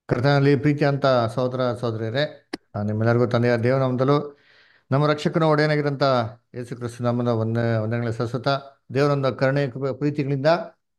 ಕರ್ತನಲ್ಲಿ ಪ್ರೀತಿ ಅಂತ ಸಹೋದರ ಸಹೋದರಿಯರೇ ಆ, ನಿಮ್ಮೆಲ್ಲರಿಗೂ ತಂದೆಯ ದೇವನಾಮದಲ್ಲೂ ನಮ್ಮ ರಕ್ಷಕನ ಒಡೆಯನಾಗಿರಂಥ ಯೇಸು ಕ್ರಿಸ್ತು ನಮ್ಮನ್ನ ಒಂದೇ ಒಂದನೇ ಸರಸ್ವತ ದೇವರೊಂದು ಕರುಣೆ ಕೃಪೆ, ಪ್ರೀತಿಗಳಿಂದ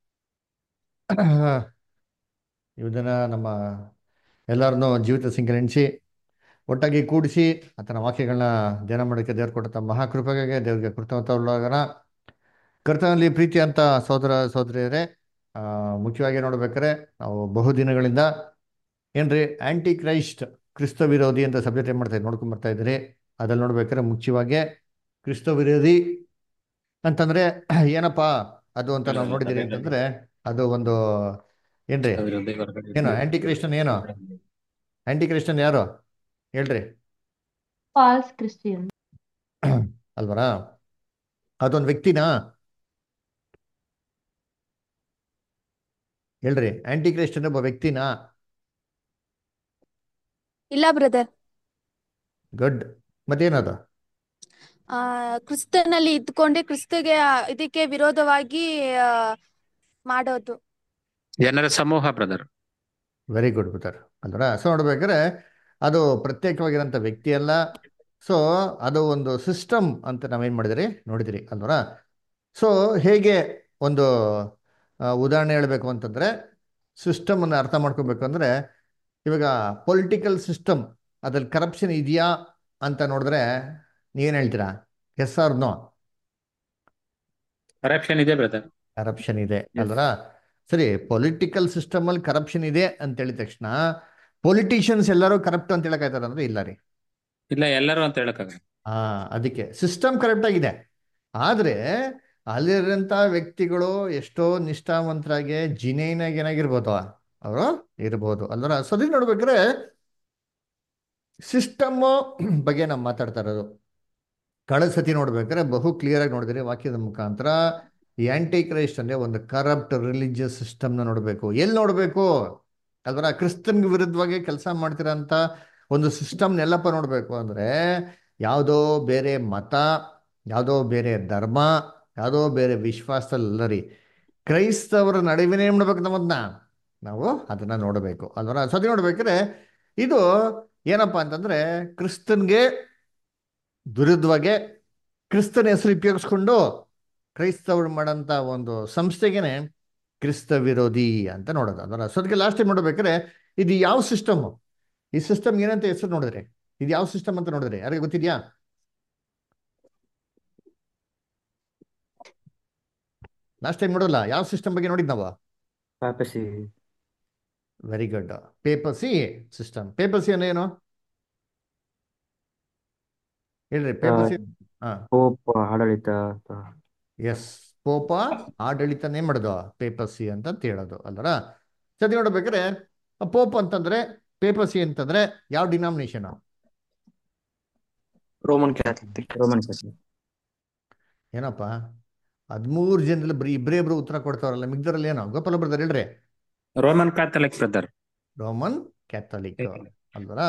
ಇದನ್ನ ನಮ್ಮ ಎಲ್ಲರನ್ನೂ ಜೀವಿತ ಸಂಖ್ಯೆ ಒಟ್ಟಾಗಿ ಕೂಡಿಸಿ ಆತನ ವಾಕ್ಯಗಳನ್ನ ಧ್ಯಾನ ಮಾಡೋಕ್ಕೆ ದೇವ್ರು ಕೊಟ್ಟಂಥ ಮಹಾಕೃಪೆಗೆ ದೇವರಿಗೆ ಕೃತಜ್ಞತಾಗೋಣ ಕರ್ತನಲ್ಲಿ ಪ್ರೀತಿ ಅಂತ ಸಹೋದರ ಸಹೋದರಿಯರೇ ಆ, ಮುಖ್ಯವಾಗಿ ನೋಡ್ಬೇಕಾದ್ರೆ ನಾವು ಬಹುದಿನಗಳಿಂದ ಏನ್ರಿ ಆಂಟಿ ಕ್ರೈಸ್ಟ್ ಕ್ರಿಸ್ತ ವಿರೋಧಿ ಅಂತ ಸಬ್ಜೆಕ್ಟ್ ಏನು ಮಾಡ್ತಾ ನೋಡ್ಕೊಂಡ್ ಬರ್ತಾ ಇದ್ದೀರಿ ಅದ್ರಲ್ಲಿ ನೋಡ್ಬೇಕಾದ್ರೆ ಮುಖ್ಯವಾಗಿ ಕ್ರಿಸ್ತ ವಿರೋಧಿ ಅಂತಂದ್ರೆ ಏನಪ್ಪಾ ಅದು ಅಂತ ನಾವು ನೋಡಿದಿರಿ ಅಂತಂದ್ರೆ ಅದು ಒಂದು ಏನ್ರಿ ಏನು ಆಂಟಿ ಕ್ರಿಸ್ಟನ್ ಏನು ಆಂಟಿ ಕ್ರಿಸ್ಟನ್ ಯಾರು ಹೇಳ್ರಿ ಫಾಲ್ಸ್ ಕ್ರಿಸ್ಟಿಯನ್ ಅಲ್ವರಾ ಅದೊಂದು ವ್ಯಕ್ತಿನಾ ಹೇಳ್ರಿ ಆಂಟಿ ಕ್ರೈಸ್ಟ್ ಒಬ್ಬ ವ್ಯಕ್ತಿನಾ ಇಲ್ಲ ಬ್ರದರ್ ಗುಡ್ ಮತ್ತೇನದು ಆ ಕ್ರಿಸ್ತನಲ್ಲಿ ಇದ್ಕೊಂಡೆ ಕ್ರಿಸ್ತಗೆ ಆ, ಇದಕ್ಕೆ ವಿರೋಧವಾಗಿ ಆ, ಮಾಡೋದು ಜನರ ಸಮೂಹ ಬ್ರದರ್ ವೆರಿ ಗುಡ್ ಬ್ರದರ್ ಅಲ್ವರ ಸೊ ನೋಡ್ಬೇಕಾದ್ರೆ ಅದು ಪ್ರತ್ಯೇಕವಾಗಿರೋಂಥ ವ್ಯಕ್ತಿ ಅಲ್ಲ ಸೊ ಅದು ಒಂದು ಸಿಸ್ಟಮ್ ಅಂತ ನಾವೇನು ಮಾಡಿದಿರಿ ನೋಡಿದಿರಿ ಅಲ್ವರ ಸೊ ಹೇಗೆ ಒಂದು ಆ, ಉದಾಹರಣೆ ಹೇಳಬೇಕು ಅಂತಂದರೆ ಸಿಸ್ಟಮನ್ನು ಅರ್ಥ ಮಾಡ್ಕೋಬೇಕು ಅಂದರೆ ಇವಾಗ ಪೊಲಿಟಿಕಲ್ ಸಿಸ್ಟಮ್ ಅದ್ರಲ್ಲಿ ಕರಪ್ಷನ್ ಇದೆಯಾ ಅಂತ ನೋಡಿದ್ರೆ ನೀವೇನು ಹೇಳ್ತೀರಾ ಎಸ್ ಆರ್ ನೋ ಕರಪ್ಷನ್ ಇದೆ ಬ್ರದರ್ ಕರಪ್ಷನ್ ಇದೆ ಅಲ್ವರ ಸರಿ ಪೊಲಿಟಿಕಲ್ ಸಿಸ್ಟಮ್ ಅಲ್ಲಿ ಕರಪ್ಷನ್ ಇದೆ ಅಂತ ಹೇಳಿದ ತಕ್ಷಣ ಪೊಲಿಟಿಷಿಯನ್ಸ್ ಎಲ್ಲರೂ ಕರಪ್ಟ್ ಅಂತ ಹೇಳಕ್ಕಾಯ್ತಾರ ಅಂದ್ರೆ ಇಲ್ಲ ರೀ ಇಲ್ಲ ಎಲ್ಲರೂ ಅಂತ ಹೇಳಕ್ಕಾಗಲ್ಲ ಆ ಅದಕ್ಕೆ ಸಿಸ್ಟಮ್ ಕರೆಕ್ಟ್ ಆಗಿದೆ ಆದ್ರೆ ಅಲ್ಲಿರೋಂಥ ವ್ಯಕ್ತಿಗಳು ಎಷ್ಟೋ ನಿಷ್ಠಾವಂತರಾಗಿ ಜಿನೇನಾಗಿ ಏನಾಗಿರ್ಬೋದು ಅವರು ಇರ್ಬೋದು ಅಲ್ವರ ಸರಿ ನೋಡ್ಬೇಕಾದ್ರೆ ಸಿಸ್ಟಮ್ ಬಗ್ಗೆ ನಾವು ಮಾತಾಡ್ತಾ ಇರೋದು ಕಳೆದ ಸತಿ ನೋಡ್ಬೇಕಾದ್ರೆ ಬಹು ಕ್ಲಿಯರ್ ಆಗಿ ನೋಡಿದ್ರಿ ವಾಕ್ಯದ ಮುಖಾಂತರ ಈ ಆಂಟಿ ಕ್ರೈಸ್ಟ್ ಅಂದ್ರೆ ಒಂದು ಕರಪ್ಟ್ ರಿಲಿಜಿಯಸ್ ಸಿಸ್ಟಮ್ನ ನೋಡಬೇಕು ಎಲ್ಲಿ ನೋಡಬೇಕು ಅಲ್ವರ ಕ್ರಿಸ್ತನ್ಗೆ ವಿರುದ್ಧವಾಗಿ ಕೆಲಸ ಮಾಡ್ತಿರೋಂಥ ಒಂದು ಸಿಸ್ಟಮ್ನ ಎಲ್ಲಪ್ಪ ನೋಡಬೇಕು ಅಂದ್ರೆ ಯಾವುದೋ ಬೇರೆ ಮತ ಯಾವುದೋ ಬೇರೆ ಧರ್ಮ ಯಾವುದೋ ಬೇರೆ ವಿಶ್ವಾಸದಲ್ಲ ರೀ ಕ್ರೈಸ್ತವರ ನಡುವಿನೇ ಏನ್ ಮಾಡ್ಬೇಕು ನಮ್ಮದನ್ನ ನಾವು ಅದನ್ನ ನೋಡಬೇಕು ಅಲ್ವರ ಸತಿ ನೋಡ್ಬೇಕಾದ್ರೆ ಇದು ಏನಪ್ಪಾ ಅಂತಂದ್ರೆ ಕ್ರಿಸ್ತನ್ಗೆ ವಿರುದ್ಧವಾಗಿ ಕ್ರಿಸ್ತನ ಹೆಸರು ಉಪಯೋಗಿಸ್ಕೊಂಡು ಕ್ರೈಸ್ತವರು ಮಾಡೋಂಥ ಒಂದು ಸಂಸ್ಥೆಗೆನೆ ಕ್ರಿಸ್ತ ವಿರೋಧಿ ಅಂತ ನೋಡೋದು ಅದರ ಸದ್ಯಕ್ಕೆ ಲಾಸ್ಟ್ ಟೈಮ್ ನೋಡ್ಬೇಕಾದ್ರೆ ಇದು ಯಾವ ಸಿಸ್ಟಮ್ ಈ ಸಿಸ್ಟಮ್ ಏನಂತ ಹೆಸರು ನೋಡಿದ್ರಿ ಇದು ಯಾವ ಸಿಸ್ಟಮ್ ಅಂತ ನೋಡಿದ್ರಿ ಯಾರಿಗೆ ಗೊತ್ತಿದ್ಯಾ ಲಾಸ್ಟ್ ಟೈಮ್ ನೋಡಲ್ಲ ಯಾವ ಸಿಸ್ಟಮ್ ಬಗ್ಗೆ ನೋಡಿದ್ ನಾವು papacy very good papacy system papacy ಅಂದ್ರೆ ಏನು ಹೇಳ್ರಿ ಪೇಪರ್ಸಿ ಹಾ ಪೋಪ್ ಆಡಳಿತ ಎಸ್ ಪೋಪ ಆಡಳಿತನೇ ಮಾಡೋದು ಪೇಪರ್ಸಿ ಅಂತ ಹೇಳೋದು ಅಲ್ವರ ಸರಿ ನೋಡ್ಬೇಕಾದ್ರೆ ಪೋಪ್ ಅಂತಂದ್ರೆ ಪೇಪರ್ಸಿ ಅಂತಂದ್ರೆ ಯಾವ denomination Roman Catholic Roman Catholic ಏನಪ್ಪ ಹದಿಮೂರು ಜನರಲ್ಲಿ ಬರೀ ಇಬ್ಬರೇ ಇಬ್ರು ಉತ್ತರ ಕೊಡ್ತಾರಲ್ಲ ಮಿಗ್ದರಲ್ಲಿ ಏನೋ ಗೋಪಾಲ ಬರ್ತಾರೆ ಹೇಳ್ರಿ Roman Catholic brother Roman Catholic ಅಲ್ವರ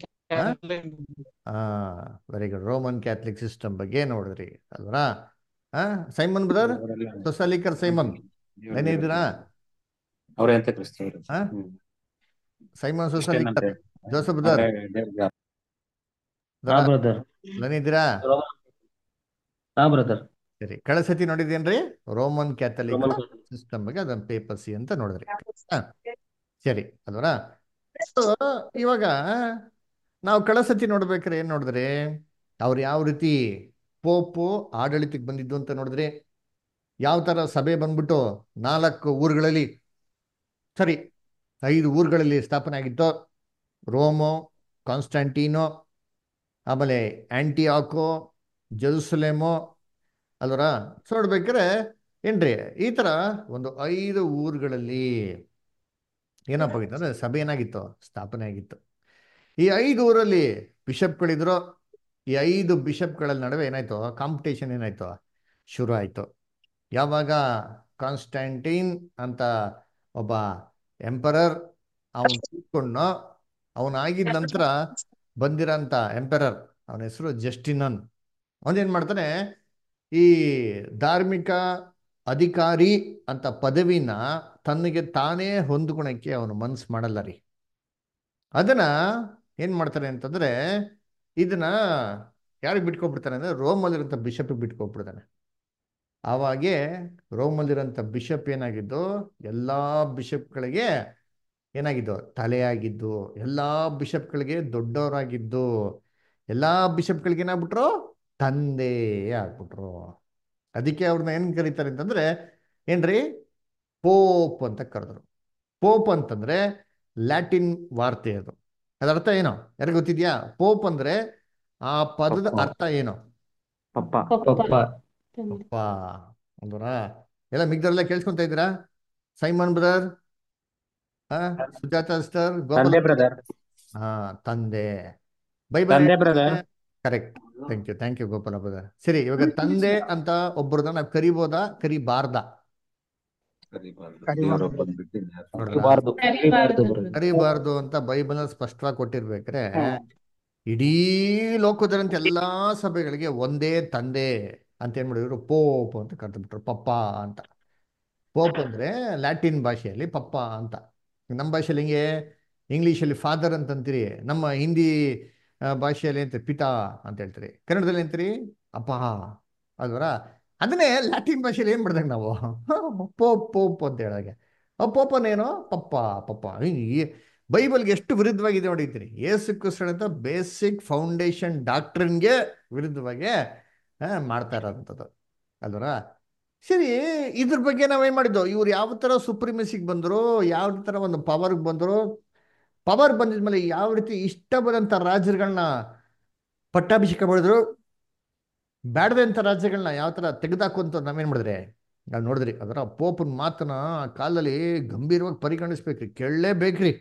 ಹಾ very good Roman Catholic system ಬಗ್ಗೆ ನೋಡಿದ್ರಿ ಅಲ್ವರ ಹಾ ಸೈಮನ್ ಬ್ರದರ್ ಸೊಸಾಲಿಕರ್ ಸೈಮನ್ ಏನಿದ್ದೀರಾ ಅವ್ರೆ ಅಂತ ಕ್ರಿಸ್ತವರು ಹಾ? ಹ್ಮ್. ಸೈಮನ್ ಕ್ರಿಶ್ಚಿಯನ್ ಸೊಸಾಲಿಕರ್ ಅಂತೆ. ಜೋಸಫ್ ಬ್ರದರ್ ಅವ್ರೇ ದೇವ್ರಿಗೆ ಹಾ ಬ್ರದರ್ ಏನಿದ್ದೀರಾ ಹಾ ಬ್ರದರ್ ಸರಿ ಕಳೆದ ಸತಿ ನೋಡಿದೇನ್ರಿ ರೋಮನ್ ಕ್ಯಾಥಲಿಕ್ ರೋಮನ್ ಸಿಸ್ಟಮ್ ಬಗ್ಗೆ ಅದನ್ನ ಪೇಪರ್ಸಿ ಅಂತ ನೋಡಿದ್ರಿ ಹಾ, ಸರಿ ಅಲ್ವರಾ ಸೊ ಇವಾಗ ನಾವು ಕಳೆದ ಸತಿ ನೋಡ್ಬೇಕಾದ್ರೆ ಏನ್ ನೋಡಿದ್ರಿ ಅವ್ರು ಯಾವ ರೀತಿ ಪೋಪು ಆಡಳಿತಕ್ಕೆ ಬಂದಿದ್ದು ಅಂತ ನೋಡಿದ್ರಿ ಯಾವ ತರ ಸಭೆ ಬಂದ್ಬಿಟ್ಟು ನಾಲ್ಕು ಊರುಗಳಲ್ಲಿ ಸರಿ ಐದು ಊರುಗಳಲ್ಲಿ ಸ್ಥಾಪನೆ ಆಗಿತ್ತು ರೋಮೋ ಕಾನ್ಸ್ಟಾಂಟಿನೋ ಆಮೇಲೆ ಆಂಟಿಯಾಕೋ ಜೆರುಸಲೇಮೋ ಅಲ್ವರ ಸೊ ನೋಡ್ಬೇಕಾದ್ರೆ ಏನ್ರಿ ಈ ಥರ ಒಂದು ಐದು ಊರುಗಳಲ್ಲಿ ಏನಪ್ಪ ಆಗಿತ್ತು ಅಂದ್ರೆ ಸಭೆ ಏನಾಗಿತ್ತು ಸ್ಥಾಪನೆ ಆಗಿತ್ತು ಈ ಐದು ಊರಲ್ಲಿ ಬಿಷಪ್ಗಳಿದ್ರು ಈ ಐದು ಬಿಷಪ್ಗಳ ನಡುವೆ ಏನಾಯ್ತು ಕಾಂಪಿಟೇಷನ್ ಏನಾಯ್ತು ಶುರು ಆಯ್ತು ಯಾವಾಗ ಕಾನ್ಸ್ಟ್ಯಾಂಟೈನ್ ಅಂತ ಒಬ್ಬ ಎಂಪರರ್ ಅವನು ಕೂತ್ಕೊಂಡ್ನೋ ಅವನಾಗಿದ ನಂತರ ಬಂದಿರೋಂಥ ಎಂಪರರ್ ಅವನ ಹೆಸರು ಜಸ್ಟಿನನ್ ಅವನೇನ್ ಮಾಡ್ತಾನೆ ಈ ಧಾರ್ಮಿಕ ಅಧಿಕಾರಿ ಅಂತ ಪದವಿನ ತನಗೆ ತಾನೇ ಹೊಂದ್ಕೊಳಕ್ಕೆ ಅವನು ಮನ್ಸು ಮಾಡಲ್ಲ ರೀ ಅದನ್ನ ಏನ್ ಮಾಡ್ತಾರೆ ಅಂತಂದ್ರೆ ಇದನ್ನ ಯಾರಿಗೆ ಬಿಟ್ಕೊಬಿಡ್ತಾನೆ ಅಂದ್ರೆ ರೋಮಲ್ಲಿರೋಂಥ ಬಿಷಪ್ ಬಿಟ್ಕೊಬಿಡ್ತಾನೆ ಆವಾಗೆ ರೋಮಲ್ಲಿರೋಂಥ ಬಿಷಪ್ ಏನಾಗಿದ್ದು ಎಲ್ಲಾ ಬಿಷಪ್ಗಳಿಗೆ ಏನಾಗಿದ್ದು ತಲೆಯಾಗಿದ್ದು ಎಲ್ಲಾ ಬಿಷಪ್ಗಳಿಗೆ ದೊಡ್ಡವರಾಗಿದ್ದು ಎಲ್ಲಾ ಬಿಷಪ್ಗಳಿಗೆ ಏನಾಗ್ಬಿಟ್ರು ತಂದೆ ಆಗ್ಬಿಟ್ರು ಅದಕ್ಕೆ ಅವ್ರನ್ನ ಏನ್ ಕರೀತಾರೆ ಅಂತಂದ್ರೆ ಏನ್ರಿ ಪೋಪ್ ಅಂತ ಕರೆದ್ರು ಪೋಪ್ ಅಂತಂದ್ರೆ ಲ್ಯಾಟಿನ್ ವಾರ್ತೆ ಅದು ಅದರ ಅರ್ಥ ಏನು ಯಾರಿಗೆ ಗೊತ್ತಿದ್ಯಾ ಪೋಪ್ ಅಂದ್ರೆ ಆ ಪದದ ಪಪ್ಪ. ಅರ್ಥ ಏನು ಪಪ್ಪ ಪಪ್ಪ ಅಪ್ಪ ಅಂದ್ರಾ ಎಲ್ಲ ಮಿಗ್ದರೆಲ್ಲ ಕೇಳಿಸ್ಕೊಂತ ಇದ್ದೀರಾ ಸೈಮನ್ ಬ್ರದರ್ ಹಾ ಸುಜಾತ ಸಿಸ್ಟರ್ ತಂದೆ ಗೋಪಾಲ್ ಬ್ರದರ್ ಹಾ ತಂದೆ ಬೈಬಲ್ ತಂದೆ brother correct thank you thank you Gopala brother ಸರಿ ಇವಾಗ ತಂದೆ ಅಂತ ಒಬ್ಬರನ್ನ ನಾವು ಕರಿಬೋದಾ ಕರಿಬಾರ್ದಾ ಕರಿಬಾರ್ದು ಕರಿಬಾರ್ದು brother. ಕರಿಬಾರ್ದು ಅಂತ ಬೈಬಲ್ ಸ್ಪಷ್ಟವಾಗಿ ಕೊಟ್ಟಿರ್ಬೇಕ್ರೆ ಇಡೀ ಲೋಕದಂತ ಎಲ್ಲಾ ಸಭೆಗಳಿಗೆ ಒಂದೇ ತಂದೆ ಅಂತ ಏನ್ ಮಾಡಿದ್ರು ಪೋಪ್ ಅಂತ ಕರೆದ್ಬಿಟ್ರು ಪಪ್ಪ ಅಂತ ಪೋಪ್ ಅಂದ್ರೆ ಲ್ಯಾಟಿನ್ ಭಾಷೆಯಲ್ಲಿ ಪಪ್ಪ ಅಂತ ನಮ್ಮ ಭಾಷೆಯಲ್ಲಿ ಹಿಂಗೆ ಇಂಗ್ಲೀಷಲ್ಲಿ ಫಾದರ್ ಅಂತ ಅಂತೀರಿ ನಮ್ಮ ಹಿಂದಿ ಆ, ಭಾಷೆಯಲ್ಲಿ ಅಂತ ಪಿತಾ ಅಂತ ಹೇಳ್ತೀರಿ ಕನ್ನಡದಲ್ಲಿ ಅಂತೀರಿ ಅಪ್ಪ ಅಲ್ವರ ಅದನ್ನೇ ಲ್ಯಾಟಿನ್ ಭಾಷೆಯಲ್ಲಿ ಏನ್ ಮಾಡ್ದಂಗೆ ನಾವು ಪೋಪ್ ಪೋಪ್ ಅಂತ ಹೇಳಿದಾಗೆ ಆ ಪೋಪನೇನೋ ಪಪ್ಪ ಪಪ್ಪ ಈ ಬೈಬಲ್ಗೆ ಎಷ್ಟು ವಿರುದ್ಧವಾಗಿದೆ ನೋಡಿದ್ದೀರಿ ಏಸು ಕ್ರಿಸ್ತನಂತ ಬೇಸಿಕ್ ಫೌಂಡೇಶನ್ ಡಾಕ್ಟ್ರಿನ್ಗೆ ವಿರುದ್ಧವಾಗಿ ಆ, ಮಾಡ್ತಾ ಇರೋಂಥದ್ದು ಅಲ್ವರ ಸರಿ ಇದ್ರ ಬಗ್ಗೆ ನಾವೇನ್ ಮಾಡಿದ್ದು ಇವ್ರು ಯಾವ ತರ ಸುಪ್ರಿಮೆಸಿಗೆ ಬಂದರು ಯಾವ ತರ ಒಂದು ಪವರ್ಗೆ ಬಂದರು ಪವರ್ ಬಂದಿದ್ಮೇಲೆ ಯಾವ ರೀತಿ ಇಷ್ಟ ಬಂದಂಥ ರಾಜ್ಯಗಳನ್ನ ಪಟ್ಟಾಭಿಷೇಕ ಮಾಡಿದ್ರು ಬೇಡದಂಥ ರಾಜ್ಯಗಳನ್ನ ಯಾವ ತರ ತೆಗೆದಾಕುವಂತ ನಾವೇನ್ ಮಾಡಿದ್ರೆ ನಾವು ನೋಡಿದ್ರಿ ಅದರ ಪೋಪನ್ ಮಾತನ್ನ ಆ ಕಾಲದಲ್ಲಿ ಗಂಭೀರವಾಗಿ ಪರಿಗಣಿಸ್ಬೇಕ್ರಿ ಕೇಳಲೇಬೇಕ್ರಿ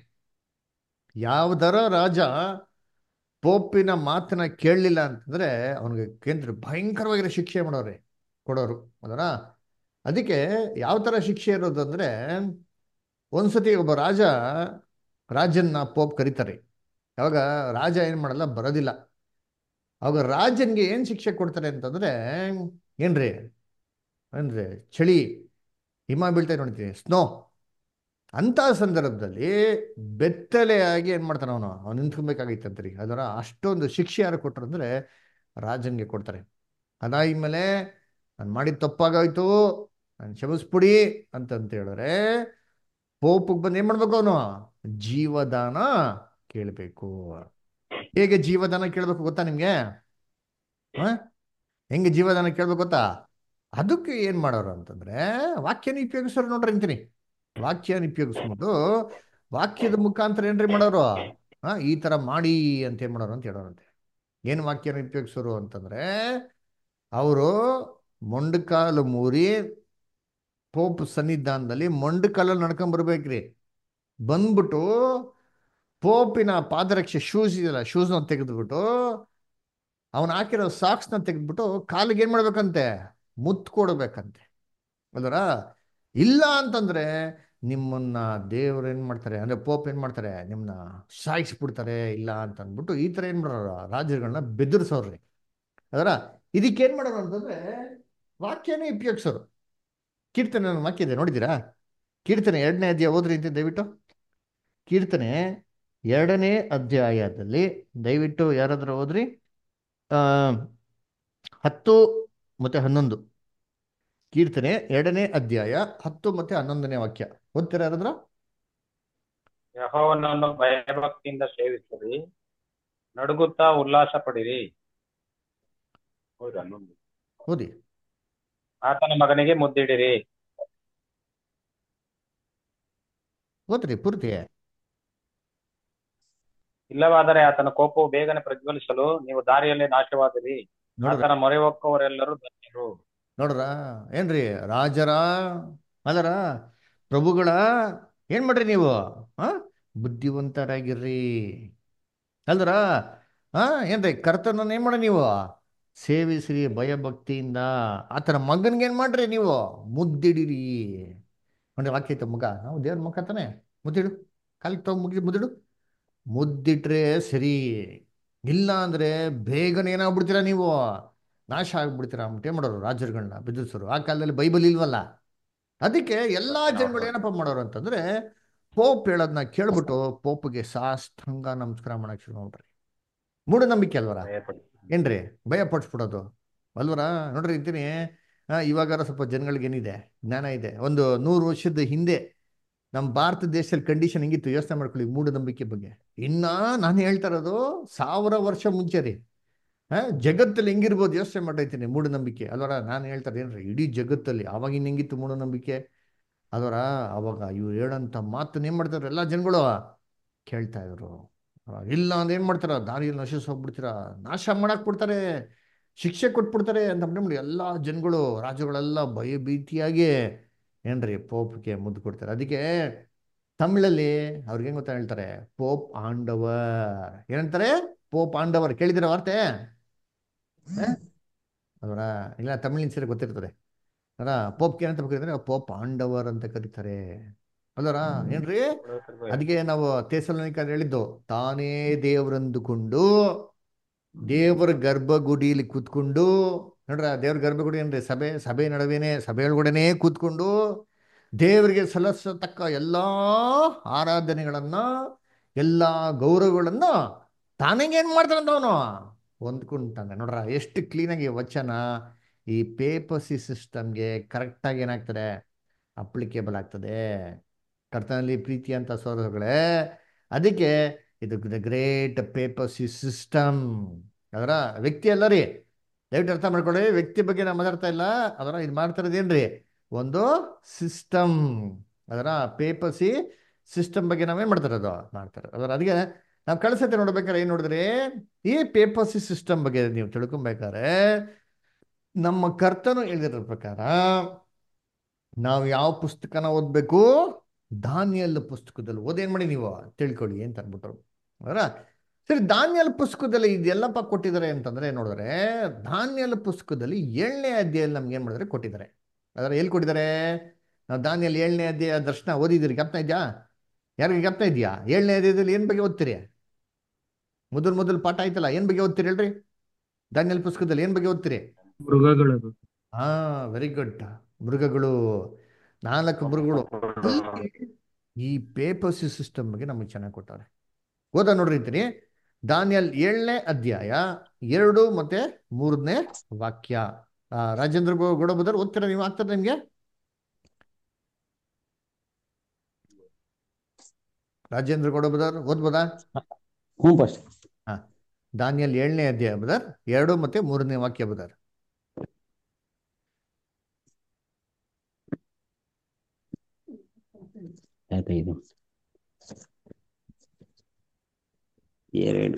ಯಾವ್ದರ ರಾಜ ಪೋಪಿನ ಮಾತನ್ನ ಕೇಳಲಿಲ್ಲ ಅಂತಂದ್ರೆ ಅವನಿಗೆ ಕೇಂದ್ರ ಭಯಂಕರವಾಗಿರೋ ಶಿಕ್ಷೆ ಮಾಡೋರಿ ಕೊಡೋರು ಅದರ ಅದಕ್ಕೆ ಯಾವ ಥರ ಶಿಕ್ಷೆ ಇರೋದು ಅಂದ್ರೆ ಒಂದ್ಸತಿ ಒಬ್ಬ ರಾಜ ರಾಜನ್ನ ಪೋಪ್ ಕರೀತಾರೆ ಯಾವಾಗ ರಾಜ ಏನ್ ಮಾಡಲ್ಲ ಬರೋದಿಲ್ಲ ಅವಾಗ ರಾಜನ್ಗೆ ಏನ್ ಶಿಕ್ಷೆ ಕೊಡ್ತಾರೆ ಅಂತಂದ್ರೆ ಏನ್ರಿ ಅಂದ್ರೆ ಚಳಿ ಹಿಮ ಬೀಳ್ತಾ ನೋಡ್ತೀನಿ ಸ್ನೋ ಅಂತ ಸಂದರ್ಭದಲ್ಲಿ ಬೆತ್ತಲೆಯಾಗಿ ಏನ್ ಮಾಡ್ತಾನೆ ಅವನು ಅವ್ನು ನಿಂತ್ಕೊಬೇಕಾಗಿತ್ತಂತ್ರಿ ಅದರ ಅಷ್ಟೊಂದು ಶಿಕ್ಷೆ ಯಾರು ಕೊಟ್ಟರು ಅಂದ್ರೆ ರಾಜನ್ಗೆ ಕೊಡ್ತಾರೆ ಅದಾದ್ಮೇಲೆ ನಾನು ಮಾಡಿದ ತಪ್ಪಾಗೋಯ್ತು ನಾನು ಕ್ಷಮಿಸ್ಬಿಡಿ ಅಂತಂತ ಹೇಳಿದ್ರೆ ಪೋಪಿಗೆ ಬಂದು ಏನ್ ಮಾಡ್ಬೇಕು ಅವನು ಜೀವದಾನ ಕೇಳಬೇಕು ಹೇಗೆ ಜೀವದಾನ ಕೇಳಬೇಕು ಗೊತ್ತಾ ನಿಮ್ಗೆ ಹ? ಹೆಂಗೆ ಜೀವದಾನ ಕೇಳ್ಬೇಕು ಗೊತ್ತಾ ಅದಕ್ಕೆ ಏನ್ ಮಾಡೋರು ಅಂತಂದ್ರೆ ವಾಕ್ಯನ ಉಪಯೋಗಿಸೋರು ನೋಡ್ರಿ ಅಂತೀನಿ ವಾಕ್ಯನ ಉಪಯೋಗಿಸ್ಬಿಟ್ಟು ವಾಕ್ಯದ ಮುಖಾಂತರ ಏನ್ರಿ ಮಾಡೋರು ಹಾ ಈ ತರ ಮಾಡಿ ಅಂತ ಏನ್ ಮಾಡೋರು ಅಂತ ಹೇಳೋರಂತೆ ಏನ್ ವಾಕ್ಯನ ಉಪಯೋಗಿಸೋರು ಅಂತಂದ್ರೆ ಅವರು ಮೊಂಡಕಾಲು ಮೂರಿ ಪೋಪ್ ಸನ್ನಿಧಾನದಲ್ಲಿ ಮೊಂಡಕಾಲಲ್ಲಿ ನಡ್ಕೊಂಡ್ ಬರ್ಬೇಕ್ರಿ ಬಂದ್ಬಿಟ್ಟು ಪೋಪಿನ ಪಾದರಕ್ಷೆ ಶೂಸ್ ಇದೆಯಲ್ಲ ಶೂಸ್ನ ತೆಗೆದ್ಬಿಟ್ಟು ಅವನು ಹಾಕಿರೋ ಸಾಕ್ಸ್ನ ತೆಗೆದ್ಬಿಟ್ಟು ಕಾಲಿಗೆ ಏನ್ ಮಾಡ್ಬೇಕಂತೆ ಮುತ್ತು ಕೊಡ್ಬೇಕಂತೆ ಅಲ್ವರ ಇಲ್ಲ ಅಂತಂದ್ರೆ ನಿಮ್ಮನ್ನ ದೇವ್ರು ಏನ್ ಮಾಡ್ತಾರೆ ಅಂದ್ರೆ ಪೋಪ್ ಏನ್ ಮಾಡ್ತಾರೆ ನಿಮ್ಮನ್ನ ಸಾಯಿಸ್ಬಿಡ್ತಾರೆ ಇಲ್ಲ ಅಂತ ಅಂದ್ಬಿಟ್ಟು ಈ ತರ ಏನ್ ಮಾಡೋರು ರಾಜರುಗಳನ್ನ ಬೆದರ್ಸೋರ್ರಿ ಅದರ ಇದಕ್ಕೆ ಏನ್ ಮಾಡೋರು ಅಂತಂದ್ರೆ ವಾಕ್ಯನೇ ಉಪಯೋಗಿಸೋರು ಕೀರ್ತನೆ ನನ್ನ ವಾಕ್ಯ ಇದೆ ನೋಡಿದ್ದೀರಾ ಕೀರ್ತನೆ ಎರಡನೇ ಅಧ್ಯಾಯ ಓದ್ರಿ ಅಂತ ದಯವಿಟ್ಟು ಕೀರ್ತನೆ ಎರಡನೇ ಅಧ್ಯಾಯದಲ್ಲಿ ದಯವಿಟ್ಟು ಯಾರಾದ್ರೂ ಓದ್ರಿ ಆ ಹತ್ತು ಮತ್ತೆ ಹನ್ನೊಂದು ಕೀರ್ತನೆ ಎರಡನೇ ಅಧ್ಯಾಯ ಹತ್ತು ಮತ್ತೆ ಹನ್ನೊಂದನೇ ವಾಕ್ಯ ಓದ್ತೀರಾ ಯಾರಾದ್ರೂ ಯೆಹೋವನನ್ನು ಭಯಭಕ್ತಿಯಿಂದ ಸೇವಿಸಿರಿ ನಡುಗುತ್ತಾ ಉಲ್ಲಾಸ ಪಡಿರಿ ಹೌದಾ ಹನ್ನೊಂದು. ಓದಿ ಆತನ ಮಗನಿಗೆ ಮುದ್ದಿಡಿರಿ ಓದ್ರಿ ಪೂರ್ತಿ ಇಲ್ಲವಾದರೆ ಆತನ ಕೋಪವು ಬೇಗನೆ ಪ್ರಜ್ವಲಿಸಲು ನೀವು ದಾರಿಯಲ್ಲಿ ನಾಶವಾದಿರಿ ನೋಡ್ರ ಆತನ ಮೊರೆ ಹೊಕ್ಕವರೆಲ್ಲರೂ ಧನ್ಯರು ನೋಡ್ರ ಏನ್ರಿ ರಾಜರ ಅಲ್ಲರ ಪ್ರಭುಗಳ ಏನ್ ಮಾಡ್ರಿ ನೀವು ಆ ಬುದ್ಧಿವಂತರಾಗಿರ್ರಿ ಅಲ್ದ್ರ ಆ ಏನ್ರಿ ಕರ್ತನನ್ನ ಏನ್ ಮಾಡಿ ನೀವು ಸೇವಿಸ್ರಿ ಭಯಭಕ್ತಿಯಿಂದ ಆತನ ಮಗನ್ಗೆ ಏನ್ ಮಾಡ್ರಿ ನೀವು ಮುದ್ದಿಡಿರಿ ಅಂದ್ರೆ ವಾಕ್ಯ ಐತೆ ಮಗ ನಾವು ದೇವ್ರ ಮುಖ ತಾನೆ ಮುದ್ದಿಡು ಕಾಲಿಗೆ ತಗೊಂಡ್ ಮುಗಿ ಮುದ್ದಿಡು ಮುದ್ದಿಟ್ರೆ ಸರಿ ಇಲ್ಲ ಅಂದ್ರೆ ಬೇಗನೆ ಏನಾಗ್ಬಿಡ್ತೀರಾ ನೀವು ನಾಶ ಆಗ್ಬಿಡ್ತೀರಾ ಅಂದ್ಬಿಟ್ಟು ಏನ್ ಮಾಡೋರು ರಾಜರುಗಳನ್ನ ಬೆದರಿಸೋರು ಆ ಕಾಲದಲ್ಲಿ ಬೈಬಲ್ ಇಲ್ವಲ್ಲ ಅದಕ್ಕೆ ಎಲ್ಲಾ ಜನಗಳು ಏನಪ್ಪ ಮಾಡೋರು ಅಂತಂದ್ರೆ ಪೋಪ್ ಹೇಳೋದನ್ನ ಕೇಳ್ಬಿಟ್ಟು ಪೋಪ್ಗೆ ಸಾಷ್ಟಾಂಗ ನಮಸ್ಕಾರ ಮಾಡಕ್ ಶುರು ಮಾಡ್ರಿ ಮೂಢನಂಬಿಕೆ ಅಲ್ವರ ಭಯಪಡಿ. ಏನ್ರಿ ಭಯ ಪಡಿಸ್ಬಿಡೋದು ಅಲ್ವರ ನೋಡ್ರಿ ಇದ್ದೀನಿ ಆ, ಇವಾಗಾರ ಸ್ವಲ್ಪ ಜನಗಳಿಗೆ ಏನಿದೆ ಜ್ಞಾನ ಇದೆ ಒಂದು ನೂರು ವರ್ಷದ ಹಿಂದೆ ನಮ್ಮ ಭಾರತ ದೇಶದಲ್ಲಿ ಕಂಡೀಷನ್ ಹೆಂಗಿತ್ತು ಯೋಚನೆ ಮಾಡ್ಕೊಳ್ಳಿ ಮೂಢನಂಬಿಕೆ ಬಗ್ಗೆ ಇನ್ನ ನಾನು ಹೇಳ್ತಾ ಇರೋದು ಸಾವಿರ ವರ್ಷ ಮುಂಚೆ ರೀ ಹಾ ಜಗತ್ತಲ್ಲಿ ಹೆಂಗಿರ್ಬೋದು ಯೋಚನೆ ಮಾಡೈತೀನಿ ಮೂಢನಂಬಿಕೆ ಅಲ್ವರ ನಾನು ಹೇಳ್ತಾರೆ ಏನ್ರಿ ಇಡೀ ಜಗತ್ತಲ್ಲಿ ಆವಾಗಿನ ಹೆಂಗಿತ್ತು ಮೂಢನಂಬಿಕೆ ಅದರ ಅವಾಗ ಇವ್ರು ಹೇಳೋಂಥ ಮಾತನ್ನ ಏನ್ ಮಾಡ್ತಾರೆ ಎಲ್ಲ ಜನಗಳು ಕೇಳ್ತಾ ಇದ್ರು ಅವಾಗ ಇಲ್ಲ ಅಂದ್ರೆ ಏನ್ ಮಾಡ್ತಾರ ದಾರಿಯಲ್ಲಿ ನಶಿಸ್ ಹೋಗ್ಬಿಡ್ತೀರ ನಾಶ ಮಾಡಕ್ ಬಿಡ್ತಾರೆ ಶಿಕ್ಷೆ ಕೊಟ್ಬಿಡ್ತಾರೆ ಅಂತ ಅಂದ್ಬಿಟ್ಟು ಎಲ್ಲ ಜನಗಳು ರಾಜುಗಳೆಲ್ಲ ಭಯಭೀತಿಯಾಗಿ ಏನ್ರಿ ಪೋಪ್ಗೆ ಮುದ್ದು ಕೊಡ್ತಾರೆ ಅದಕ್ಕೆ ತಮಿಳಲ್ಲಿ ಅವ್ರಿಗೆ ಹೆಂಗ್ ಗೊತ್ತಾ ಹೇಳ್ತಾರೆ ಪೋಪ್ ಆಂಡವರ್ ಏನಂತಾರೆ ಪೋಪ್ ಆಂಡವರ್ ಕೇಳಿದಿರ ವಾರ್ತೆ ಅವರ ಇಲ್ಲ ತಮಿಳಿನ ಸರಿ ಗೊತ್ತಿರ್ತದೆ ಅಲ್ಲ ಪೋಪ್ಗೆ ಏನಂತ ಕರೀತಾರೆ ಪೋಪ್ ಆಂಡವರ್ ಅಂತ ಕರೀತಾರೆ ಅಲ್ಲರ ಏನ್ರಿ ಅದಕ್ಕೆ ನಾವು ತೇಸಲನಿಕ ಹೇಳಿದ್ದು ತಾನೇ ದೇವರಂದುಕೊಂಡು ದೇವರ ಗರ್ಭಗುಡಿಯಲ್ಲಿ ಕೂತ್ಕೊಂಡು ನೋಡ್ರ ದೇವ್ರ ಗರ್ಭಗುಡಿ ಏನ್ರಿ ಸಭೆ ಸಭೆ ನಡುವೆನೆ ಸಭೆ ಒಳಗಡೆನೆ ಕೂತ್ಕೊಂಡು ದೇವರಿಗೆ ಸಲ್ಲಿಸತಕ್ಕ ಎಲ್ಲಾ ಆರಾಧನೆಗಳನ್ನ ಎಲ್ಲಾ ಗೌರವಗಳನ್ನ ತಾನೇಗೆ ಏನ್ ಮಾಡ್ತಾನಂತ ಅವನು ಹೊಂದ್ಕೊಂತಾನೆ ನೋಡ್ರ ಎಷ್ಟು ಕ್ಲೀನಾಗಿ ವಚನ ಈ ಪೇಪಸಿ ಸಿಸ್ಟಮ್ಗೆ ಕರೆಕ್ಟಾಗಿ ಏನಾಗ್ತದೆ ಅಪ್ಲಿಕೇಬಲ್ ಆಗ್ತದೆ ಕರ್ತನಲ್ಲಿ ಪ್ರೀತಿ ಅಂತ ಸೋದರಗಳೇ ಅದಕ್ಕೆ ಇದು ದ ಗ್ರೇಟ್ ಪೇಪಸಿ ಸಿಸ್ಟಮ್ ಅದರ ವ್ಯಕ್ತಿ ಅಲ್ಲ ರೀ ದಯವಿಟ್ಟು ಅರ್ಥ ಮಾಡ್ಕೊಳ್ಳಿ ವ್ಯಕ್ತಿ ಬಗ್ಗೆ ನಾವು ಮಾತಾಡ್ತಾ ಇಲ್ಲ ಅದರ ಇದು ಮಾಡ್ತಾ ಇರೋದೇನ್ರಿ ಒಂದು ಸಿಸ್ಟಮ್ ಅದರ ಪೇಪಸಿ ಸಿಸ್ಟಮ್ ಬಗ್ಗೆ ನಾವೇನ್ ಮಾಡ್ತಾ ಇರೋದು ಮಾಡ್ತಾರೆ ಅದರ ಅದಕ್ಕೆ ನಾವು ಕಳ್ಸತ್ತೆ ನೋಡ್ಬೇಕಾದ್ರೆ ಏನ್ ನೋಡಿದ್ರಿ ಈ ಪೇಪಸಿ ಸಿಸ್ಟಮ್ ಬಗ್ಗೆ ನೀವು ತಿಳ್ಕೊಬೇಕಾದ್ರೆ ನಮ್ಮ ಕರ್ತನು ಹೇಳಿರೋ ಪ್ರಕಾರ ನಾವು ಯಾವ ಪುಸ್ತಕನ ಓದ್ಬೇಕು ದಾನಿಯಲ್ ಪುಸ್ತಕದಲ್ಲಿ ಓದೇನ್ ಮಾಡಿ ನೀವು ತಿಳ್ಕೊಳ್ಳಿ ಅಂತ ಅಂದ್ಬಿಟ್ರು ಅವರ ಸರಿ ಧಾನ್ಯಲ್ ಪುಸ್ತಕದಲ್ಲಿ ಇದೆಲ್ಲಪ್ಪ ಕೊಟ್ಟಿದ್ದಾರೆ ಅಂತಂದ್ರೆ ನೋಡಿದ್ರೆ ಧಾನ್ಯಲ್ ಪುಸ್ತಕದಲ್ಲಿ ಏಳನೇ ಅಧ್ಯಾಯಲ್ಲಿ ನಮ್ಗೆ ಏನ್ ಮಾಡಿದ್ರೆ ಕೊಟ್ಟಿದ್ದಾರೆ ಅದರ ಎಲ್ಲಿ ಕೊಟ್ಟಿದ್ದಾರೆ ನಾವು ಧಾನ್ಯಲ್ ಏಳನೇ ಅಧ್ಯಾಯ ದರ್ಶನ ಓದಿದಿರಿ ಜ್ಞಾಪನ ಇದೆಯಾ ಯಾರಿಗೆ ಜ್ಞಾಪನ ಇದೆಯಾ ಏಳನೇ ಅಧ್ಯಾಯದಲ್ಲಿ ಏನ್ ಬಗ್ಗೆ ಓದ್ತೀರಿ ಮೊದಲು ಮೊದಲು ಪಾಠ ಆಯ್ತಲ್ಲ ಏನ್ ಬಗ್ಗೆ ಓದ್ತೀರಿ ಹೇಳ್ರಿ ಧಾನ್ಯಲ್ ಪುಸ್ತಕದಲ್ಲಿ ಏನ್ ಬಗ್ಗೆ ಓದ್ತೀರಿ ಮೃಗಗಳದು ಹಾ ವೆರಿ ಗುಡ್ ಮೃಗಗಳು ನಾಲ್ಕು ಮೃಗಗಳು ಈ ಪೇಪರ್ಸಿ ಸಿಸ್ಟಮ್ ಬಗ್ಗೆ ನಮಗೆ ಚೆನ್ನಾಗಿ ಕೊಟ್ಟವ್ರೆ ಓದ ನೋಡ್ರಿ ಅಂತೀನಿ ದಾನಿಯಲ್ ಏಳನೇ ಅಧ್ಯಾಯ ಎರಡು ಮತ್ತೆ ಮೂರನೇ ವಾಕ್ಯ ಆ, ರಾಜೇಂದ್ರ ಗೌ- ಗೌಡ ಬದರ್ ಓದ್ತೀರಾ ನೀವು ಆಗ್ತದೆ ನಿಮ್ಗೆ ರಾಜೇಂದ್ರ ಗೌಡ ಬದರ್ ಓದ್ಬೋದಾ ಹ್ಞೂ ಪಾಸ್ ದಾನಿಯಲ್ ಏಳನೇ ಅಧ್ಯಾಯ ಬದರ್ ಎರಡು ಮತ್ತೆ ಮೂರನೇ ವಾಕ್ಯ ಬದರ್ ಆಯ್ತಾ ಇದು ಎರಡು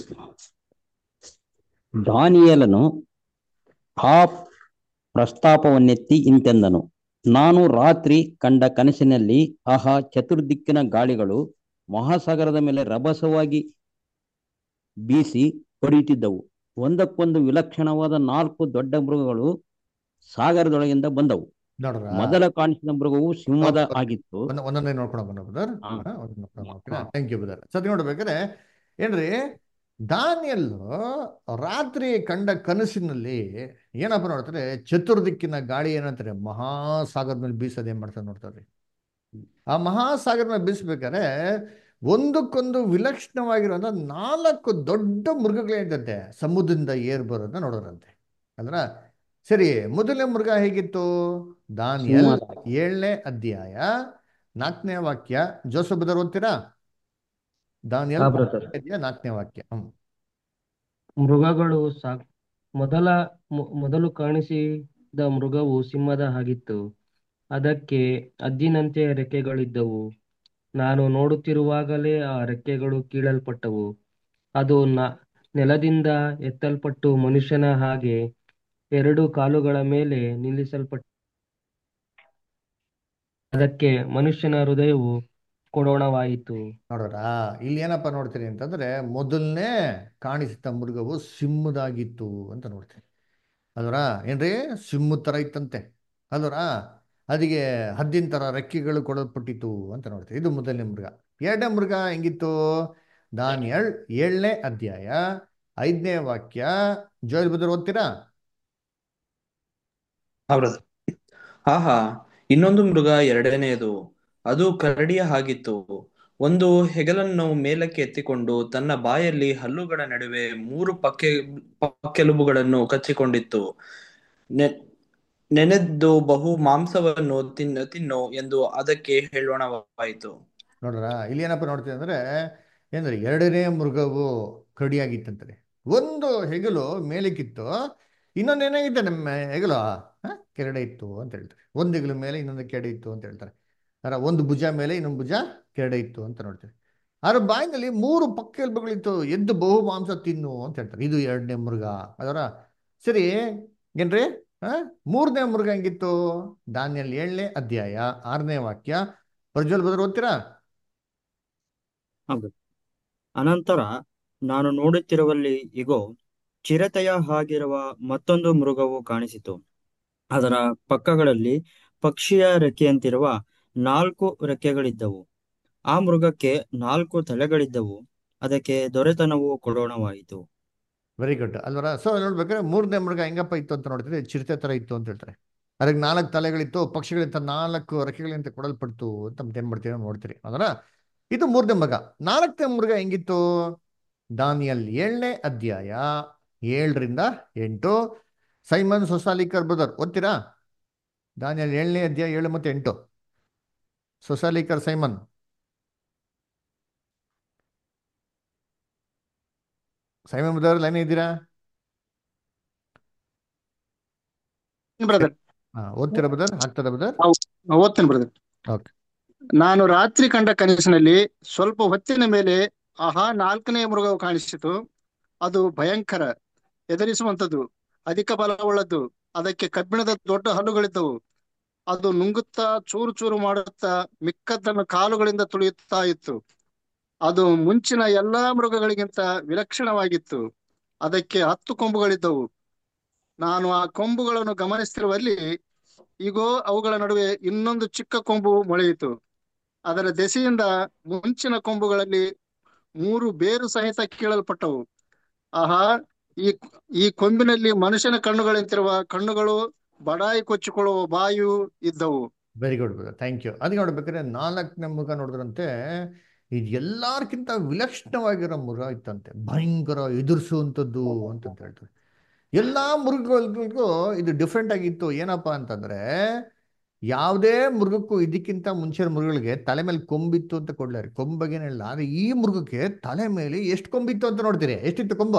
ದಾನಿಯೇಲನು ಆ ಪ್ರಸ್ತಾಪವನ್ನೆತ್ತಿ ಇಂತೆಂದನು ನಾನು ರಾತ್ರಿ ಕಂಡ ಕನಸಿನಲ್ಲಿ ಆಹಾ ಚತುರ್ದಿಕ್ಕಿನ ಗಾಳಿಗಳು ಮಹಾಸಾಗರದ ಮೇಲೆ ರಭಸವಾಗಿ ಬೀಸಿ ಹೊಡೆಯುತ್ತಿದ್ದವು ಒಂದಕ್ಕೊಂದು ವಿಲಕ್ಷಣವಾದ ನಾಲ್ಕು ದೊಡ್ಡ ಮೃಗಗಳು ಸಾಗರದೊಳಗಿಂದ ಬಂದವು ನೋಡ್ರ ಮೊದಲ ಕಾಣಿಸಿದ ಮೃಗವು ಸಿಂಹದ ಆಗಿತ್ತು ಒಂದ್- ಒಂದೊಂದೇ ನೋಡ್ಕೊಂಡು ಬನ್ನ ಬದರ್ ಹಾ. ಥ್ಯಾಂಕ್ ಯು ಬದರ್ ಸತಿ ನೋಡ್ಬೇಕಾದ್ರೆ ಏನ್ರಿ ದಾನಿಯಲ್ಲು ರಾತ್ರಿ ಕಂಡ ಕನಸಿನಲ್ಲಿ ಏನಪ್ಪ ನೋಡ್ತಾರೆ ಚತುರ್ದಿಕ್ಕಿನ ಗಾಳಿ ಏನಂತಾರೆ ಮಹಾಸಾಗರ ಮೇಲೆ ಬೀಸೋದು ಏನ್ ಮಾಡ್ತಾರೆ ನೋಡ್ತಾರೆ ಆ ಮಹಾಸಾಗರ ಮೇಲೆ ಬೀಸ್ಬೇಕಾದ್ರೆ ಒಂದಕ್ಕೊಂದು ವಿಲಕ್ಷಣವಾಗಿರುವಂತ ನಾಲ್ಕು ದೊಡ್ಡ ಮೃಗಗಳೇನಿದಂತೆ ಸಮುದ್ರದಿಂದ ಏರ್ ಬರೋದನ್ನ ನೋಡೋರಂತೆ ಅಂದ್ರ ಸರಿ ಮೊದಲನೇ ಮೃಗ ಹೇಗಿತ್ತು ದಾನಿಯಲ್ ಸಿಂಹದ ಏಳನೇ ಅಧ್ಯಾಯ ನಾಲ್ಕನೇ ವಾಕ್ಯ ಜೋಸಫ್ ಬದರ್ ಓದ್ತೀರಾ ದಾನಿಯಲ್ ಹಾ, brother. ಅಧ್ಯಾಯ ನಾಲ್ಕನೇ ವಾಕ್ಯ ಹ್ಮ್ ಮೃಗಗಳು ಸಾಕ್ ಮೊದಲ ಮೊ- ಮೊದಲು ಕಾಣಿಸಿದ ಮೃಗವು ಸಿಂಹದ ಹಾಗಿತ್ತು ಅದಕ್ಕೆ ಹದ್ದಿನಂತೆ ರೆಕ್ಕೆಗಳಿದ್ದವು ನಾನು ನೋಡುತ್ತಿರುವಾಗಲೇ ಆ ರೆಕ್ಕೆಗಳು ಕೀಳಲ್ಪಟ್ಟವು ಅದು ನ ನೆಲದಿಂದ ಎತ್ತಲ್ಪಟ್ಟು ಮನುಷ್ಯನ ಹಾಗೆ ಎರಡು ಕಾಲುಗಳ ಮೇಲೆ ನಿಲ್ಲಿಸಲ್ಪಟ್ಟ ಅದಕ್ಕೆ ಮನುಷ್ಯನ ಹೃದಯವು ಕೊಡೋಣವಾಯಿತು ನೋಡೋರ ಇಲ್ಲಿ ಏನಪ್ಪ ನೋಡ್ತೀರಿ ಅಂತಂದ್ರೆ ಮೊದಲನೇ ಕಾಣಿಸಿದ ಮೃಗವು ಸಿಂಹದಾಗಿತ್ತು ಅಂತ ನೋಡ್ತೀರಿ ಅಲ್ವರ ಏನ್ರಿ ಸಿಂಹ ತರ ಇತ್ತಂತೆ ಅಲ್ವರ ಅದಕ್ಕೆ ಹದ್ದಿನ ತರ ರೆಕ್ಕೆಗಳು ಕೊಡಲ್ಪಟ್ಟಿತ್ತು ಅಂತ ನೋಡ್ತೀವಿ ಇದು ಮೊದಲನೇ ಮೃಗ ಎರಡನೇ ಮೃಗ ಹೆಂಗಿತ್ತು ದಾನಿಯಲ್ ಏಳನೇ ಅಧ್ಯಾಯ ಐದನೇ ವಾಕ್ಯ ಜೋಯಲ್ ಬದರ್ ಓದ್ತೀರಾ ಹೌದು ಆಹಾ ಇನ್ನೊಂದು ಮೃಗ ಎರಡನೆಯದು ಅದು ಕರಡಿಯ ಹಾಗಿತ್ತು ಒಂದು ಹೆಗಲನ್ನು ಮೇಲಕ್ಕೆ ಎತ್ತಿಕೊಂಡು ತನ್ನ ಬಾಯಲ್ಲಿ ಹಲ್ಲುಗಳ ನಡುವೆ ಮೂರು ಪಕ್ಕೆ ಪಕ್ಕೆಲುಬುಗಳನ್ನು ಕಚ್ಚಿಕೊಂಡಿತ್ತು ನೆ- ನೆನೆದ್ದು ಬಹು ಮಾಂಸವನ್ನು ತಿನ್ನು ತಿನ್ನು ಎಂದು ಅದಕ್ಕೆ ಹೇಳೋಣವಾಯಿತು ನೋಡ್ರ ಇಲ್ಲಿ ಏನಪ್ಪ ನೋಡ್ತೀವಿ ಅಂದ್ರೆ ಏನಂದ್ರೆ ಎರಡನೇ ಮೃಗವು ಕಡಿಯಾಗಿತ್ತಂತಾರೆ ಒಂದು ಹೆಗಲು ಮೇಲಕ್ಕಿತ್ತು ಇನ್ನೊಂದು ಏನಾಗಿತ್ತು ನಮ್ಮ ಹೆಗಲು ಆ, ಕೆರಡೆ ಇತ್ತು ಅಂತ ಹೇಳ್ತಾರೆ ಒಂದು ಹೆಗಲು ಮೇಲೆ ಇನ್ನೊಂದು ಕೆರಡೆ ಇತ್ತು ಅಂತ ಹೇಳ್ತಾರೆ ಅದರ ಒಂದು ಭುಜ ಮೇಲೆ ಇನ್ನೊಂದು ಭುಜ ಕೆರಡೆ ಇತ್ತು ಅಂತ ನೋಡ್ತೀವಿ ಅದರ ಬಾಯಿನಲ್ಲಿ ಮೂರು ಪಕ್ಕೆಲುಬುಗಳಿತ್ತು ಎದ್ದು ಬಹು ಮಾಂಸ ತಿನ್ನು ಅಂತ ಹೇಳ್ತಾರೆ ಇದು ಎರಡನೇ ಮೃಗ ಅದರ ಸರಿ ಏನ್ರಿ ಆ ಮೂರನೇ ಮೃಗ ಹೆಂಗಿತ್ತು ದಾನಿಯಲ್ಲಿ ಏಳನೇ ಅಧ್ಯಾಯ ಆರನೇ ವಾಕ್ಯ ಪ್ರಜ್ವಲ್ ಬದ್ರ ಓದ್ತೀರಾ ಹೌದು ಅನಂತರ ನಾನು ನೋಡುತ್ತಿರುವಲ್ಲಿ ಇಗೋ ಚಿರತೆಯ ಹಾಗಿರುವ ಮತ್ತೊಂದು ಮೃಗವು ಕಾಣಿಸಿತು ಅದರ ಪಕ್ಕಗಳಲ್ಲಿ ಪಕ್ಷಿಯ ರೆಕ್ಕೆಯಂತಿರುವ ನಾಲ್ಕು ರೆಕ್ಕೆಗಳಿದ್ದವು ಆ ಮೃಗಕ್ಕೆ ನಾಲ್ಕು ತಲೆಗಳಿದ್ದವು ಅದಕ್ಕೆ ದೊರೆತನವು ಕೊಡೋಣವಾಯಿತು ವೆರಿ ಗುಡ್ ಅಲ್ವರ ಸೊ ನೋಡ್ಬೇಕಾದ್ರೆ ಮೂರನೇ ಮೃಗ ಹೆಂಗಪ್ಪ ಇತ್ತು ಅಂತ ನೋಡ್ತೀರಿ ಚಿರತೆ ತರ ಇತ್ತು ಅಂತ ಹೇಳ್ತಾರೆ ಅದಕ್ಕೆ ನಾಲ್ಕು ತಲೆಗಳಿತ್ತು ಪಕ್ಷಿಗಳಿಂದ ನಾಲ್ಕು ರೆಕ್ಕೆಗಳಿಂದ ಕೊಡಲ್ಪಡ್ತು ಅಂತ ಮತ್ತೆ ಏನ್ ಮಾಡ್ತೀವಿ ನೋಡ್ತೀರಿ ಅದರ ಇದು ಮೂರನೇ ಮೃಗ ನಾಲ್ಕನೇ ಮೃಗ ಹೆಂಗಿತ್ತು ದಾನಿಯಲ್ ಏಳನೇ ಅಧ್ಯಾಯ ಏಳರಿಂದ ಎಂಟು ಸೈಮನ್ ಸೊಸಾಲಿಕರ್ ಬ್ರದರ್ ಓದ್ತೀರಾ ದಾನಿಯಲ್ ಏಳನೇ ಅಧ್ಯಾಯ ಏಳು ಮತ್ತೆ ಎಂಟು Sosalikar Simon Simon brother line ಇದ್ದೀರಾ ಬ್ರದರ್ ಹಾ ಓದ್ತೀರಾ ಬ್ರದರ್ ಆಗ್ತದ ಬ್ರದರ್ ಓದ್ತೇನೆ ಬ್ರದರ್ ಓಕೆ ನಾನು ರಾತ್ರಿ ಕಂಡ ಕನಸಿನಲ್ಲಿ ಸ್ವಲ್ಪ ಹೊತ್ತಿನ ಮೇಲೆ ಆಹಾ ನಾಲ್ಕನೇ ಮೃಗವು ಕಾಣಿಸಿತು ಅದು ಭಯಂಕರ ಎದುರಿಸುವಂತದ್ದು ಅಧಿಕ ಬಲವುಳ್ಳದ್ದು ಅದಕ್ಕೆ ಕಬ್ಬಿಣದ ದೊಡ್ಡ ಹಲ್ಲುಗಳಿದ್ದವು ಅದು ನುಂಗುತ್ತಾ ಚೂರು ಚೂರು ಮಾಡುತ್ತಾ ಮಿಕ್ಕದ್ದನ್ನು ಕಾಲುಗಳಿಂದ ತುಳಿಯುತ್ತಾ ಇತ್ತು ಅದು ಮುಂಚಿನ ಎಲ್ಲಾ ಮೃಗಗಳಿಗಿಂತ ವಿಲಕ್ಷಣವಾಗಿತ್ತು ಅದಕ್ಕೆ ಹತ್ತು ಕೊಂಬುಗಳಿದ್ದವು ನಾನು ಆ ಕೊಂಬುಗಳನ್ನು ಗಮನಿಸ್ತಿರುವಲ್ಲಿ ಈಗೋ ಅವುಗಳ ನಡುವೆ ಇನ್ನೊಂದು ಚಿಕ್ಕ ಕೊಂಬು ಮೊಳೆಯಿತು ಅದರ ದೆಸೆಯಿಂದ ಮುಂಚಿನ ಕೊಂಬುಗಳಲ್ಲಿ ಮೂರು ಬೇರು ಸಹಿತ ಕೀಳಲ್ಪಟ್ಟವು ಆಹಾ ಈ ಈ ಕೊಂಬಿನಲ್ಲಿ ಮನುಷ್ಯನ ಕಣ್ಣುಗಳಂತಿರುವ ಕಣ್ಣುಗಳು ಬಡಾಯಿ ಕೊಚ್ಚಿಕೊಳ್ಳುವ ಬಾಯು ಇದ್ದವು very good brother thank you ಅದಕ್ಕೆ ನೋಡ್ಬೇಕಾದ್ರೆ ನಾಲ್ಕನೇ ಮೃಗ ನೋಡಿದ್ರಂತೆ ಇದು ಎಲ್ಲಾರ್ಕಿಂತ ವಿಲಕ್ಷಣವಾಗಿರೋ ಮೃಗ ಇತ್ತಂತೆ ಭಯಂಕರ ಎದುರಿಸುವಂಥದ್ದು ಅಂತಂತ ಹೇಳ್ತಾರೆ ಎಲ್ಲಾ ಮೃಗಗಳಿಗೂ ಇದು ಡಿಫ್ರೆಂಟ್ ಆಗಿತ್ತು ಏನಪ್ಪ ಅಂತಂದ್ರೆ ಯಾವುದೇ ಮೃಗಕ್ಕೂ ಇದಕ್ಕಿಂತ ಮುಂಚೆ ಮೃಗಗಳಿಗೆ ತಲೆ ಮೇಲೆ ಕೊಂಬಿತ್ತು ಅಂತ ಕೊಡ್ಲಾರಿ ಕೊಂಬಗೇನಿಲ್ಲ ಆದ್ರೆ ಈ ಮೃಗಕ್ಕೆ ತಲೆ ಮೇಲೆ ಎಷ್ಟು ಕೊಂಬಿತ್ತು ಅಂತ ನೋಡ್ತೀರಿ ಎಷ್ಟಿತ್ತು ಕೊಂಬ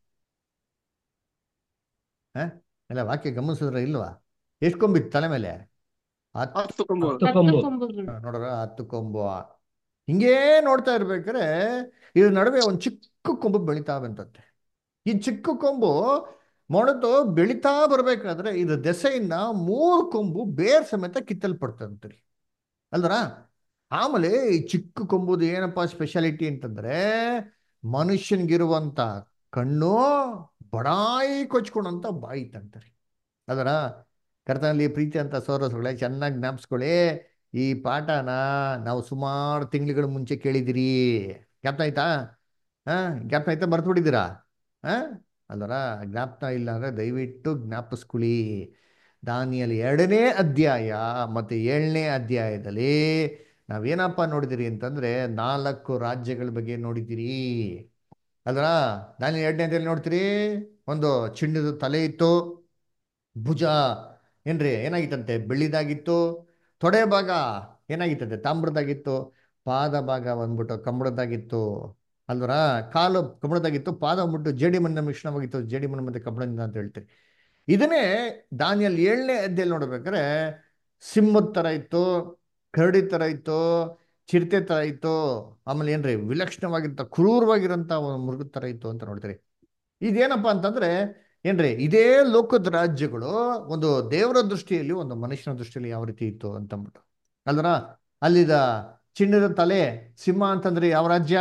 ಹ ಎಲ್ಲ ವಾಕ್ಯ ಗಮನಿಸಿದ್ರೆ ಇಲ್ವಾ ಎಷ್ಟು ಕೊಂಬಿತ್ತು ತಲೆ ಮೇಲೆ ಹತ್ತು ಹತ್ತು ಕೊಂಬುಗಳು ಹತ್ತು ಹತ್ತು ಕೊಂಬು ಕೊಂಬುಗಳು ನೋಡ್ರ ಹತ್ತು ಕೊಂಬು ಹಿಂಗೇ ನೋಡ್ತಾ ಇರ್ಬೇಕಾದ್ರೆ ಇದ್ರ ನಡುವೆ ಒಂದು ಚಿಕ್ಕ ಕೊಂಬು ಬೆಳಿತಾ ಬಂತಂತೆ ಈ ಚಿಕ್ಕ ಕೊಂಬು ಮೊಣತು ಬೆಳಿತಾ ಬರ್ಬೇಕಾದ್ರೆ ಇದ್ರ ದೆಸೆಯಿಂದ ಮೂರು ಕೊಂಬು ಬೇರ್ ಸಮೇತ ಕಿತ್ತಲ್ಪಡ್ತಂತ್ರಿ ಅಲ್ದರ ಆಮೇಲೆ ಈ ಚಿಕ್ಕ ಕೊಂಬುದು ಏನಪ್ಪಾ ಸ್ಪೆಷಾಲಿಟಿ ಅಂತಂದ್ರೆ ಮನುಷ್ಯನ್ಗಿರುವಂತ ಕಣ್ಣು ಬಡಾಯಿ ಕೊಚ್ಕೊಂಡಂತ ಬಾಯಿ ತಂತ್ರಿ ಅದರ ಕರ್ತನಲ್ಲಿ ಪ್ರೀತಿ ಅಂತ ಸೋರಸುಗಳೇ ಚೆನ್ನಾಗಿ ಜ್ಞಾಪಿಸ್ಕೊಳ್ಳಿ ಈ ಪಾಠನ ನಾವು ಸುಮಾರು ತಿಂಗಳುಗಳ ಮುಂಚೆ ಕೇಳಿದಿರಿ ಜ್ಞಾಪನ ಆಯ್ತಾ ಹಾ ಜ್ಞಾಪನ ಆಯ್ತಾ ಮರ್ತು ಬಿಟ್ಟಿದ್ದೀರಾ ಹಾ ಅಲ್ಲರ ಜ್ಞಾಪನ ಇಲ್ಲ ಅಂದ್ರೆ ದಯವಿಟ್ಟು ಜ್ಞಾಪಿಸ್ಕೊಳ್ಳಿ ದಾನಿಯಲ್ಲಿ ಎರಡನೇ ಅಧ್ಯಾಯ ಮತ್ತು ಏಳನೇ ಅಧ್ಯಾಯದಲ್ಲಿ ನಾವೇನಪ್ಪ ನೋಡಿದಿರಿ ಅಂತಂದ್ರೆ ನಾಲ್ಕು ರಾಜ್ಯಗಳ ಬಗ್ಗೆ ನೋಡಿದಿರಿ ಅಲ್ರ ದಾನಿ ಎರಡನೇ ಅಧ್ಯಾಯದಲ್ಲಿ ನೋಡ್ತೀರಿ ಒಂದು ಚಿನ್ನದ ತಲೆ ಇತ್ತು ಭುಜ ಏನ್ರಿ ಏನಾಗಿತ್ತಂತೆ ಬೆಳ್ಳಿದಾಗಿತ್ತು ತೊಡೆ ಭಾಗ ಏನಾಗಿತ್ತಂತೆ ತಾಮ್ರದಾಗಿತ್ತು ಪಾದ ಭಾಗ ಬಂದ್ಬಿಟ್ಟು ಕಬ್ಬಣದಾಗಿತ್ತು ಅಲ್ವರ ಕಾಲು ಕಬ್ಬಣದಾಗಿತ್ತು ಪಾದ ಬಂದ್ಬಿಟ್ಟು ಜೇಡಿ ಮಣ್ಣಿನ ಮಿಶ್ರಣವಾಗಿತ್ತು ಜೇಡಿ ಮಣ್ಣು ಮತ್ತೆ ಕಬ್ಬಣದಿಂದ ಅಂತ ಹೇಳ್ತೀರಿ ಇದನ್ನೇ ದಾನಿಯಲ್ಲಿ ಏಳನೇ ಅಧ್ಯಾಯ ನೋಡ್ಬೇಕಾದ್ರೆ ಸಿಂಹದ ಥರ ಇತ್ತು ಕರಡಿ ಥರ ಇತ್ತು ಚಿರತೆ ಥರ ಇತ್ತು ಆಮೇಲೆ ಏನ್ರಿ ವಿಲಕ್ಷಣವಾಗಿರ್ತ ಕ್ರೂರವಾಗಿರೋಂಥ ಒಂದು ಮೃಗದ ಥರ ಇತ್ತು ಅಂತ ನೋಡ್ತೀರಿ ಇದೇನಪ್ಪ ಅಂತಂದ್ರೆ ಏನ್ರಿ ಇದೇ ಲೋಕದ ರಾಜ್ಯಗಳು ಒಂದು ದೇವರ ದೃಷ್ಟಿಯಲ್ಲಿ ಒಂದು ಮನುಷ್ಯನ ದೃಷ್ಟಿಯಲ್ಲಿ ಯಾವ ರೀತಿ ಇತ್ತು ಅಂತಂದ್ಬಿಟ್ಟು ಅಲ್ದರ ಅಲ್ಲಿದ ಚಿನ್ನದ ತಲೆ ಸಿಂಹ ಅಂತಂದ್ರೆ ಯಾವ ರಾಜ್ಯ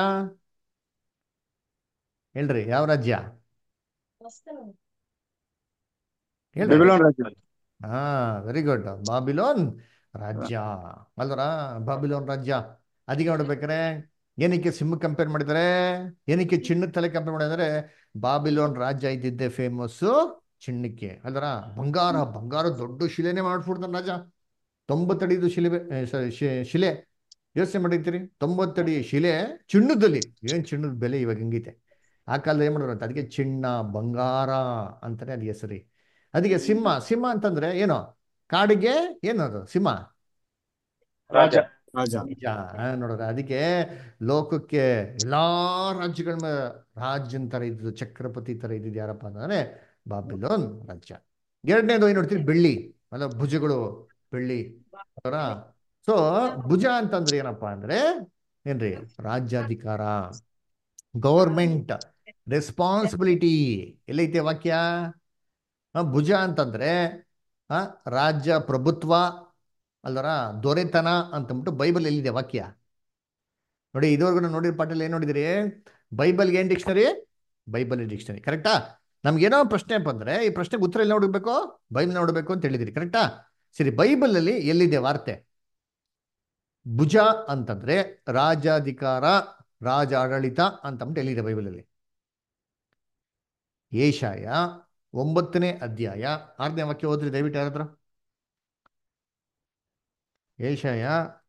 ಹೇಳ್ರಿ ಯಾವ ರಾಜ್ಯ ಹೇಳ್ರಿ ಬೆಬಿಲೋನ್ ರಾಜ್ಯ ಹಾ ವೆರಿ ಗುಡ್ ಬಾಬಿಲೋನ್ ರಾಜ್ಯ ಅಲ್ದರ ಬಾಬಿಲೋನ್ ರಾಜ್ಯ ಅದಕ್ಕೆ ನೋಡ್ಬೇಕಾರೆ ಏನಕ್ಕೆ ಸಿಂಹ ಕಂಪೇರ್ ಮಾಡಿದ್ದಾರೆ ಏನಕ್ಕೆ ಚಿನ್ನದ ತಲೆ ಕಂಪೇರ್ ಮಾಡಿದರೆ ಬಾಬಿಲೋನ್ ರಾಜ್ಯ ಇದ್ದಿದ್ದೆ ಫೇಮಸ್ಸು ಚಿನ್ನಕ್ಕೆ ಅಲ್ದರ ಬಂಗಾರ ಬಂಗಾರ ದೊಡ್ಡ ಶಿಲೆನೇ ಮಾಡ್ಬಿಡ್ತಾನೆ ರಾಜ ತೊಂಬತ್ತಡಿದು ಶಿಲೆ ಶಿಲೆ ಯೋಚನೆ ಮಾಡಿರ್ತೀರಿ ತೊಂಬತ್ತಡಿ ಶಿಲೆ ಚಿನ್ನದಲ್ಲಿ ಏನು ಚಿನ್ನದ ಬೆಲೆ ಇವಾಗ ಹೆಂಗೈತೆ ಆ ಕಾಲದಲ್ಲಿ ಏನು ಮಾಡೋರು ಅಂತ ಅದಕ್ಕೆ ಚಿನ್ನ ಬಂಗಾರ ಅಂತಾನೆ ಅದು ಹೆಸರಿ ಅದಕ್ಕೆ ಸಿಂಹ ಸಿಂಹ ಅಂತಂದ್ರೆ ಏನು ಕಾಡಿಗೆ ಏನು ಅದು ಸಿಂಹ ರಾಜ ರಾಜ ನಿಜ ನೋಡ್ರ ಅದಕ್ಕೆ ಲೋಕಕ್ಕೆ ಎಲ್ಲಾ ರಾಜ್ಯಗಳ ಮೇಲೆ ರಾಜ್ಯನ ತರ ಇದ್ದು ಚಕ್ರಪತಿ ತರ ಇದ್ದಿದ್ದು ಯಾರಪ್ಪ ಅಂದ್ರೆ ಬಾಬಿಲೋನ್ ರಾಜ್ಯ ಎರಡನೇದು ಏನ್ ನೋಡ್ತೀವಿ ಬೆಳ್ಳಿ ಅಲ್ಲ ಭುಜಗಳು ಬೆಳ್ಳಿ ಅವರ ಸೊ ಭುಜ ಅಂತಂದ್ರೆ ಏನಪ್ಪಾ ಅಂದ್ರೆ ಏನ್ರಿ ರಾಜ್ಯಾಧಿಕಾರ ಗೌರ್ಮೆಂಟ್ ರೆಸ್ಪಾನ್ಸಿಬಿಲಿಟಿ ಎಲ್ಲೈತೆ ವಾಕ್ಯ ಆ, ಭುಜ ಅಂತಂದ್ರೆ ಆ, ರಾಜ್ಯ ಪ್ರಭುತ್ವ ಅಲ್ವರ ದೊರೆತನ ಅಂತಂದ್ಬಿಟ್ಟು ಬೈಬಲ್ ಎಲ್ಲಿದೆ ವಾಕ್ಯ ನೋಡಿ ಇದುವರೆಗೂ ನಾವು ನೋಡಿರೋ ಪಾಠಲ್ಲಿ ಏನು ನೋಡಿದಿರಿ ಬೈಬಲ್ಗೆ ಏನು ಡಿಕ್ಷನರಿ ಬೈಬಲ್ ಡಿಕ್ಷನರಿ ಕರೆಕ್ಟಾ ನಮ್ಗೇನೋ ಪ್ರಶ್ನೆ ಬಂದ್ರೆ ಈ ಪ್ರಶ್ನೆಗೆ ಉತ್ತರ ಎಲ್ಲಿ ನೋಡಬೇಕು ಬೈಬಲ್ ನೋಡಬೇಕು ಅಂತ ಹೇಳಿದಿರಿ ಕರೆಕ್ಟಾ ಸರಿ ಬೈಬಲಲ್ಲಿ ಎಲ್ಲಿದೆ ವಾರ್ತೆ ಭುಜ ಅಂತಂದ್ರೆ ರಾಜಾಧಿಕಾರ ರಾಜ ಆಡಳಿತ ಅಂತಂದ್ಬಿಟ್ಟು ಎಲ್ಲಿದೆ ಬೈಬಲಲ್ಲಿ ಏಷಾಯ ಒಂಬತ್ತನೇ ಅಧ್ಯಾಯ ಆರನೇ ವಾಕ್ಯ ಓದ್ರಿ ದಯವಿಟ್ಟು ಯಾರಾದ್ರ ಏಷಾಯ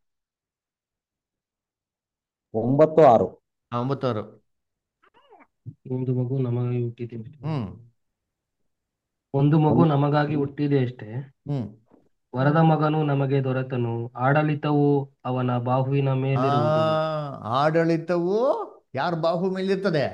ಒಂಬತ್ತು ಆರು ಆ, ಒಂಬತ್ತಾರು ಒಂದು ಮಗು ನಮಗಾಗಿ ಹುಟ್ಟಿದೆ ಹ್ಮ್ ಒಂದು ಮಗು ನಮಗಾಗಿ ಹುಟ್ಟಿದೆ ಅಷ್ಟೇ ಹ್ಮ್ ವರದ ಮಗನು ನಮಗೆ ದೊರೆತನು ಆಡಳಿತವು ಅವನ ಬಾಹುವಿನ ಆ ಮೇಲಿರುವುದು ಆಡಳಿತವು ಯಾರ ಬಾಹು ಮೇಲಿರ್ತದೆ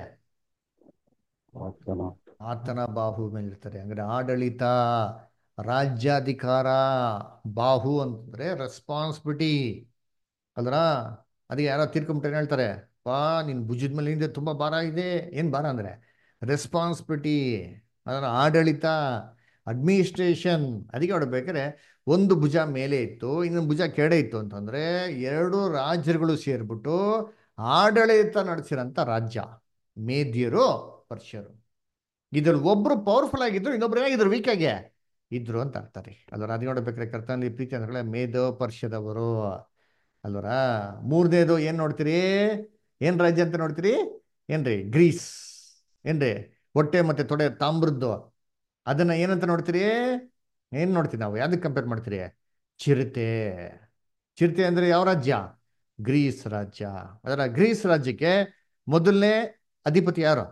ಆತನ ಆತನ ಬಾಹು ಮೇಲಿರ್ತದೆ ಅಂದ್ರೆ ಆಡಳಿತ ರಾಜ್ಯಾಧಿಕಾರ ಬಾಹು ಅಂತಂದ್ರೆ ರೆಸ್ಪಾನ್ಸಿಬಿಲಿಟಿ ಅಲ್ರ ಅದಕ್ಕೆ ಯಾರೋ ತೀರ್ಕೊಂಬಿಟ್ರೆ ಹೇಳ್ತಾರೆ ವಾ ನಿನ್ ಭುಜದ ಮೇಲೆ ಹಿಂದೆ ತುಂಬಾ ಭಾರ ಇದೆ ಏನ್ ಭಾರ ಅಂದ್ರೆ ರೆಸ್ಪಾನ್ಸಿಬಿಲಿಟಿ ಅದರ ಆಡಳಿತ ಅಡ್ಮಿನಿಸ್ಟ್ರೇಷನ್ ಅದಕ್ಕೆ ನೋಡ್ಬೇಕಾದ್ರೆ ಒಂದು ಭುಜ ಮೇಲೆ ಇತ್ತು ಇನ್ನೊಂದು ಭುಜ ಕೆಡೆ ಇತ್ತು ಅಂತಂದ್ರೆ ಎರಡು ರಾಜ್ಯಗಳು ಸೇರ್ಬಿಟ್ಟು ಆಡಳಿತ ನಡೆಸಿರಂತ ರಾಜ್ಯ ಮೇದ್ಯರು ಪರ್ಷರು ಇದ್ರಲ್ಲಿ ಒಬ್ರು ಪವರ್ಫುಲ್ ಆಗಿದ್ರು ಇನ್ನೊಬ್ರು ಏನಾಗಿದ್ರು ವೀಕ್ ಆಗಿ ಇದ್ರು ಅಂತ ಅರ್ಥ ರೀ ಅಲ್ವರ ಅದು ನೋಡ್ಬೇಕಾದ್ರೆ ಕರ್ತನಲ್ಲಿ ಪ್ರೀತಿ ಅಂದ್ರೆ ಮೇಧೋ ಪರ್ಷದವರು ಅಲ್ವರ ಮೂರನೇದು ಏನ್ ನೋಡ್ತೀರಿ ಏನ್ ರಾಜ್ಯ ಅಂತ ನೋಡ್ತೀರಿ ಏನ್ರಿ ಗ್ರೀಸ್ ಏನ್ರಿ ಹೊಟ್ಟೆ ಮತ್ತೆ ತೊಡೆ ತಾಮ್ರದ್ದು ಅದನ್ನ ಏನಂತ ನೋಡ್ತೀರಿ ಏನ್ ನೋಡ್ತೀವಿ ನಾವು ಯಾವ್ದಕ್ಕೆ ಕಂಪೇರ್ ಮಾಡ್ತೀರಿ ಚಿರತೆ ಚಿರತೆ ಅಂದ್ರೆ ಯಾವ ರಾಜ್ಯ ಗ್ರೀಸ್ ರಾಜ್ಯ ಅದರ ಗ್ರೀಸ್ ರಾಜ್ಯಕ್ಕೆ ಮೊದಲನೇ ಅಧಿಪತಿ ಯಾರು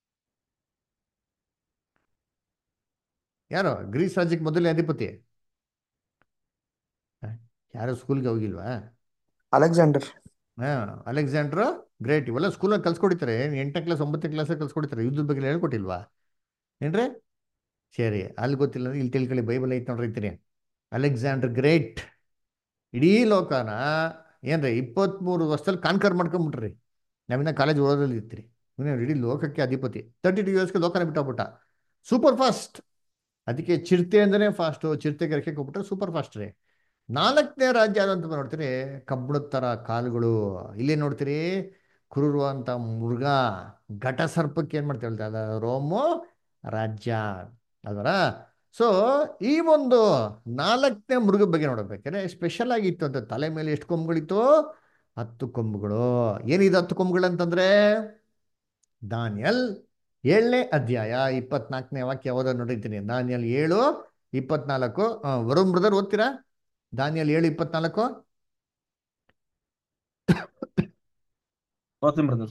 ಯಾರು ಗ್ರೀಸ್ ರಾಜ್ಯಕ್ಕೆ ಮೊದಲನೇ ಅಧಿಪತಿ ಹ? ಯಾರು ಸ್ಕೂಲ್ಗೆ ಹೋಗಿಲ್ವಾ ಅಲೆಕ್ಸಾಂಡರ್ ಹಾ ಅಲೆಕ್ಸಾಂಡ್ರ್ ಗ್ರೇಟ್ ಇವೆಲ್ಲ ಸ್ಕೂಲಲ್ಲಿ ಕಲ್ಸ್ಕೊಡಿತಾರೆ ಎಂಟನೇ ಕ್ಲಾಸ್ ಒಂಬತ್ತನೇ ಕ್ಲಾಸಲ್ಲಿ ಕಲ್ಸ್ಕೊಡಿತಾರೆ ಯುದ್ಧದ ಬಗ್ಗೆ ಹೇಳ್ಕೊಟ್ಟಿಲ್ವಾ ಏನ್ರಿ ಸರಿ ಅಲ್ಲಿ ಗೊತ್ತಿಲ್ಲ ಅಂದ್ರೆ ಇಲ್ಲಿ ತಿಳ್ಕೊಳ್ಳಿ ಬೈಬಲ್ ಐತೆ ನೋಡ್ರಿ ಐತಿರಿ ಅಲೆಕ್ಸಾಂಡರ್ ಗ್ರೇಟ್ ಇಡೀ ಲೋಕನ ಏನ್ರಿ ಇಪ್ಪತ್ತ್ಮೂರು ವರ್ಷದಲ್ಲಿ ಕಾನ್ಕರ್ ಮಾಡ್ಕೊಂಬಿಟ್ರಿ ನಾವಿನ್ನ ಕಾಲೇಜ್ ಓದೋದಲ್ಲಿ ಇರ್ತೀರಿ ಇವನು ಇಡೀ ಲೋಕಕ್ಕೆ ಅಧಿಪತಿ ತರ್ಟಿ ಟು ಇಯರ್ಸ್ಗೆ ಲೋಕನ ಬಿಟ್ಟಾಗ್ಬಿಟ್ಟ ಸೂಪರ್ ಫಾಸ್ಟ್ ಅದಕ್ಕೆ ಚಿರತೆ ಅಂದ್ರೆ ಫಾಸ್ಟು ಚಿರತೆಗೆ ರೆಕ್ಕೆ ಕೊಟ್ಬಿಟ್ರೆ ಸೂಪರ್ ಫಾಸ್ಟ್ ರೀ ನಾಲ್ಕನೇ ರಾಜ್ಯ ಯಾವುದು ಅಂತ ನೋಡ್ತೀರಿ ಕಬ್ಬಣದ ಥರ ಕಾಲುಗಳು ಇಲ್ಲಿ ನೋಡ್ತೀರಿ ಕುರುರು ಅಂತ ಮೃಗ ಘಟ ಸರ್ಪಕ್ಕೆ ಏನು ಮಾಡ್ತೀವಿ ಅದ ರೋಮು ರಾಜ್ಯ ಅದರ ಸೊ ಈ ಒಂದು ನಾಲ್ಕನೇ ಮೃಗ ಬಗ್ಗೆ ನೋಡಬೇಕಾದ್ರೆ ಸ್ಪೆಷಲ್ ಆಗಿತ್ತು ಅಂತ ತಲೆ ಮೇಲೆ ಎಷ್ಟು ಕೊಂಬುಗಳಿತ್ತು ಹತ್ತು ಕೊಂಬುಗಳು ಏನಿದೆ ಹತ್ತು ಕೊಂಬುಗಳು ಅಂತಂದ್ರೆ ದಾನಿಯಲ್ ಏಳನೇ ಅಧ್ಯಾಯ ಇಪ್ಪತ್ನಾಲ್ಕನೇ ವಾಕ್ಯ ಓದೋ ನೋಡಿರ್ತೀನಿ ದಾನಿಯಲ್ ಏಳು ಇಪ್ಪತ್ನಾಲ್ಕು ಆ, ವರುಣ್ ಬ್ರದರ್ ಓದ್ತೀರಾ ದಾನಿಯಲ್ ಏಳು ಇಪ್ಪತ್ನಾಲ್ಕು ಓದ್ತೀನಿ ಬ್ರದರ್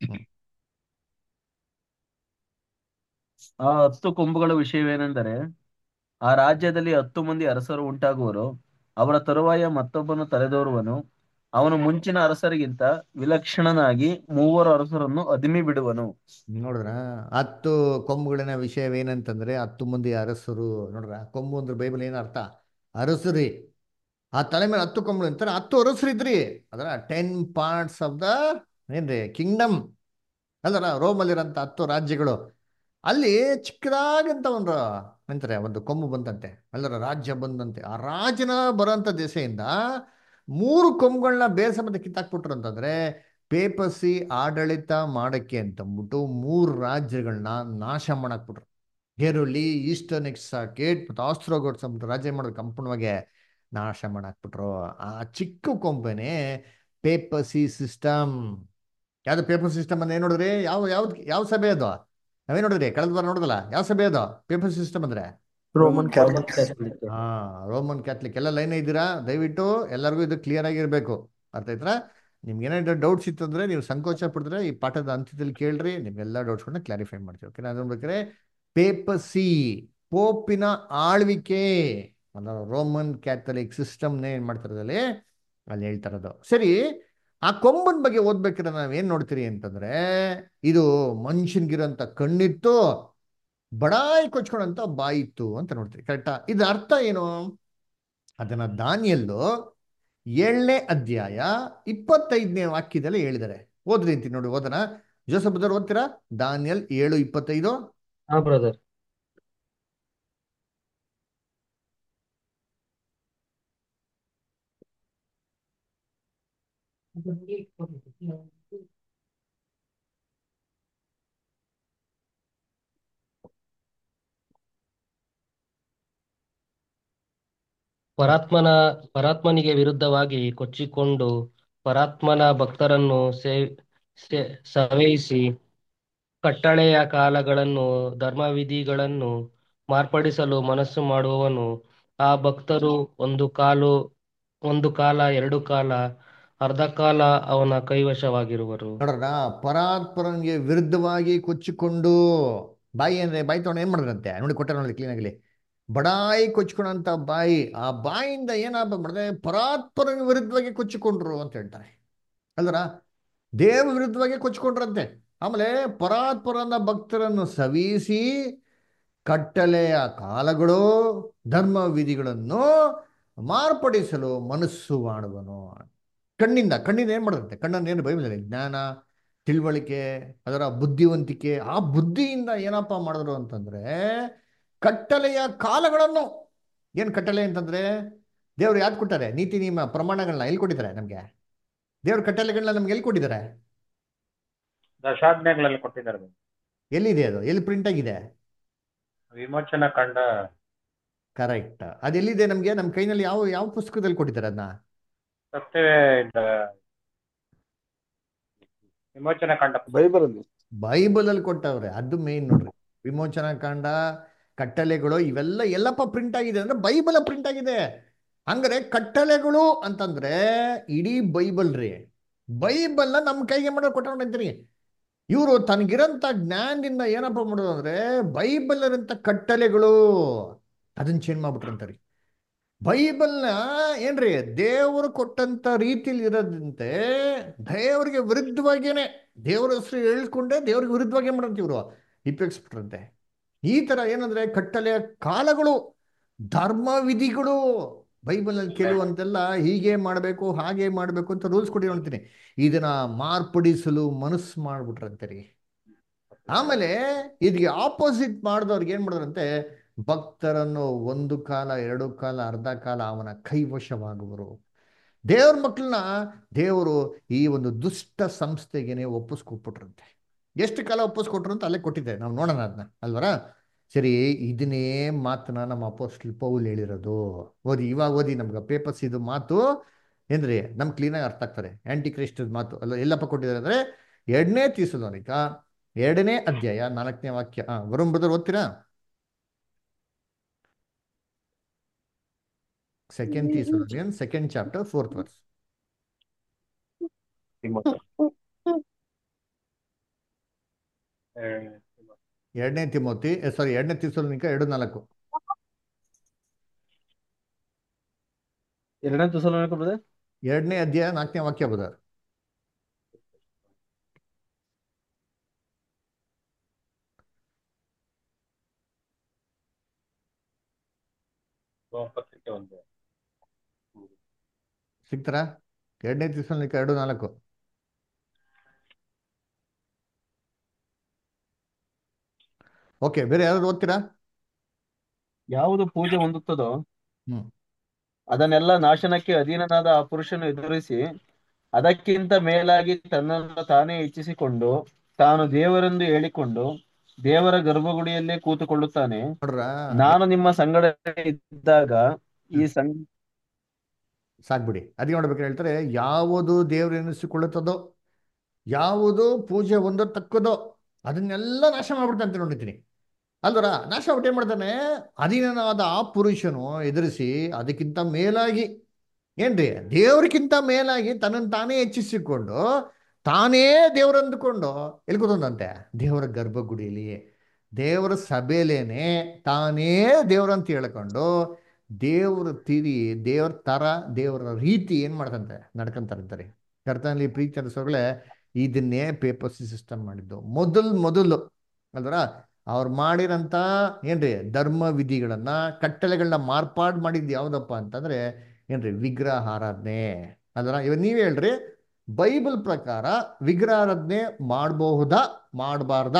ಆ ಹತ್ತು ಕೊಂಬುಗಳ ವಿಷಯವೇನೆಂದರೆ ಆ ರಾಜ್ಯದಲ್ಲಿ ಹತ್ತು ಮಂದಿ ಅರಸರು ಉಂಟಾಗುವರು ಅವರ ತರುವಾಯ ಮತ್ತೊಬ್ಬನು ತಲೆದೋರುವನು ಅವನು ಮುಂಚಿನ ಅರಸರಿಗಿಂತ ವಿಲಕ್ಷಣನಾಗಿ ಮೂವರು ಅರಸರನ್ನು ಅದಿಮಿ ಬಿಡುವನು ನೋಡಿದ್ರ ಹತ್ತು ಕೊಂಬುಗಳಿನ ವಿಷಯವೇನಂತಂದ್ರೆ ಹತ್ತು ಮಂದಿ ಅರಸರು ನೋಡ್ರ ಕೊಂಬು ಅಂದ್ರೆ ಬೈಬಲ್ ಏನ ಅರ್ಥ ಅರಸರಿ ಆ ತಲೆ ಮೇಲೆ ಹತ್ತು ಕೊಂಬುಗಳು ಅಂತಾರೆ ಹತ್ತು ಅರಸರಿದ್ರಿ ಅದರ ಟೆನ್ ಪಾರ್ಟ್ಸ್ ಆಫ್ ದ ಏನ್ರಿ ಕಿಂಗ್ಡಮ್ ಅಲ್ಲರ ರೋಮಲ್ಲಿರೋಂಥ ಹತ್ತು ರಾಜ್ಯಗಳು ಅಲ್ಲಿ ಚಿಕ್ಕದಾಗಂತ ಒಂದು ಅಂತಾರೆ ಒಂದು ಕೊಂಬು ಬಂದಂತೆ ಅಲ್ಲರ ರಾಜ್ಯ ಬಂದಂತೆ ಆ ರಾಜನ ಬರೋಂಥ ದೆಸೆಯಿಂದ ಮೂರು ಕೊಂಬುಗಳನ್ನ ಬೇರೆ ಸಂಬಂಧ ಕಿತ್ತಾಕ್ಬಿಟ್ರು ಅಂತಂದ್ರೆ ಪೇಪಸಿ ಆಡಳಿತ ಮಾಡಕ್ಕೆ ಅಂತಂದ್ಬಿಟ್ಟು ಮೂರು ರಾಜ್ಯಗಳನ್ನ ನಾಶ ಮಾಡಾಕ್ಬಿಟ್ರು ಹೇರುಳ್ಳಿ ಈಸ್ಟರ್ನ್ ಎಕ್ಸಾಕೇಟ್ ಮತ್ತು ಆಸ್ಟ್ರೋಗೋಟ್ಸ್ ಅಂದ್ಬಿಟ್ಟು ರಾಜ್ಯ ಮಾಡೋದು ಕಂಪನವಾಗಿ ನಾಶ ಮಾಡಾಕ್ಬಿಟ್ರು ಆ ಚಿಕ್ಕ ಕೊಂಬೆನೆ ಪೇಪಸಿ ಸಿಸ್ಟಮ್ ಯಾವ್ದು ಪೇಪರ್ ಸಿಸ್ಟಮ್ ಅಂತ ಏನು ನೋಡಿದ್ರಿ ಯಾವ ಯಾವ್ದು ಯಾವ ಸಭೆ ಅದು ನಾವೇನ್ ನೋಡಿದ್ರಿ ಕಳೆದ ವಾರ ನೋಡಿದಲ್ಲ ಯಾವ ಸಭೆ ಅದು ಪೇಪರ್ ಸಿಸ್ಟಮ್ ಅಂದ್ರೆ ರೋಮನ್ ಕ್ಯಾಥಲಿಕ್ ಹಾ ರೋಮನ್ ಕ್ಯಾಥಲಿಕ್ ಎಲ್ಲ ಲೈನ್ ಇದ್ದೀರಾ ದಯವಿಟ್ಟು ಎಲ್ಲರಿಗೂ ಇದು ಕ್ಲಿಯರ್ ಆಗಿರ್ಬೇಕು ಅರ್ಥ ಆಯ್ತಾ ನಿಮ್ಗೆ ಏನಾದ್ರು ಡೌಟ್ಸ್ ಇತ್ತು ಅಂದ್ರೆ ನೀವು ಸಂಕೋಚ ಪಡಿದ್ರೆ ಈ ಪಾಠದ ಅಂತ್ಯದಲ್ಲಿ ಕೇಳ್ರಿ ನಿಮ್ಗೆಲ್ಲ ಡೌಟ್ಸ್ಗಳನ್ನ ಕ್ಲಾರಿಫೈ ಮಾಡ್ತೀವಿ ಓಕೆ ನಾನು ಬೇಕಾದ್ರೆ ಪೇಪಸಿ ಪೋಪಿನ ಆಳ್ವಿಕೆ ಅಂದ್ರೆ ರೋಮನ್ ಕ್ಯಾಥಲಿಕ್ ಸಿಸ್ಟಮ್ನೇ ಏನು ಮಾಡ್ತಿರೋದಲ್ಲಿ ಅಲ್ಲಿ ಹೇಳ್ತಾ ಇರೋದು ಸರಿ ಆ ಕೊಂಬನ್ ಬಗ್ಗೆ ಓದ್ಬೇಕಾದ್ರೆ ನಾವ್ ಏನ್ ನೋಡ್ತೀರಿ ಅಂತಂದ್ರೆ ಇದು ಮನುಷ್ಯನ್ಗಿರೋಂಥ ಕಣ್ಣಿತ್ತು ಬಡಾಯಿ ಕೊಚ್ಕೊಳಂತ ಬಾಯಿತ್ತು ಅಂತ ನೋಡ್ತೀರಿ ಕರೆಕ್ಟಾ ಇದ್ರ ಅರ್ಥ ಏನು ಅದನ್ನ ದಾನಿಯಲ್ಲು ಏಳನೇ ಅಧ್ಯಾಯ ಇಪ್ಪತ್ತೈದನೇ ವಾಕ್ಯದಲ್ಲಿ ಹೇಳಿದ್ದಾರೆ ಓದ್ರಿ ಅಂತೀನಿ ನೋಡಿ ಓದನ ಜೋಸಫ್ ಬದರ್ ಓದ್ತೀರಾ ದಾನಿಯಲ್ ಏಳು ಇಪ್ಪತ್ತೈದು ಹಾ ಬ್ರದರ್ ಪರಾತ್ಮನ ಪರಾತ್ಮನಿಗೆ ವಿರುದ್ಧವಾಗಿ ಕೊಚ್ಚಿಕೊಂಡು ಪರಾತ್ಮನ ಭಕ್ತರನ್ನು ಸೇ ಸೇ- ಸವೆಯಿಸಿ ಕಟ್ಟಳೆಯ ಕಾಲಗಳನ್ನು ಧರ್ಮವಿಧಿಗಳನ್ನು ಮಾರ್ಪಡಿಸಲು ಮನಸ್ಸು ಮಾಡುವವನು ಆ ಭಕ್ತರು ಒಂದು ಕಾಲು ಒಂದು ಕಾಲ ಎರಡು ಕಾಲ ಅರ್ಧ ಕಾಲ ಅವನ ಕೈವಶವಾಗಿರುವರು ನೋಡ್ರ ಪರಾತ್ಪರನ್ಗೆ ವಿರುದ್ಧವಾಗಿ ಕೊಚ್ಚಿಕೊಂಡು ಬಾಯಿ ಅಂದ್ರೆ ಬಾಯಿ ತಗೊಂಡು ಏನ್ ಮಾಡಿದ್ರಂತೆ ನೋಡಿ ಕೊಟ್ಟ ನೋಡಿ ಕ್ಲೀನ್ ಆಗಲಿ ಬಡಾಯಿ ಕೊಚ್ಕೊಳಂತ ಬಾಯಿ ಆ ಬಾಯಿಂದ ಏನಪ್ಪ ಮಾಡಿದ್ರೆ ಪರಾತ್ಪರನ ವಿರುದ್ಧವಾಗಿ ಕೊಚ್ಚಿಕೊಂಡ್ರು ಅಂತ ಹೇಳ್ತಾರೆ ಅಲ್ದರ ದೇವ ವಿರುದ್ಧವಾಗಿ ಕೊಚ್ಕೊಂಡ್ರಂತೆ ಆಮೇಲೆ ಪರಾತ್ಪರನ ಭಕ್ತರನ್ನು ಸವಿಸಿ ಕಟ್ಟಲೆಯ ಕಾಲಗಳು ಧರ್ಮ ವಿಧಿಗಳನ್ನು ಮಾರ್ಪಡಿಸಲು ಮನಸ್ಸು ಮಾಡುವನು ಕಣ್ಣಿಂದ ಕಣ್ಣಿಂದ ಏನ್ ಮಾಡುತ್ತೆ ಕಣ್ಣನ್ನು ಏನು ಬೈಬಲಲ್ಲಿ ಜ್ಞಾನ ತಿಳುವಳಿಕೆ ಅದರ ಬುದ್ಧಿವಂತಿಕೆ ಆ ಬುದ್ಧಿಯಿಂದ ಏನಪ್ಪ ಮಾಡಿದ್ರು ಅಂತಂದ್ರೆ ಕಟ್ಟಲೆಯ ಕಾಲಗಳನ್ನು ಏನ್ ಕಟ್ಟಲೆ ಅಂತಂದ್ರೆ ದೇವ್ರು ಯಾವ್ದು ಕೊಟ್ಟಾರೆ ನೀತಿ ನಿಯಮ ಪ್ರಮಾಣಗಳನ್ನ ಎಲ್ಲಿ ಕೊಟ್ಟಿದ್ದಾರೆ ನಮ್ಗೆ ದೇವ್ರ ಕಟ್ಟಲೆಗಳನ್ನ ನಮ್ಗೆ ಎಲ್ಲಿ ಕೊಟ್ಟಿದ್ದಾರೆ ದಶಾಜ್ಞೆಗಳಲ್ಲಿ ಕೊಟ್ಟಿದ್ದಾರೆ ಅದು. ಎಲ್ಲಿದೆ ಅದು ಎಲ್ಲಿ ಪ್ರಿಂಟ್ ಆಗಿದೆ ವಿಮೋಚನಾ ಕಂಡ ಕರೆಕ್ಟ್ ಅದೆಲ್ಲಿದೆ ನಮ್ಗೆ ನಮ್ಮ ಕೈನಲ್ಲಿ ಯಾವ ಯಾವ ಪುಸ್ತಕದಲ್ಲಿ ಕೊಟ್ಟಿದ್ದಾರೆ ಅದನ್ನ ಸತ್ಯವೇ ಇಲ್ಲ ವಿಮೋಚನಾ ಕಂಡ ಬೈಬಲ್ ಅಲ್ಲಿ ಬೈಬಲ್ ಅಲ್ಲಿ ಕೊಟ್ಟವ್ರೆ ಅದು ಮೇನ್ ನೋಡ್ರಿ ವಿಮೋಚನಾ ಕಾಂಡ ಕಟ್ಟಳೆಗಳು ಇವೆಲ್ಲ ಎಲ್ಲಪ್ಪ ಪ್ರಿಂಟ್ ಆಗಿದೆ ಅಂದ್ರೆ ಬೈಬಲ್ ಪ್ರಿಂಟ್ ಆಗಿದೆ ಹಂಗಾರೆ ಕಟ್ಟಳೆಗಳು ಅಂತಂದ್ರೆ ಇಡೀ ಬೈಬಲ್ ರೀ ಬೈಬಲ್ನ ನಮ್ಮ ಕೈಗೆ ಮಾಡೋದು ಕೊಟ್ಟವ್ರು ಅಂತೀರಿ ಇವರು ತನಗಿರಂತ ಜ್ಞಾನದಿಂದ ಏನಪ್ಪ ಮಾಡೋದು ಅಂದ್ರೆ ಬೈಬಲ್ ಇರಂತ ಕಟ್ಟಳೆಗಳು ಅದನ್ನ ಚೇಂಜ್ ಮಾಡ್ಬಿಟ್ರಂತಾರಿ ಬೈಬಲ್ನ ಏನ್ರಿ ದೇವರು ಕೊಟ್ಟಂತ ರೀತಿಲಿ ಇರೋದಂತೆ ದೇವರಿಗೆ ವಿರುದ್ಧವಾಗೇನೆ ದೇವರ ಹೆಸರು ಹೇಳ್ಕೊಂಡೆ ದೇವ್ರಿಗೆ ವಿರುದ್ಧವಾಗಿ ಮಾಡಂತ ಇವರು ಉಪಯೋಗಿಸ್ಬಿಟ್ರಂತೆ ಈ ತರ ಏನಂದ್ರೆ ಕಟ್ಟಲೆಯ ಕಾಲಗಳು ಧರ್ಮ ವಿಧಿಗಳು ಬೈಬಲ್ನಲ್ಲಿ ಕೆಲವಂತೆಲ್ಲ ಹೀಗೆ ಮಾಡಬೇಕು ಹಾಗೆ ಮಾಡಬೇಕು ಅಂತ ರೂಲ್ಸ್ ಕೊಡಿ ಅಂತೀನಿ ಇದನ್ನ ಮಾರ್ಪಡಿಸಲು ಮನಸ್ಸು ಮಾಡ್ಬಿಟ್ರಂತೆ ರೀ ಆಮೇಲೆ ಇದಕ್ಕೆ ಆಪೋಸಿಟ್ ಮಾಡಿದವ್ರಿಗೆ ಏನ್ ಮಾಡಿದ್ರಂತೆ ಭಕ್ತರನ್ನು ಒಂದು ಕಾಲ ಎರಡು ಕಾಲ ಅರ್ಧ ಕಾಲ ಅವನ ಕೈವಶವಾಗುವರು ದೇವ್ರ ಮಕ್ಕಳನ್ನ ದೇವರು ಈ ಒಂದು ದುಷ್ಟ ಸಂಸ್ಥೆಗೆನೆ ಒಪ್ಪಿಸ್ಕೊಟ್ಬಿಟ್ರಂತೆ ಎಷ್ಟು ಕಾಲ ಒಪ್ಪಿಸ್ಕೊಟ್ರು ಅಂತ ಅಲ್ಲೇ ಕೊಟ್ಟಿದ್ದೆ ನಾವು ನೋಡೋಣ ಅದನ್ನ ಅಲ್ವರ ಸರಿ ಇದನ್ನೇ ಮಾತನ್ನ ನಮ್ಮ ಅಪೋಸ್ಟಲ್ ಪೌಲ್ ಹೇಳಿರೋದು ಓದಿ ಇವಾಗ ಓದಿ ನಮ್ಗೆ ಪೇಪರ್ಸ್ ಇದು ಮಾತು ಏನ್ರಿ ನಮ್ಗೆ ಕ್ಲೀನಾಗಿ ಅರ್ಥ ಆಗ್ತಾರೆ ಆಂಟಿ ಕ್ರೈಸ್ಟದ ಮಾತು ಅಲ್ಲ ಎಲ್ಲಪ್ಪ ಕೊಟ್ಟಿದ್ದಾರೆ ಅಂದ್ರೆ ಎರಡನೇ ತೀಸಲೋನಿಕ ಎರಡನೇ ಅಧ್ಯಾಯ ನಾಲ್ಕನೇ ವಾಕ್ಯ ಹಾ ವರುಣ್ ಬ್ರದರ್ ಓದ್ತೀರಾ second Thessalonian second chapter fourth verse ಎರಡನೇ ತಿಮೋತಿ ಸಾರಿ ಎರಡನೇ ತೀಸಲೋನಿಕ ಎರಡು ನಾಲ್ಕು ಎರಡನೇ ತುಸಲೋನಿಕ ಬ್ರದರ್ ಎರಡನೇ ಅಧ್ಯಾಯ ನಾಲ್ಕನೇ ವಾಕ್ಯ ಬ್ರದರ್ ಪತ್ರಿಕೆ ಒಂದು ಸಿಗ್ತಾರಾ ಎರಡನೇ ತೀಸಲೋನಿಕ ಎರಡು ನಾಲ್ಕು ಓಕೆ ಬೇರೆ ಯಾರಾದ್ರು ಓದ್ತೀರಾ ಯಾವುದು ಪೂಜೆ ಹೊಂದುತ್ತದೋ ಹ್ಮ್ ಅದನ್ನೆಲ್ಲ ನಾಶನಕ್ಕೆ ಅಧೀನನಾದ ಆ ಪುರುಷನು ಎದುರಿಸಿ ಅದಕ್ಕಿಂತ ಮೇಲಾಗಿ ತನ್ನನ್ನು ತಾನೇ ಇಚ್ಛಿಸಿಕೊಂಡು ತಾನು ದೇವರೆಂದು ಹೇಳಿಕೊಂಡು ದೇವರ ಗರ್ಭಗುಡಿಯಲ್ಲೇ ಕೂತುಕೊಳ್ಳುತ್ತಾನೆ ನೋಡ್ರಾ ನಾನು ನಿಮ್ಮ ಸಂಗಡ ಇದ್ದಾಗ ಈ ಸಂಗ ಸಾಕ್ಬಿಡಿ ಅದಕ್ಕೆ ನೋಡ್ಬೇಕಾದ್ರೆ ಹೇಳ್ತಾರೆ ಯಾವುದು ದೇವ್ರು ಎನಿಸಿಕೊಳ್ಳುತ್ತದೋ ಯಾವುದು ಪೂಜೆ ಹೊಂದತಕ್ಕದೋ ಅದನ್ನೆಲ್ಲ ನಾಶ ಮಾಡ್ಬಿಡ್ತಾನೆ ನೋಡಿದ್ದೀನಿ ಅಲ್ವರ ನಾಶ ಮಾಡ್ಬಿಟ್ಟು ಏನ್ ಮಾಡ್ತಾನೆ ಅಧೀನನಾದ ಆ ಪುರುಷನು ಎದುರಿಸಿ ಅದಕ್ಕಿಂತ ಮೇಲಾಗಿ ಏನ್ರಿ ದೇವ್ರಿಗಿಂತ ಮೇಲಾಗಿ ತನ್ನನ್ನು ತಾನೇ ಹೆಚ್ಚಿಸಿಕೊಂಡು ತಾನೇ ದೇವ್ರು ಅಂದುಕೊಂಡು ಎಲ್ಲಿ ಕೂತಂದಂತೆ ದೇವರ ಗರ್ಭಗುಡಿಯಲ್ಲಿ ದೇವರ ಸಭೆಲೇನೆ ತಾನೇ ದೇವ್ರಂತ ಹೇಳ್ಕೊಂಡು ದೇವ್ರ ತಿರಿ ದೇವ್ರ ತರ ದೇವರ ರೀತಿ ಏನ್ ಮಾಡ್ತಂತೆ ನಡ್ಕೊಂತಾರಂತಾರೆ ಕರ್ತನಲ್ಲಿ ಪ್ರೀತಿ ಅನ್ಸೋಗಳೇ ಇದನ್ನೇ ಪೇಪರ್ಸ್ ಸಿಸ್ಟಮ್ ಮಾಡಿದ್ದು ಮೊದಲು ಮೊದಲು ಅಲ್ವರ ಅವ್ರು ಮಾಡಿರಂತ ಏನ್ರಿ ಧರ್ಮ ವಿಧಿಗಳನ್ನ ಕಟ್ಟಳೆಗಳನ್ನ ಮಾರ್ಪಾಡು ಮಾಡಿದ್ದು ಯಾವ್ದಪ್ಪ ಅಂತಂದ್ರೆ ಏನ್ರಿ ವಿಗ್ರಹ ಆರಾಧನೆ ಅದರ ಇವಾಗ ನೀವ್ ಹೇಳ್ರಿ ಬೈಬಲ್ ಪ್ರಕಾರ ವಿಗ್ರಹಾರಾಧನೆ ಮಾಡಬಹುದಾ ಮಾಡಬಾರ್ದ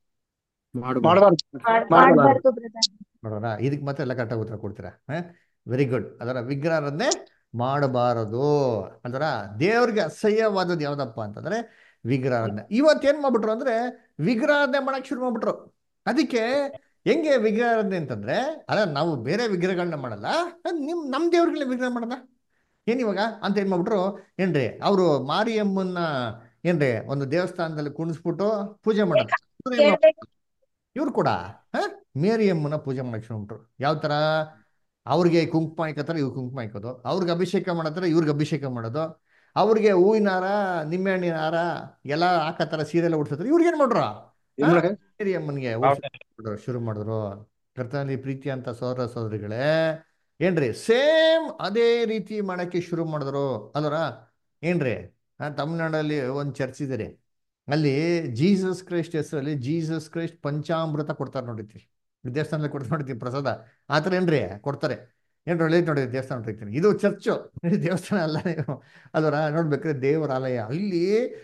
ಮಾಡಬಾರ್ದು ಮಾಡಬಾರ್ದು ಬ್ರದರ್ ನೋಡೋಣ ಇದಕ್ಕೆ ಮತ್ತೆ ಎಲ್ಲ ಕರೆಕ್ಟಾಗಿ ಉತ್ತರ ಕೊಡ್ತೀರಾ ವೆರಿ ಗುಡ್ ಅದರ ವಿಗ್ರಹಾರಾಧನೆ ಮಾಡಬಾರದು ಅದರ ದೇವ್ರಿಗೆ ಅಸಹ್ಯವಾದದ್ದು ಯಾವ್ದಪ್ಪ ಅಂತಂದ್ರೆ ವಿಗ್ರಹಾರಾಧನೆ ಇವತ್ತೇನ್ ಮಾಡ್ಬಿಟ್ರು ಅಂದ್ರೆ ವಿಗ್ರಹಾರಾಧನೆ ಮಾಡಕ್ ಶುರು ಮಾಡ್ಬಿಟ್ರು ಅದಕ್ಕೆ ಹೆಂಗೆ ವಿಗ್ರಹಾರಾಧನೆ ಅಂತಂದ್ರೆ ಅಲ್ಲ ನಾವು ಬೇರೆ ವಿಗ್ರಹಗಳನ್ನ ಮಾಡಲ್ಲ ಅದ್ ನಿಮ್ ನಮ್ ದೇವ್ರಿಗೆ ವಿಗ್ರಹ ಮಾಡಲ್ಲ ಏನ್ ಇವಾಗ ಅಂತ ಏನ್ ಮಾಡ್ಬಿಟ್ರು ಏನ್ರಿ ಅವರು ಮಾರಿಯಮ್ಮನ್ನ ಏನ್ರಿ ಒಂದು ದೇವಸ್ಥಾನದಲ್ಲಿ ಕುಣಿಸ್ಬಿಟ್ಟು ಪೂಜೆ ಮಾಡೋದು ಇವ್ರು ಏನ್ ಮಾಡ್ಬಿಟ್ರು? ಇವ್ರು ಕೂಡ ಹ ಮೇರಿಯಮ್ಮನ ಪೂಜೆ ಮಾಡಕ್ ಶುರು ಮಾಡ್ಬಿಟ್ರು ಯಾವ ತರ ಅವ್ರಿಗೆ ಕುಂಕುಮ ಇಕ್ಕತ್ತಾರೆ ಇವ್ರು ಕುಂಕುಮ ಇಕ್ಕೋದು ಅವ್ರಿಗೆ ಅಭಿಷೇಕ ಮಾಡತ್ತಾರೆ ಇವ್ರಿಗೆ ಅಭಿಷೇಕ ಮಾಡೋದು ಅವ್ರಿಗೆ ಹೂವಿನ ಹಾರ ನಿಂಬೆಹಣ್ಣಿನ ಹಾರ ಎಲ್ಲ ಹಾಕತ್ತಾರ ಸೀರೆ ಎಲ್ಲ ಉಡ್ಸತ್ತಾರೆ ಇವ್ರಿಗೆ ಏನ್ ಮಾಡ್ರು ಇವ್ರಿಗೆ? ಮೇರಿಯಮ್ಮನ್ಗೆ ಉಡ್ಸೋದು ಶುರು ಮಾಡಿದ್ರು ಕರ್ತನಲ್ಲಿ ಪ್ರೀತಿ ಅಂತ ಸೋದರ ಸೋದರಿಗಳೇ ಏನ್ರಿ ಸೇಮ್ ಅದೇ ರೀತಿ ಮಾಡಕ್ಕೆ ಶುರು ಮಾಡಿದ್ರು ಅಲ್ವರ ಏನ್ರಿ ಆ, ತಮಿಳ್ನಾಡಲ್ಲಿ ಒಂದು ಚರ್ಚ್ ಇದೆ ರೀ ಅಲ್ಲಿ ಜೀಸಸ್ ಕ್ರೈಸ್ಟ್ ಹೆಸರಲ್ಲಿ ಜೀಸಸ್ ಕ್ರೈಸ್ಟ್ ಪಂಚಾಮೃತ ಕೊಡ್ತಾರೆ ನೋಡಿರ್ತೀವಿ ದೇವಸ್ಥಾನದಲ್ಲಿ ಕೊಡ್ತಾರೆ ನೋಡಿರ್ತೀವಿ ಪ್ರಸಾದ ಆ ಥರ ಏನ್ರಿ ಕೊಡ್ತಾರೆ ಏನ್ರಿ ಒಳ್ಳೆ ನೋಡಿ ದೇವಸ್ಥಾನ ನೋಡಿರ್ತೀನಿ ಇದು ಚರ್ಚು ದೇವಸ್ಥಾನ ಅಲ್ಲ ನೀವು ಅಲ್ವರ ನೋಡ್ಬೇಕ್ರೆ ದೇವರ ಆಲಯ ಇಲ್ಲಿ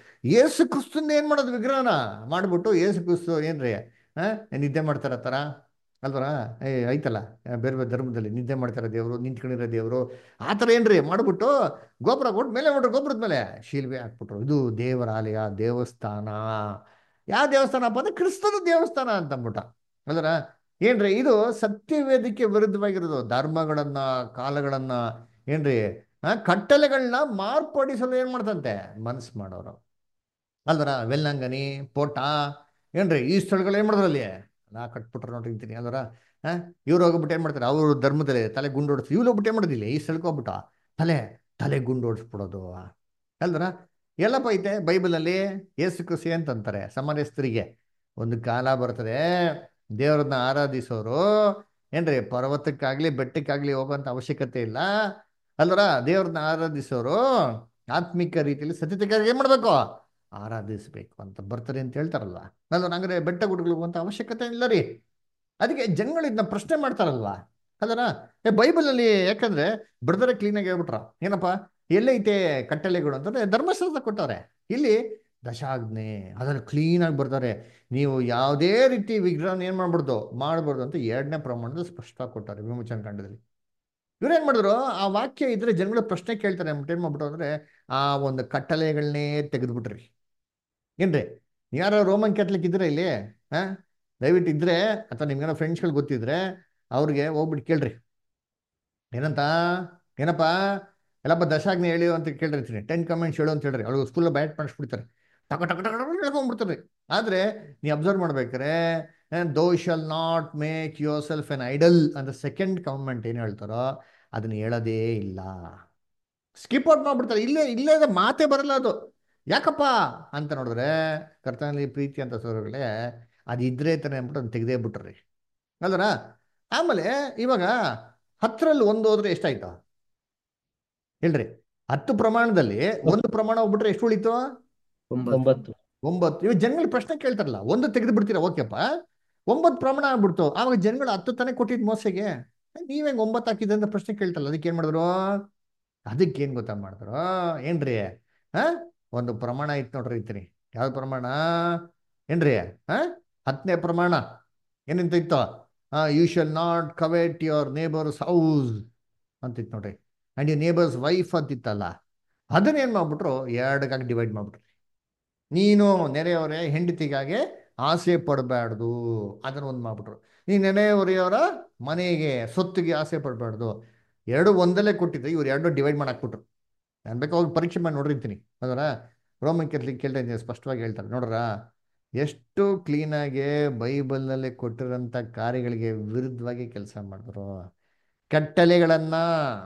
ಏಸು ಕ್ರಿಸ್ತನ್ ಏನ್ ಮಾಡೋದು ವಿಗ್ರಹನ ಮಾಡ್ಬಿಟ್ಟು ಏಸು ಕ್ರಿಸ್ತು ಏನ್ರಿ ಆ ನಿದ್ದೆ ಮಾಡ್ತಾರ ತರ ಅಲ್ವರ ಏ ಐತಲ್ಲ ಆ, ಬೇರೆ ಬೇರೆ ಧರ್ಮದಲ್ಲಿ ನಿದ್ದೆ ಮಾಡ್ತಾರೆ ದೇವರು ನಿಂತ್ಕೊಂಡಿರೋ ದೇವರು ಆ ಥರ ಏನ್ರಿ ಮಾಡ್ಬಿಟ್ಟು ಗೋಪುರ ಕೊಟ್ಟು ಮೇಲೆ ಮಾಡ್ರು ಗೋಪುರದ ಮೇಲೆ ಶಿಲ್ಬೆ ಹಾಕ್ಬಿಟ್ರು ಇದು ದೇವರ ಆಲಯ ದೇವಸ್ಥಾನ ಯಾವ ದೇವಸ್ಥಾನಪ್ಪ ಅಂದ್ರೆ ಕ್ರಿಸ್ತನ ದೇವಸ್ಥಾನ ಅಂತ ಅಂದ್ಬಿಟ್ಟ ಅಲ್ವರ ಏನ್ರಿ ಇದು ಸತ್ಯವೇದಕ್ಕೆ ವಿರುದ್ಧವಾಗಿರೋದು ಧರ್ಮಗಳನ್ನ ಕಾಲಗಳನ್ನ ಏನ್ರಿ ಆ ಕಟ್ಟಲೆಗಳನ್ನ ಮಾರ್ಪಡಿಸಲು ಏನ್ ಮಾಡ್ತಂತೆ ಮನಸ್ಸು ಮಾಡೋರು ಅಲ್ವರ ವೆಲ್ಲಂಗನಿ ಪೋಟ ಏನ್ರಿ ಈ ಸ್ಥಳಗಳು ಏನ್ ಮಾಡಿದ್ರು ಅಲ್ಲಿ ನಾ ಕಟ್ಬಿಟ್ರು ನೋಡಿರ್ತೀನಿ ಅಲ್ವರ ಹಾ ಇವ್ರು ಹೋಗ್ಬಿಟ್ಟು ಏನ್ ಮಾಡ್ತಾರೆ ಅವ್ರ ಧರ್ಮದಲ್ಲಿ ತಲೆ ಗುಂಡು ಹೊಡ್ಸಿ ಇವ್ರು ಹೋಗ್ಬಿಟ್ಟು ಏನ್ ಮಾಡೋದಿಲ್ಲ ಈ ಸ್ಥಳಕ್ಕೆ ಹೋಗ್ಬಿಟ್ಟು ತಲೆ ತಲೆ ಗುಂಡು ಹೊಡ್ಸ್ಬಿಡೋದು ಅಲ್ವರ ಎಲ್ಲಪ್ಪ ಐತೆ ಬೈಬಲಲ್ಲಿ ಏಸು ಕೃಷಿ ಅಂತಂತಾರೆ ಸಮಾನ್ಯಸ್ಥರಿಗೆ ಒಂದು ಕಾಲ ಬರ್ತದೆ ದೇವ್ರನ್ನ ಆರಾಧಿಸೋರು ಏನ್ರಿ ಪರ್ವತಕ್ಕಾಗ್ಲಿ ಬೆಟ್ಟಕ್ಕಾಗ್ಲಿ ಹೋಗೋಂಥ ಅವಶ್ಯಕತೆ ಇಲ್ಲ ಅಲ್ವರ ದೇವ್ರನ್ನ ಆರಾಧಿಸೋರು ಆತ್ಮಿಕ ರೀತಿಯಲ್ಲಿ ಸತ್ಯತೆಗಾಗಿ ಏನ್ ಮಾಡ್ಬೇಕು ಆರಾಧಿಸ್ಬೇಕು ಅಂತ ಬರ್ತಾರೆ ಅಂತ ಹೇಳ್ತಾರಲ್ವಾ ಅಲ್ವ ಹಂಗಾರೆ ಬೆಟ್ಟ ಗುಡ್ಗಳು ಹೋಗುವಂತ ಅವಶ್ಯಕತೆ ಇಲ್ಲ ರೀ ಅದಕ್ಕೆ ಜನಗಳು ಇದನ್ನ ಪ್ರಶ್ನೆ ಮಾಡ್ತಾರಲ್ವಾ ಅದರ ಏ ಬೈಬಲಲ್ಲಿ ಯಾಕಂದ್ರೆ ಬ್ರದರ್ ಕ್ಲೀನಾಗಿ ಹೇಳ್ಬಿಟ್ರ ಏನಪ್ಪ ಎಲ್ಲೈತೆ ಕಟ್ಟಳೆಗಳು ಅಂತಂದ್ರೆ ಧರ್ಮಶಾಸ್ತ್ರ ಕೊಟ್ಟವ್ರೆ ಇಲ್ಲಿ ದಶಾಜ್ಞೆ ಅದನ್ನು ಕ್ಲೀನಾಗಿ ಬರ್ತಾರೆ ನೀವು ಯಾವುದೇ ರೀತಿ ವಿಗ್ರಹನ ಏನ್ ಮಾಡ್ಬಾರ್ದು ಮಾಡ್ಬಾರ್ದು ಅಂತ ಎರಡನೇ ಪ್ರಮಾಣದಲ್ಲಿ ಸ್ಪಷ್ಟವಾಗಿ ಕೊಟ್ಟಾರೆ ವಿಮೋಚನ ಕಾಂಡದಲ್ಲಿ ಇವ್ರೇನ್ ಮಾಡಿದ್ರು ಆ ವಾಕ್ಯ ಇದ್ರೆ ಜನಗಳು ಪ್ರಶ್ನೆ ಕೇಳ್ತಾರೆ ಅಂದ್ಬಿಟ್ಟು ಏನ್ ಮಾಡ್ಬಿಟ್ಟು ಅಂದ್ರೆ ಆ ಒಂದು ಕಟ್ಟಳೆಗಳನ್ನೇ ತೆಗೆದ್ಬಿಟ್ರಿ ಏನ್ರಿ ಯಾರು ರೋಮನ್ ಕ್ಯಾಥಲಿಕ್ ಇದ್ರೆ ಇಲ್ಲಿ ಹಾ ದಯವಿಟ್ಟು ಇದ್ರೆ ಅಥವಾ ನಿಮ್ಗೇನೋ ಫ್ರೆಂಡ್ಸ್ಗಳು ಗೊತ್ತಿದ್ರೆ ಅವ್ರಿಗೆ ಹೋಗ್ಬಿಟ್ಟು ಕೇಳ್ರಿ ಏನಂತ ಏನಪ್ಪ ಎಲ್ಲಪ್ಪ ದಶಾಗ್ನಿ ಹೇಳಿ ಅಂತ ಕೇಳಿರ್ತೀನಿ ಟೆನ್ ಕಮೆಂಟ್ಸ್ ಹೇಳು ಅಂತ ಹೇಳ್ರಿ ಅವ್ರಿಗೆ ಸ್ಕೂಲ್ ಬ್ಯಾಟ್ ಮಾಡಿಸ್ಬಿಡ್ತಾರೆ ಟಕ ಟಕ ಟಕ ಹೇಳ್ಕೊಂಡ್ಬಿಡ್ತಾರೆ ಆದ್ರೆ ನೀ ಅಬ್ಸರ್ವ್ ಮಾಡ್ಬೇಕಾರೆ thou shalt not make your self an idol ಅಂತ ಸೆಕೆಂಡ್ ಕಮೆಂಟ್ ಏನು ಹೇಳ್ತಾರೋ ಅದನ್ನ ಹೇಳೋದೇ ಇಲ್ಲ ಸ್ಕಿಪ್ ಔಟ್ ಮಾಡ್ಬಿಡ್ತಾರೆ ಇಲ್ಲೇ ಇಲ್ಲೇ ಇದೆ, ಮಾತೇ ಬರಲ್ಲ ಅದು ಯಾಕಪ್ಪ ಅಂತ ನೋಡಿದ್ರೆ ಕರ್ತನಲ್ಲಿ ಪ್ರೀತಿ ಅಂತ ಸೋರುಗಳೇ ಅದಿದ್ರೆ ತಾನೆ ಅಂದ್ಬಿಟ್ಟು ಅದನ್ನ ತೆಗೆದೇ ಬಿಟ್ರಿ ಅಲ್ವರ ಆಮೇಲೆ ಇವಾಗ ಹತ್ತರಲ್ಲಿ ಒಂದು ಹೋದ್ರೆ ಎಷ್ಟಾಯ್ತು ಹೇಳ್ರಿ ಹತ್ತು ಪ್ರಮಾಣದಲ್ಲಿ ಒಂದು ಪ್ರಮಾಣ ಹೋಗ್ಬಿಟ್ರೆ ಎಷ್ಟು ಉಳಿತು ಒಂಬತ್ತು ಒಂಬತ್ತು ಇವಾಗ ಜನಗಳು ಪ್ರಶ್ನೆ ಕೇಳ್ತಾರಲ್ಲ ಒಂದು ತೆಗೆದು ಬಿಡ್ತೀರಾ ಓಕೆಪ್ಪ ಒಂಬತ್ತು ಪ್ರಮಾಣ ಆಗ್ಬಿಡ್ತು ಆವಾಗ ಜನಗಳು ಹತ್ತು ತಾನೇ ಕೊಟ್ಟಿದ್ ಮೋಸೆಗೆ ನೀವ್ ಹೆಂಗ್ ಒಂಬತ್ತು ಹಾಕಿದ್ರೆ ಅಂತ ಪ್ರಶ್ನೆ ಕೇಳ್ತಾರಲ್ಲ ಅದಕ್ಕೆ ಏನ್ ಮಾಡಿದ್ರು ಅದಕ್ಕೆ ಏನ್ ಗೊತ್ತಾ ಮಾಡಿದ್ರು ಏನ್ರಿ ಹ ಒಂದು ಪ್ರಮಾಣ ಇತ್ತು ನೋಡ್ರಿ ಇತ್ರಿ ಯಾವ್ದು ಪ್ರಮಾಣ ಏನ್ರಿ ಹ ಹತ್ತನೇ ಪ್ರಮಾಣ ಏನಂತ ಇತ್ತು you shall not covet your neighbour's house ಅಂತ ಇತ್ತು ನೋಡ್ರಿ ಅಂಡ್ ಯು ನೇಬರ್ಸ್ ವೈಫ್ ಅಂತಿತ್ತಲ್ಲ ಅದನ್ನ ಏನ್ ಮಾಡ್ಬಿಟ್ರು ಎರಡಕ್ಕಾಗಿ ಡಿವೈಡ್ ಮಾಡ್ಬಿಟ್ರು ನೀನು ನೆರೆಯವರೇ ಹೆಂಡತಿಗಾಗಿ ಆಸೆ ಪಡಬಾರ್ದು ಅದನ್ನ ಒಂದು ಮಾಡ್ಬಿಟ್ರು ನೀ ನೆನೆಯವರೆಯವರ ಮನೆಗೆ ಸೊತ್ತಿಗೆ ಆಸೆ ಪಡಬಾರ್ದು ಎರಡು ಒಂದಲ್ಲೇ ಕೊಟ್ಟಿದ್ರೆ ಇವ್ರು ಎರಡು ಡಿವೈಡ್ ಮಾಡಾಕ್ಬಿಟ್ರು ನಾನು ಬೇಕಾಗಿ ಪರೀಕ್ಷೆ ಮಾಡಿ ನೋಡಿರ್ತೀನಿ ಅದರ ರೋಮನ್ ಕೆತ್ಲಿಕ್ ಕೇಳ್ತಾ ಇದ್ದೀನಿ ಸ್ಪಷ್ಟವಾಗಿ ಹೇಳ್ತಾರೆ ನೋಡ್ರ ಎಷ್ಟು ಕ್ಲೀನಾಗಿ ಬೈಬಲ್ನಲ್ಲಿ ಕೊಟ್ಟಿರೋಂಥ ಕಾರ್ಯಗಳಿಗೆ ವಿರುದ್ಧವಾಗಿ ಕೆಲಸ ಮಾಡಿದ್ರು ಕಟ್ಟಳೆಗಳನ್ನ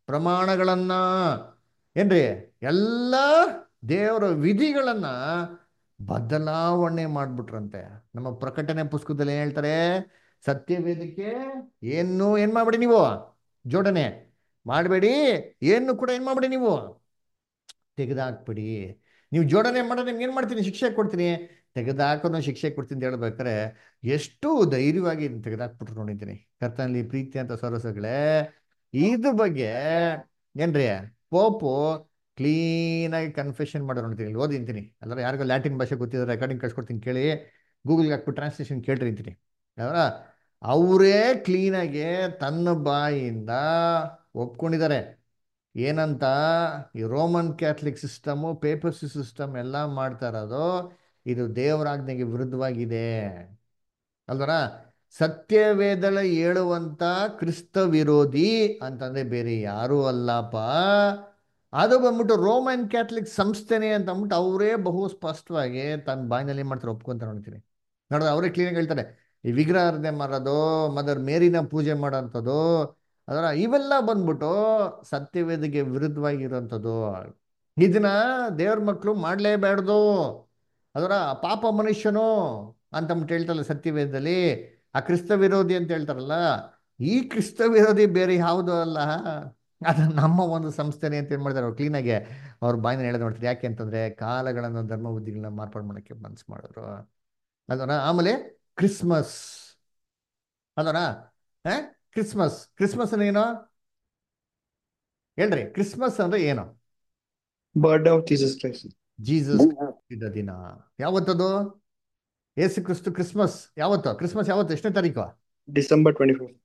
ಪ್ರಮಾಣಗಳನ್ನ ಏನ್ರಿ ಎಲ್ಲ ದೇವರ ವಿಧಿಗಳನ್ನ ಬದಲಾವಣೆ ಮಾಡ್ಬಿಟ್ರಂತೆ ನಮ್ಮ ಪ್ರಕಟಣೆ ಪುಸ್ತಕದಲ್ಲಿ ಏನ್ ಹೇಳ್ತಾರೆ ಸತ್ಯವೇದಕ್ಕೆ ಏನು ಏನ್ ಮಾಡ್ಬೇಡಿ ನೀವು ಜೋಡಣೆ ಮಾಡಬೇಡಿ ಏನು ಕೂಡ ಏನ್ ಮಾಡ್ಬೇಡಿ ನೀವು ತೆಗೆದಾಕ್ಬಿಡಿ ನೀವು ಜೋಡಣೆ ಮಾಡೋದು ನಿಮ್ಗೆ ಏನು ಮಾಡ್ತೀನಿ ಶಿಕ್ಷೆ ಕೊಡ್ತೀನಿ ತೆಗೆದಾಕೋನು ಶಿಕ್ಷೆ ಕೊಡ್ತೀನಿ ಅಂತ ಹೇಳ್ಬೇಕಾರೆ ಎಷ್ಟು ಧೈರ್ಯವಾಗಿ ಇದನ್ನ ತೆಗೆದಾಕ್ಬಿಟ್ರು ನೋಡಿದ್ದೀನಿ ಕರ್ತನಲ್ಲಿ ಪ್ರೀತಿ ಅಂತ ಸರಸಗಳೇ ಇದ್ರ ಬಗ್ಗೆ ಏನ್ರಿ ಪೋಪು ಕ್ಲೀನಾಗಿ ಕನ್ಫೆಷನ್ ಮಾಡೋ ನೋಡ್ತೀನಿ ಇಲ್ಲಿ ಓದಿಂತೀನಿ ಅಲ್ಲರ ಯಾರಿಗೋ ಲ್ಯಾಟಿನ್ ಭಾಷೆ ಗೊತ್ತಿದ್ರೆ ರೆಕಾರ್ಡಿಂಗ್ ಕಳ್ಸ್ಕೊಡ್ತೀನಿ ಕೇಳಿ ಗೂಗಲ್ಗೆ ಹಾಕ್ಬಿಟ್ಟು ಟ್ರಾನ್ಸ್ಲೇಷನ್ ಕೇಳ್ರಿ ಅಂತೀನಿ ಅವರ ಅವರೇ ಕ್ಲೀನಾಗಿ ತನ್ನ ಬಾಯಿಯಿಂದ ಒಪ್ಕೊಂಡಿದ್ದಾರೆ ಏನಂತ ಈ Roman Catholic system papacy system ಎಲ್ಲ ಮಾಡ್ತಾ ಇರೋದು ಇದು ದೇವರಾಜ್ಞೆಗೆ ವಿರುದ್ಧವಾಗಿದೆ ಅಲ್ವರ ಸತ್ಯವೇದಳ ಹೇಳುವಂತ ಕ್ರಿಸ್ತ ವಿರೋಧಿ ಅಂತಂದ್ರೆ ಬೇರೆ ಯಾರೂ ಅಲ್ಲಪ್ಪ ಅದು ಬಂದ್ಬಿಟ್ಟು ರೋಮನ್ ಕ್ಯಾಥಲಿಕ್ ಸಂಸ್ಥೆನೇ ಅಂತ ಅಂದ್ಬಿಟ್ಟು ಅವರೇ ಬಹು ಸ್ಪಷ್ಟವಾಗಿ ತನ್ನ ಬಾಯಿನಲ್ಲಿ ಏನ್ ಮಾಡ್ತಾರೆ ಒಪ್ಕೊಂತ ನೋಡ್ತೀನಿ ನೋಡಿದ್ರೆ ಅವರೇ ಕ್ಲೀನಾಗಿ ಹೇಳ್ತಾರೆ ಈ ವಿಗ್ರಹಾರ್ಧನೆ ಮಾಡೋದು ಮದರ್ ಮೇರಿನ ಪೂಜೆ ಮಾಡೋಂಥದ್ದು ಅದರ ಇವೆಲ್ಲ ಬಂದ್ಬಿಟ್ಟು ಸತ್ಯವೇದಿಗೆ ವಿರುದ್ಧವಾಗಿರೋಂಥದ್ದು ಇದನ್ನ ದೇವ್ರ ಮಕ್ಕಳು ಮಾಡಲೇಬೇಡ್ದು ಅದರ ಪಾಪ ಮನುಷ್ಯನು ಅಂತಂದ್ಬಿಟ್ಟು ಹೇಳ್ತಾರಲ್ಲ ಸತ್ಯವೇದದಲ್ಲಿ ಆ ಕ್ರಿಸ್ತ ವಿರೋಧಿ ಅಂತ ಹೇಳ್ತಾರಲ್ಲ ಈ ಕ್ರಿಸ್ತ ವಿರೋಧಿ ಬೇರೆ ಯಾವುದೂ ಅಲ್ಲ ಅದು ನಮ್ಮ ಒಂದು ಸಂಸ್ಥೆನೇ ಅಂತ ಏನು ಮಾಡ್ತಾರೆ ಅವ್ರು ಕ್ಲೀನಾಗಿ ಅವ್ರ ಬಾಯಿನ ಹೇಳೋದು ನೋಡ್ತಾರೆ ಯಾಕೆ ಅಂತಂದ್ರೆ ಕಾಲಗಳನ್ನು ಧರ್ಮ ಬುದ್ಧಿಗಳನ್ನ ಮಾರ್ಪಾಡು ಮಾಡೋಕ್ಕೆ ಮನ್ಸು ಮಾಡಿದ್ರು ಅದರ ಆಮೇಲೆ ಕ್ರಿಸ್ಮಸ್ ಅದರ ಕ್ರಿಸ್ಮಸ್ ಕ್ರಿಸ್ಮಸ್ ಅಂದ್ರೆ ಏನು ಹೇಳ್ರಿ ಕ್ರಿಸ್ಮಸ್ ಅಂದ್ರೆ ಏನು birthday of Jesus Christ Jesus ಇದ್ದ ದಿನ ಯಾವತ್ತದು ಏಸು ಕ್ರಿಸ್ತು ಕ್ರಿಸ್ಮಸ್ ಯಾವತ್ತು ಕ್ರಿಸ್ಮಸ್ ಯಾವತ್ತು ಎಷ್ಟನೇ ತಾರೀಕು December twenty fifth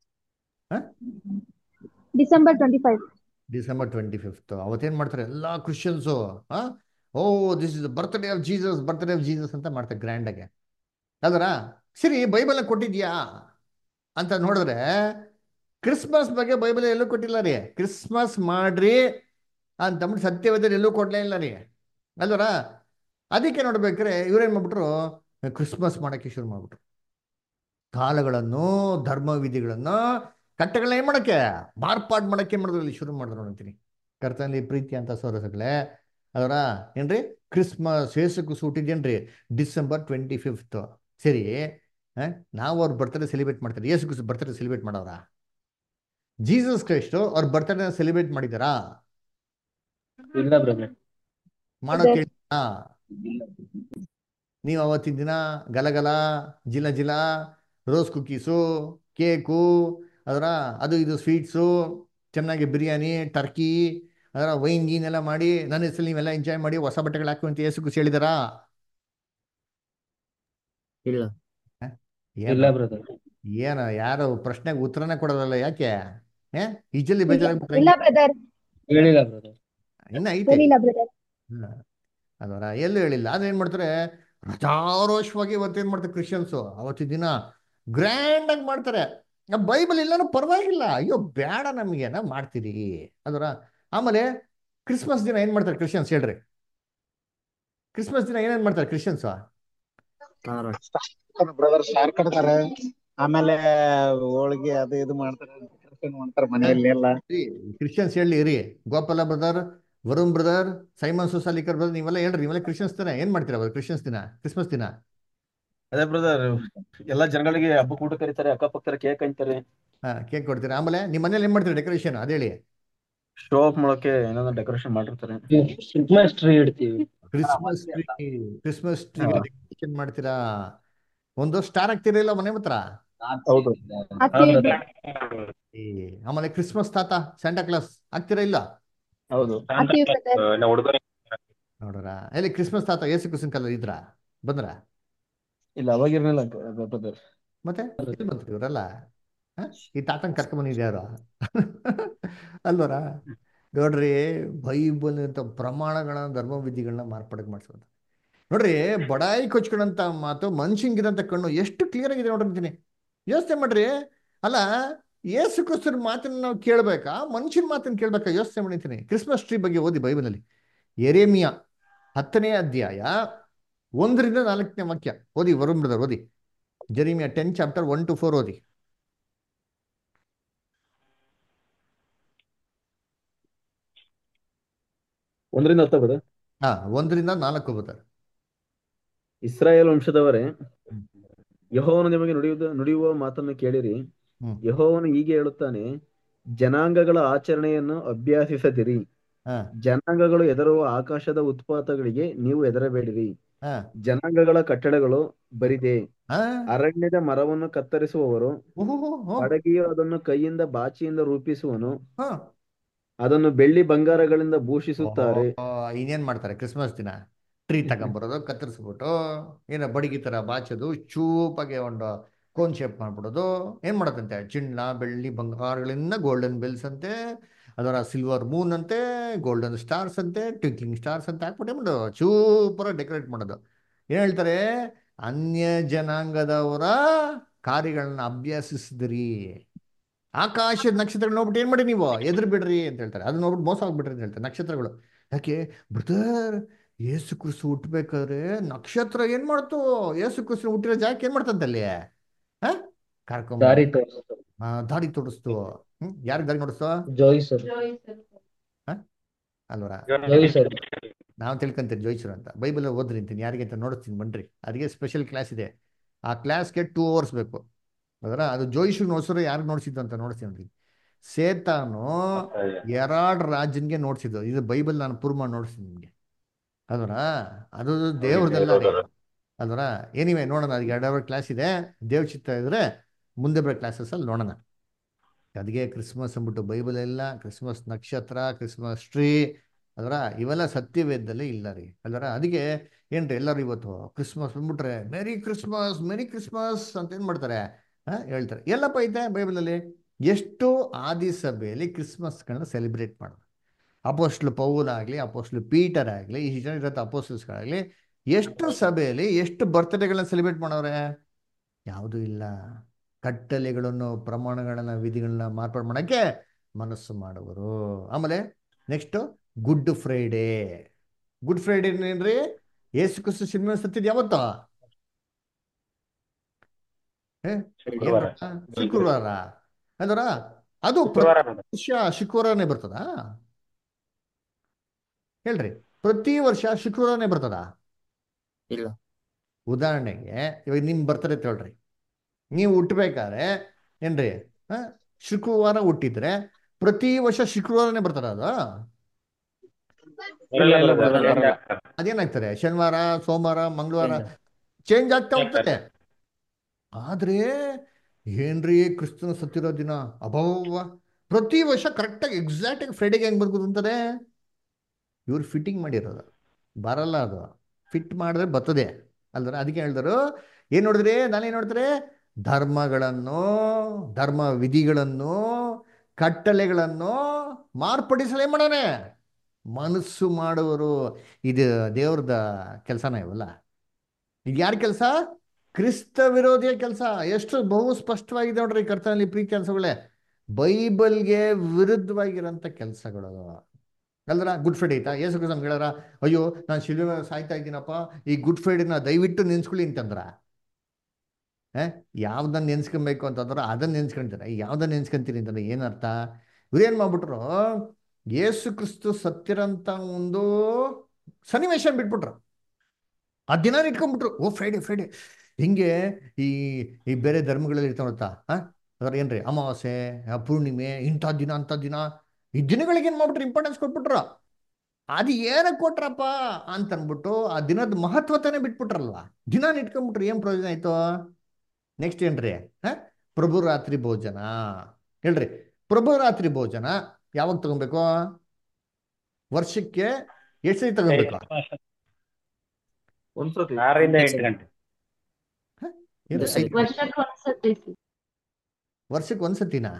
December twenty five December twenty fifth ಅವತ್ತೇನ್ ಮಾಡ್ತಾರೆ ಎಲ್ಲಾ Christians oh this is birthday of Jesus birthday of Jesus ಅಂತ ಮಾಡ್ತಾರೆ ಗ್ರ್ಯಾಂಡಾಗೆ ಅದರ ಸರಿ ಬೈಬಲ್ ಕೊಟ್ಟಿದ್ಯಾ ಅಂತ ನೋಡಿದ್ರೆ ಕ್ರಿಸ್ಮಸ್ ಬಗ್ಗೆ ಬೈಬಲ್ ಎಲ್ಲೂ ಕೊಟ್ಟಿಲ್ಲ ರೀ ಕ್ರಿಸ್ಮಸ್ ಮಾಡ್ರಿ ಅಂತಂದ್ಬಿಟ್ಟು ಸತ್ಯವೇದಲ್ಲಿ ಎಲ್ಲೂ ಕೊಡ್ಲೇ ಇಲ್ಲ ರೀ ಅಲ್ವರ ಅದಕ್ಕೆ ನೋಡ್ಬೇಕಾದ್ರೆ ಇವ್ರೇನ್ ಮಾಡ್ಬಿಟ್ರು ಕ್ರಿಸ್ಮಸ್ ಮಾಡಕ್ಕೆ ಶುರು ಮಾಡ್ಬಿಟ್ರು ಕಾಲಗಳನ್ನು ಧರ್ಮ ವಿಧಿಗಳನ್ನು ಕಟ್ಟೆಗಳನ್ನ ಏನ್ ಮಾಡಕ್ಕೆ ಮಾರ್ಪಾಡು ಮಾಡಕ್ಕೆ ಏನ್ ಮಾಡಿದ್ರು ಇಲ್ಲಿ ಶುರು ಮಾಡಿದ್ರು ನೋಡ್ತೀನಿ ಕರ್ತನಲ್ಲಿ ಪ್ರೀತಿ ಅಂತ ಸೋರಸಗಳೇ ಅದರ ಏನ್ರಿ ಕ್ರಿಸ್ಮಸ್ ಏಸು ಸೂಟಿದೇನ್ರಿ ಡಿಸೆಂಬರ್ ಟ್ವೆಂಟಿ ಫಿಫ್ತ್ ಸರಿ ನಾವು ಅವ್ರ ಬರ್ತ್ಡೇ ಸೆಲಿಬ್ರೇಟ್ ಮಾಡ್ತಾರೆ ಯೇಸು ಕ್ರಿಸ್ತು ಬರ್ತ್ಡೇ ಸೆಲಿಬ್ರೇಟ್ ಮಾಡೋರ ಜೀಸಸ್ ಕ್ರೈಸ್ಟ್ ಅವ್ರ ಬರ್ತ್ಡೇ ಸೆಲಿಬ್ರೇಟ್ ಮಾಡಿದಾರಾ ಇಲ್ಲ ಬ್ರದರ್ ಮಾಡೋಕೆ ಹೇಳಿದ್ರಾ? ನೀವು ಅವತ್ತಿನ ದಿನ ಗಲಗಲ ಜಿಲ ಜಿಲ ರೋಸ್ ಕುಕ್ಕೀಸು ಕೇಕು ಅದರ ಅದು ಇದು ಸ್ವೀಟ್ಸು ಚೆನ್ನಾಗಿ ಬಿರಿಯಾನಿ ಟರ್ಕಿ ಅದರ ವೈನ್ ಗೀನ್ ಎಲ್ಲ ಮಾಡಿ ನನ್ನ ಹೆಸರು ನೀವೆಲ್ಲ ಎಂಜಾಯ್ ಮಾಡಿ ಹೊಸ ಬಟ್ಟೆಗಳು ಹಾಕು ಅಂತ ಏಸು ಖುಷಿ ಹೇಳಿದಾರಾ ಇಲ್ಲ ಇಲ್ಲ ಏನು ಬ್ರದರ್ ಏನು ಯಾರು ಪ್ರಶ್ನೆಗೆ ಉತ್ತರನೇ ಕೊಡೋದಲ್ಲ ಯಾಕೆ ಏ ಈಜಲ್ಲಿ ಬೇಜಾರಾಗ್ಬಿಟ್ರೆ ಇಲ್ಲ ಹೆಂಗೆ? ಬ್ರದರ್ ಹೇಳಿಲ್ಲ ಬ್ರದರ್ ಇನ್ನ ಐತೆ ಹೇಳಿಲ್ಲ ಬ್ರದರ್ ಹ್ಮ್. ಅದರ ಎಲ್ಲೂ ಹೇಳಿಲ್ಲ ಆದ್ರೆ ಏನ್ ಮಾಡ್ತಾರೆ ರಜಾರೋಷವಾಗಿ ಇವತ್ತೇನ್ ಮಾಡ್ತಾರೆ ಕ್ರಿಶ್ಚಿಯನ್ಸು ಅವತ್ತಿನ ದಿನ ಗ್ರ್ಯಾಂಡ್ ಆಗಿ ಮಾಡ್ತಾರೆ ಬೈಬಲ್ ಇಲ್ಲನೂ ಪರವಾಗಿಲ್ಲ ಅಯ್ಯೋ ಬೇಡ ನಮಗೆ ನಾವು ಮಾಡ್ತೀರಿ ಅದರ ಆಮೇಲೆ ಕ್ರಿಸ್ಮಸ್ ದಿನ ಏನ್ ಮಾಡ್ತಾರೆ ಕ್ರಿಶ್ಚಿಯನ್ಸ್ ಹೇಳ್ರಿ ಕ್ರಿಸ್ಮಸ್ ದಿನ ಏನೇನ್ ಮಾಡ್ತಾರೆ ಕ್ರಿಶ್ಚಿಯನ್ಸ್ ಬ್ರದರ್ ಸ್ಟಾರ್ ಕಟ್ತಾರೆ ಆಮೇಲೆ ಹೋಳಿಗೆ ಅದು ಇದು ಮಾಡ್ತಾರೆ decoration ಮಾಡ್ತಾರೆ ಮನೆಯಲ್ಲಿ ಎಲ್ಲ ಕ್ರಿಶ್ಚಿಯನ್ಸ್ ಹೇಳಿ ಇರಿ Gopala brother Varun brother Simon Susalikar brother ನೀವೆಲ್ಲ ಹೇಳ್ರಿ ನೀವೆಲ್ಲ ಕ್ರಿಶ್ಚಿಯನ್ಸ್ ದಿನ ಏನ್ ಮಾಡ್ತೀರಾ ಅವತ್ತು ಕ್ರಿಶ್ಚಿಯನ್ಸ್ ದಿನ ಕ್ರಿಸ್ಮಸ್ ದಿನ ಅದೇ ಬ್ರದರ್ ಎಲ್ಲಾ ಜನಗಳಿಗೆ ಹಬ್ಬಕ್ಕೆ ಊಟ ಕರೀತಾರೆ ಅಕ್ಕಪಕ್ಕದ ಕೇಕ್ ಹಂಚ್ತಾರೆ ಹಾ ಕೇಕ್ ಕೊಡ್ತೀರಾ ಆಮೇಲೆ ನಿಮ್ಮ ಮನೇಲಿ ಏನ್ ಮಾಡ್ತೀರಾ ಡೆಕೋರೇಷನ್ ಅದೇಳಿ ಶೋ ಆಫ್ ಮಾಡೋಕೆ ಏನಾದ್ರು ಡೆಕೋರೇಷನ್ ಮಾಡಿರ್ತಾರೆ ಕ್ರಿಸ್ಮಸ್ ಟ್ರೀ ಇಡ್ತೀವಿ Christmas tree Christmas tree decoration ಮಾಡ್ತೀರಾ ಒಂದು ಸ್ಟಾರ್ ಹಾಕ್ತೀರಾ ಇಲ್ಲ ಮನೆ ಹತ್ರ ಹೌದು ಹಾಕ್ತೀವಿ ಬ್ರದರ್ ಏ, ಆಮೇಲೆ ಕ್ರಿಸ್ಮಸ್ ತಾತ ಸ್ಯಾಂಟಾ ಕ್ಲಾಸ್ ಹಾಕ್ತೀರಾ ಇಲ್ಲ ಹೌದು ಹಾಕ್ತೀವಿ ಬ್ರದರ್ ಉಡುಗೊರೆ ನೋಡ್ರ ಎಲ್ಲಿ ಕ್ರಿಸ್ಮಸ್ ತಾತ ಏಸು ಕ್ರಿಸ್ತನ್ ಕಾಲ ಇದ್ರ ಬಂದ್ರ ಇಲ್ಲ ಅವಾಗಿರ್ಲಿಲ್ಲ ಬ್ರದರ್ ಮತ್ತೆ ಎಲ್ಲಿ ಬಂದ್ರು ಇವರೆಲ್ಲ ಹ? ಈ ತಾತನ್ ಕರ್ಕೊಂಡ್ ಬಂದಿದ್ದೆ ಯಾರು ಅಲ್ವರ ನೋಡ್ರಿ ಬೈಬಲ್ ಅಂತ ಪ್ರಮಾಣಗಳನ್ನ ಧರ್ಮ ವಿಧಿಗಳನ್ನ ಮಾರ್ಪಾಡಕ್ ಮಾಡಿಸೋದು ನೋಡ್ರಿ ಬಡಾಯಿ ಕೊಚ್ಕೊಂಡಂತ ಮಾತು ಮನುಷ್ಯಂಗಿರಂತ ಕಣ್ಣು ಎಷ್ಟು ಕ್ಲಿಯರ್ ಆಗಿದೆ ನೋಡ್ರಿ ಅಂತೀನಿ ಯೋಚನೆ ಮಾಡ್ರಿ ಅಲ್ಲ ಏಸು ಕ್ರಿಸ್ತನ ಮಾತನ್ನ ನಾವು ಕೇಳ್ಬೇಕಾ ಮನುಷ್ಯನ ಮಾತನ್ನ ಕೇಳ್ಬೇಕಾ ಯೋಚನೆ ಮಾಡಿತೀನಿ ಕ್ರಿಸ್ಮಸ್ ಟ್ರೀ ಬಗ್ಗೆ ಓದಿ ಬೈಬಲಲ್ಲಿ ಎರೇಮಿಯ ಹತ್ತನೇ ಅಧ್ಯಾಯ ಒಂದರಿಂದ ನಾಲ್ಕನೇ ವಾಕ್ಯ ಓದಿ ವರುಣ್ ಬ್ರದರ್ ಓದಿ Jeremiah ten chapter one two four ಓದಿ ಒಂದರಿಂದ ಹತ್ತ ಬ್ರದರ್ ಹಾ ಒಂದರಿಂದ ನಾಲ್ಕು ಬರ್ತಾರೆ ಇಸ್ರಾಯೇಲ್ ವಂಶದವರೇ ಯೆಹೋವನು ನಿಮಗೆ ನುಡಿಯುವುದು ನುಡಿಯುವ ಮಾತನ್ನು ಕೇಳಿರಿ ಹ್ಮ್ ಯೆಹೋವನು ಹೀಗೆ ಹೇಳುತ್ತಾನೆ ಜನಾಂಗಗಳ ಆಚರಣೆಯನ್ನು ಅಭ್ಯಾಸಿಸದಿರಿ ಹಾ ಜನಾಂಗಗಳು ಹೆದರುವ ಆಕಾಶದ ಉತ್ಪಾತಗಳಿಗೆ ನೀವು ಹೆದರಬೇಡಿರಿ ಹಾ ಜನಾಂಗಗಳ ಕಟ್ಟಡಗಳು ಬರಿದೆ ಹಾ ಅರಣ್ಯದ ಮರವನ್ನು ಕತ್ತರಿಸುವವರು ಓಹೋ ಹೋ ಬಡಗಿಯು ಅದನ್ನು ಕೈಯಿಂದ ಬಾಚಿಯಿಂದ ರೂಪಿಸುವನು ಹಾ ಅದನ್ನು ಬೆಳ್ಳಿ ಬಂಗಾರಗಳಿಂದ ಭೂಷಿಸುತ್ತಾರೆ ಓ, ಇನ್ನೇನ್ ಮಾಡ್ತಾರೆ ಕ್ರಿಸ್ಮಸ್ ದಿನ ಟ್ರೀ ತಗೊಂಬರೋದು ಕತ್ತರಿಸ್ಬಿಟ್ಟು ಏನೋ ಬಡಗಿ ಥರ ಬಾಚೋದು ಚೂಪಾಗೆ ಒಂದು ಕೋನ್ ಶೇಪ್ ಮಾಡ್ಬಿಡೋದು ಏನ್ ಮಾಡತ್ತಂತೆ ಚಿನ್ನ ಬೆಳ್ಳಿ ಬಂಗಾರಗಳಿಂದ ಗೋಲ್ಡನ್ ಬೆಲ್ಸ್ ಅಂತೆ ಅದರ ಸಿಲ್ವರ್ ಮೂನ್ ಅಂತೆ ಗೋಲ್ಡನ್ ಸ್ಟಾರ್ಸ್ ಅಂತೆ ಟ್ವಿಂಕ್ಲಿಂಗ್ ಸ್ಟಾರ್ಸ್ ಅಂತ ಹಾಕ್ಬಿಟ್ಟು ಏನ್ ಮಾಡೋದು ಚೂಪರ ಡೆಕೋರೇಟ್ ಮಾಡೋದು ಏನ್ ಹೇಳ್ತಾರೆ ಅನ್ಯ ಜನಾಂಗದವರ ಕಾರ್ಯಗಳನ್ನ ಅಭ್ಯಸಿಸಿದ್ರಿ ಆಕಾಶದ ನಕ್ಷತ್ರಗಳು ನೋಡ್ಬಿಟ್ಟು ಏನ್ ಮಾಡಿ ನೀವು ಎದುರು ಬಿಡ್ರಿ ಅಂತ ಹೇಳ್ತಾರೆ ಅದನ್ನ ನೋಡ್ಬಿಟ್ಟು ಮೋಸ ಆಗ್ಬಿಡ್ರಿ ಅಂತ ಹೇಳ್ತಾರೆ ನಕ್ಷತ್ರಗಳು ಯಾಕೆ ಬ್ರದರ್ ಏಸು ಕ್ರಿಸ್ತು ಹುಟ್ಟಬೇಕಾದ್ರೆ ನಕ್ಷತ್ರ ಏನ್ ಮಾಡ್ತು ಏಸು ಕ್ರಿಸ್ತು ಹುಟ್ಟಿರೋ ಜಾಗಕ್ಕೆ ಏನ್ ಮಾಡ್ತಂತೆ ಅಲ್ಲಿ ಹಾ ಕರ್ಕೊಂಡ್ ದಾರಿ ತೋರಿಸ್ತು ಆ, ದಾರಿ ತೋರಿಸ್ತು ಹ್ಮ್ ಯಾರಿಗೆ ದಾರಿ ನೋಡಿಸ್ತು ಜೋಯಿ ಸರ್ ಹಾ ಅಲ್ವರ ಜೋಯಿ ಸರ್ ನಾವು ತಿಳ್ಕೊಂತೀರಿ ಜೋಯಿಸರು ಅಂತ ಬೈಬಲ್ ಓದ್ರಿ ಅಂತೀನಿ ಯಾರಿಗೆ ಅಂತ ನೋಡಿಸ್ತೀನಿ ಬನ್ರಿ ಅದಕ್ಕೆ ಸ್ಪೆಷಲ್ ಕ್ಲಾಸ್ ಇದೆ ಆ ಕ್ಲಾಸ್ಗೆ ಟೂ ಅವರ್ಸ್ ಬೇಕು ಅದರ ಅದು ಜೋಯಿಷು ನೋಡ್ಸಿದ್ರು ಯಾರು ನೋಡ್ಸಿದ್ದು ಅಂತ ನೋಡ್ತೀನಿ ನೋಡಿ ಸೇತಾನು ಎರಡು ರಾಜನ್ಗೆ ನೋಡ್ಸಿದ್ದು ಇದು ಬೈಬಲ್ ನಾನು ಪ್ರೂವ್ ಮಾಡಿ ನೋಡ್ತೀನಿ ನಿಮಗೆ ಅದರ ಅದು ದೇವ್ರದಲ್ಲ ರೀ ಅಲ್ವರ ಏನಿವೆ ನೋಡೋಣ ಅದಕ್ಕೆ ಎರಡು ಅವರ್ ಕ್ಲಾಸ್ ಇದೆ ದೇವ್ ಚಿತ್ತ ಇದ್ರೆ ಮುಂದೆ ಬರೋ ಕ್ಲಾಸಸ್ಸಲ್ಲಿ ನೋಡೋಣ ಅದಕ್ಕೆ ಕ್ರಿಸ್ಮಸ್ ಅಂದ್ಬಿಟ್ಟು ಬೈಬಲ್ ಎಲ್ಲ ಕ್ರಿಸ್ಮಸ್ ನಕ್ಷತ್ರ ಕ್ರಿಸ್ಮಸ್ ಟ್ರೀ ಅದರ ಇವೆಲ್ಲ ಸತ್ಯವೇದದಲ್ಲಿ ಇಲ್ಲ ರೀ ಅಲ್ವರ ಅದಕ್ಕೆ ಏನ್ರಿ ಎಲ್ಲರೂ ಇವತ್ತು ಕ್ರಿಸ್ಮಸ್ ಬಂದ್ಬಿಟ್ರೆ ಮೆರಿ ಕ್ರಿಸ್ಮಸ್ ಮೆರಿ ಕ್ರಿಸ್ಮಸ್ ಅಂತ ಏನ್ ಮಾಡ್ತಾರೆ ಆ, ಹೇಳ್ತಾರೆ ಎಲ್ಲಪ್ಪ ಐತೆ ಬೈಬಲಲ್ಲಿ ಎಷ್ಟು ಆದಿ ಸಭೆಯಲ್ಲಿ ಕ್ರಿಸ್ಮಸ್ಗಳನ್ನ ಸೆಲೆಬ್ರೇಟ್ ಮಾಡೋದು ಅಪೋಸ್ಟ್ಲು ಪೌಲ್ ಆಗಲಿ ಅಪೋಸ್ಟ್ಲು ಪೀಟರ್ ಆಗಲಿ ಈ ಜನ ಇರತ್ತೆ ಅಪೋಸ್ಟಲ್ಸ್ಗಳಾಗಲಿ ಎಷ್ಟು ಸಭೆಯಲ್ಲಿ ಎಷ್ಟು ಬರ್ತ್ಡೇಗಳನ್ನ ಸೆಲೆಬ್ರೇಟ್ ಮಾಡವ್ರೆ ಯಾವುದೂ ಇಲ್ಲ ಕಟ್ಟಲೆಗಳನ್ನು ಪ್ರಮಾಣಗಳನ್ನ ವಿಧಿಗಳನ್ನ ಮಾರ್ಪಾಡು ಮಾಡೋಕ್ಕೆ ಮನಸ್ಸು ಮಾಡುವರು ಆಮೇಲೆ next good Friday good Friday ಏನ್ರಿ ಏಸು ಕ್ರಿಸ್ತು ಸಿನಿಮಾ ಸತ್ತಿದ್ ಯಾವತ್ತ ಏ, ಶುಕ್ರವಾರ. ಏನ್ರಪ್ಪ? ಶುಕ್ರವಾರ ಅಂದ್ರ ಅದು ಶುಕ್ರವಾರ ಪ್ರತಿ ವರ್ಷ ಶುಕ್ರವಾರನೇ ಬರ್ತದ ಹೇಳ್ರಿ ಪ್ರತಿ ವರ್ಷ ಶುಕ್ರವಾರನೇ ಬರ್ತದ ಇಲ್ಲ ಉದಾಹರಣೆಗೆ ಇವಾಗ ನಿಮ್ ಬರ್ತಡೆ ತಗೊಳ್ರಿ ನೀವು ಹುಟ್ಟಬೇಕಾದ್ರೆ ಏನ್ರಿ ಆ, ಶುಕ್ರವಾರ ಹುಟ್ಟಿದ್ರೆ ಪ್ರತಿ ವರ್ಷ ಶುಕ್ರವಾರನೇ ಬರ್ತದ ಅದು ಇಲ್ಲ, ಇಲ್ಲ, ಬರಲ್ಲ, change ಬರಲ್ಲ. ಆಗ್ತದೆ. ಅದೇನಾಗ್ತದೆ ಶನಿವಾರ ಸೋಮವಾರ ಮಂಗಳವಾರ ಚೇಂಜ್ ಆಗ್ತಾ ಹೋಗ್ತದೆ ಆದ್ರೆ ಏನ್ರಿ ಕ್ರಿಸ್ತನ ಸತ್ತಿರೋ ದಿನ ಅಭವ ಪ್ರತಿ ವರ್ಷ ಕರೆಕ್ಟಾಗಿ ಎಕ್ಸಾಕ್ಟ್ ಆಗಿ ಫ್ರೈಡೆಗೆ ಹೆಂಗ್ ಬರ್ಬೋದು ಅಂತಾರೆ ಇವ್ರು ಫಿಟ್ಟಿಂಗ್ ಮಾಡಿರೋದು ಬರಲ್ಲ ಅದು ಫಿಟ್ ಮಾಡಿದ್ರೆ ಬರ್ತದೆ ಅಲ್ದ್ರ ಅದಕ್ಕೆ ಹೇಳಿದ್ರು ಏನ್ ನೋಡಿದ್ರಿ ನಾನೇನ್ ನೋಡಿದ್ರೆ ಧರ್ಮಗಳನ್ನು ಧರ್ಮ ವಿಧಿಗಳನ್ನು ಕಟ್ಟಳೆಗಳನ್ನು ಮಾರ್ಪಡಿಸಲೇ ಮಾಡೋನೆ ಮನಸ್ಸು ಮಾಡುವರು ಇದು ದೇವ್ರದ ಕೆಲಸನ ಇವಲ್ಲ ಇದು ಯಾರ ಕೆಲಸ ಕ್ರಿಸ್ತ ವಿರೋಧಿಯ ಕೆಲಸ ಎಷ್ಟು ಬಹು ಸ್ಪಷ್ಟವಾಗಿದೆ ನೋಡ್ರಿ ಕರ್ತನಲ್ಲಿ ಪ್ರೀತಿ ಕೆಲಸಗಳೇ ಬೈಬಲ್ಗೆ ವಿರುದ್ಧವಾಗಿರೋಂಥ ಕೆಲಸಗಳು ಅಲ್ದ್ರ ಗುಡ್ ಫ್ರೈಡೆ ಐತಾ ಯೇಸು ಕ್ರಿಸ್ತ ನಮ್ಗೆ ಹೇಳಾರ ಅಯ್ಯೋ ನಾನು ಶಿಲ್ವೆ ಮೇಲೆ ಸಾಯ್ತಾ ಇದ್ದೀನಪ್ಪ ಈ ಗುಡ್ ಫ್ರೈಡೆನ ದಯವಿಟ್ಟು ನೆನ್ಸ್ಕೊಳ್ಳಿ ಅಂತಂದ್ರ ಏ ಯಾವ್ದನ್ನ ನೆನ್ಸ್ಕೊಬೇಕು ಅಂತಂದ್ರೆ ಅದನ್ನ ನೆನ್ಸ್ಕೊಂತಾರೆ ಯಾವ್ದನ್ನ ನೆನ್ಸ್ಕೊಂತೀರಿ ಅಂತಂದ್ರೆ ಏನರ್ಥ ಇವ್ರೇನ್ ಮಾಡ್ಬಿಟ್ರು ಯೇಸು ಕ್ರಿಸ್ತು ಸತ್ತಿರಂತ ಒಂದು ಸನ್ನಿವೇಶ ಬಿಟ್ಬಿಟ್ರು ಆ ದಿನ ಇಟ್ಕೊಂಡ್ಬಿಟ್ರು ಓ ಫ್ರೈಡೆ ಫ್ರೈಡೆ ಹಿಂಗೆ ಈ ಈ ಬೇರೆ ಧರ್ಮಗಳಲ್ಲಿ ಇರ್ತಾವತ್ತ ಆ ಅದ್ರ ಏನ್ರಿ ಅಮಾವಾಸ್ಯೆ ಆ ಪೂರ್ಣಿಮೆ ಇಂಥ ದಿನ ಅಂಥ ದಿನ ಈ ದಿನಗಳಿಗೆ ಏನ್ ಮಾಡ್ಬಿಟ್ರು ಇಂಪಾರ್ಟೆನ್ಸ್ ಕೊಟ್ಬಿಟ್ರು ಅದು ಏನಕ್ಕೆ ಕೊಟ್ರಪ್ಪ ಅಂತ ಅಂದ್ಬಿಟ್ಟು ಆ ದಿನದ ಮಹತ್ವತನೇ ಬಿಟ್ಬಿಟ್ರಲ್ವಾ ದಿನ ಇಟ್ಕೊಂಡ್ಬಿಟ್ರು ಏನ್ ಪ್ರಯೋಜನ ಆಯ್ತು ನೆಕ್ಸ್ಟ್ ಏನ್ರಿ ಹ ಪ್ರಭು ರಾತ್ರಿ ಭೋಜನ ಹೇಳ್ರಿ ಪ್ರಭು ರಾತ್ರಿ ಭೋಜನ ಯಾವಾಗ ತಗೊಬೇಕು ವರ್ಷಕ್ಕೆ ಎಷ್ಟು ಸರಿ ತಗೊಬೇಕು ಒಂದ್ಸತಿ ಆರರಿಂದ ಎಂಟು ಗಂಟೆ ಏನು ಸರಿ. ಐದು- ವರ್ಷಕ್ಕೆ ಒಂದ್ಸತಿ ವರ್ಷಕ್ಕೆ ಒಂದ್ ಸತಿನಾ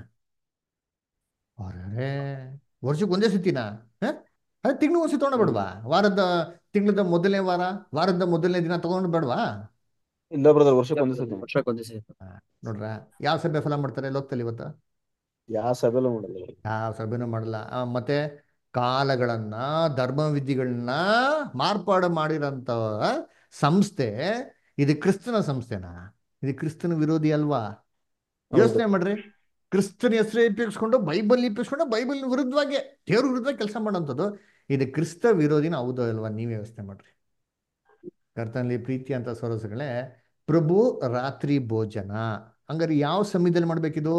ಅರೆ ವರ್ಷಕ್ಕೆ ಒಂದೇ ಸತಿನಾ ಹ? ಅದೇ ತಿಂಗಳು ಒಂದ್ಸತಿ ತಗೊಂಡ ಬೇಡವಾ ವಾರದ ತಿಂಗಳದ ಮೊದಲನೇ ವಾರ ವಾರದ ಮೊದಲನೇ ದಿನ ತಗೊಂಡು ಬೇಡವಾ ಇಲ್ಲ ಬ್ರದರ್ ವರ್ಷಕ್ಕೆ ಒಂದೇ ಸತಿ ವರ್ಷಕ್ಕೊಂದೇ ಸರಿ ನೋಡ್ರ ಯಾವ ಸಭೆ ಫಲ ಮಾಡ್ತಾರೆ ಲೋಕದಲ್ಲಿ ಇವತ್ತು ಯಾವ ಸಭೆಲ್ಲ ಮಾಡಲ್ಲ ಯಾವ ಸಭೆನೂ ಮಾಡಲ್ಲ ಆ, ಮತ್ತೆ ಕಾಲಗಳನ್ನ ಧರ್ಮವಿಧಿಗಳನ್ನ ಮಾರ್ಪಾಡು ಮಾಡಿರೋಂಥ ಸಂಸ್ಥೆ ಇದು ಕ್ರಿಸ್ತನ ಸಂಸ್ಥೆನಾ ಇದು ಕ್ರಿಸ್ತನ ವಿರೋಧಿ ಅಲ್ವಾ ಯೋಚನೆ ಮಾಡ್ರಿ ಕ್ರಿಸ್ತನ ಹೆಸರು ಇಪ್ಪಿಸ್ಕೊಂಡು ಬೈಬಲ್ ಇಪ್ಪಿಸ್ಕೊಂಡು ಬೈಬಲ್ ವಿರುದ್ಧವಾಗಿ ದೇವ್ರ ವಿರುದ್ಧ ಕೆಲಸ ಮಾಡೋಂಥದ್ದು ಇದು ಕ್ರಿಸ್ತ ವಿರೋಧಿನ ಹೌದೋ ಅಲ್ವಾ ನೀವೇ ಯೋಚನೆ ಮಾಡ್ರಿ ಕರ್ತನಲ್ಲಿ ಪ್ರೀತಿ ಅಂತ ಸೊರಸುಗಳೇ ಪ್ರಭು ರಾತ್ರಿ ಭೋಜನ ಹಂಗಾರೆ ಯಾವ ಸಮಯದಲ್ಲಿ ಮಾಡ್ಬೇಕಿದು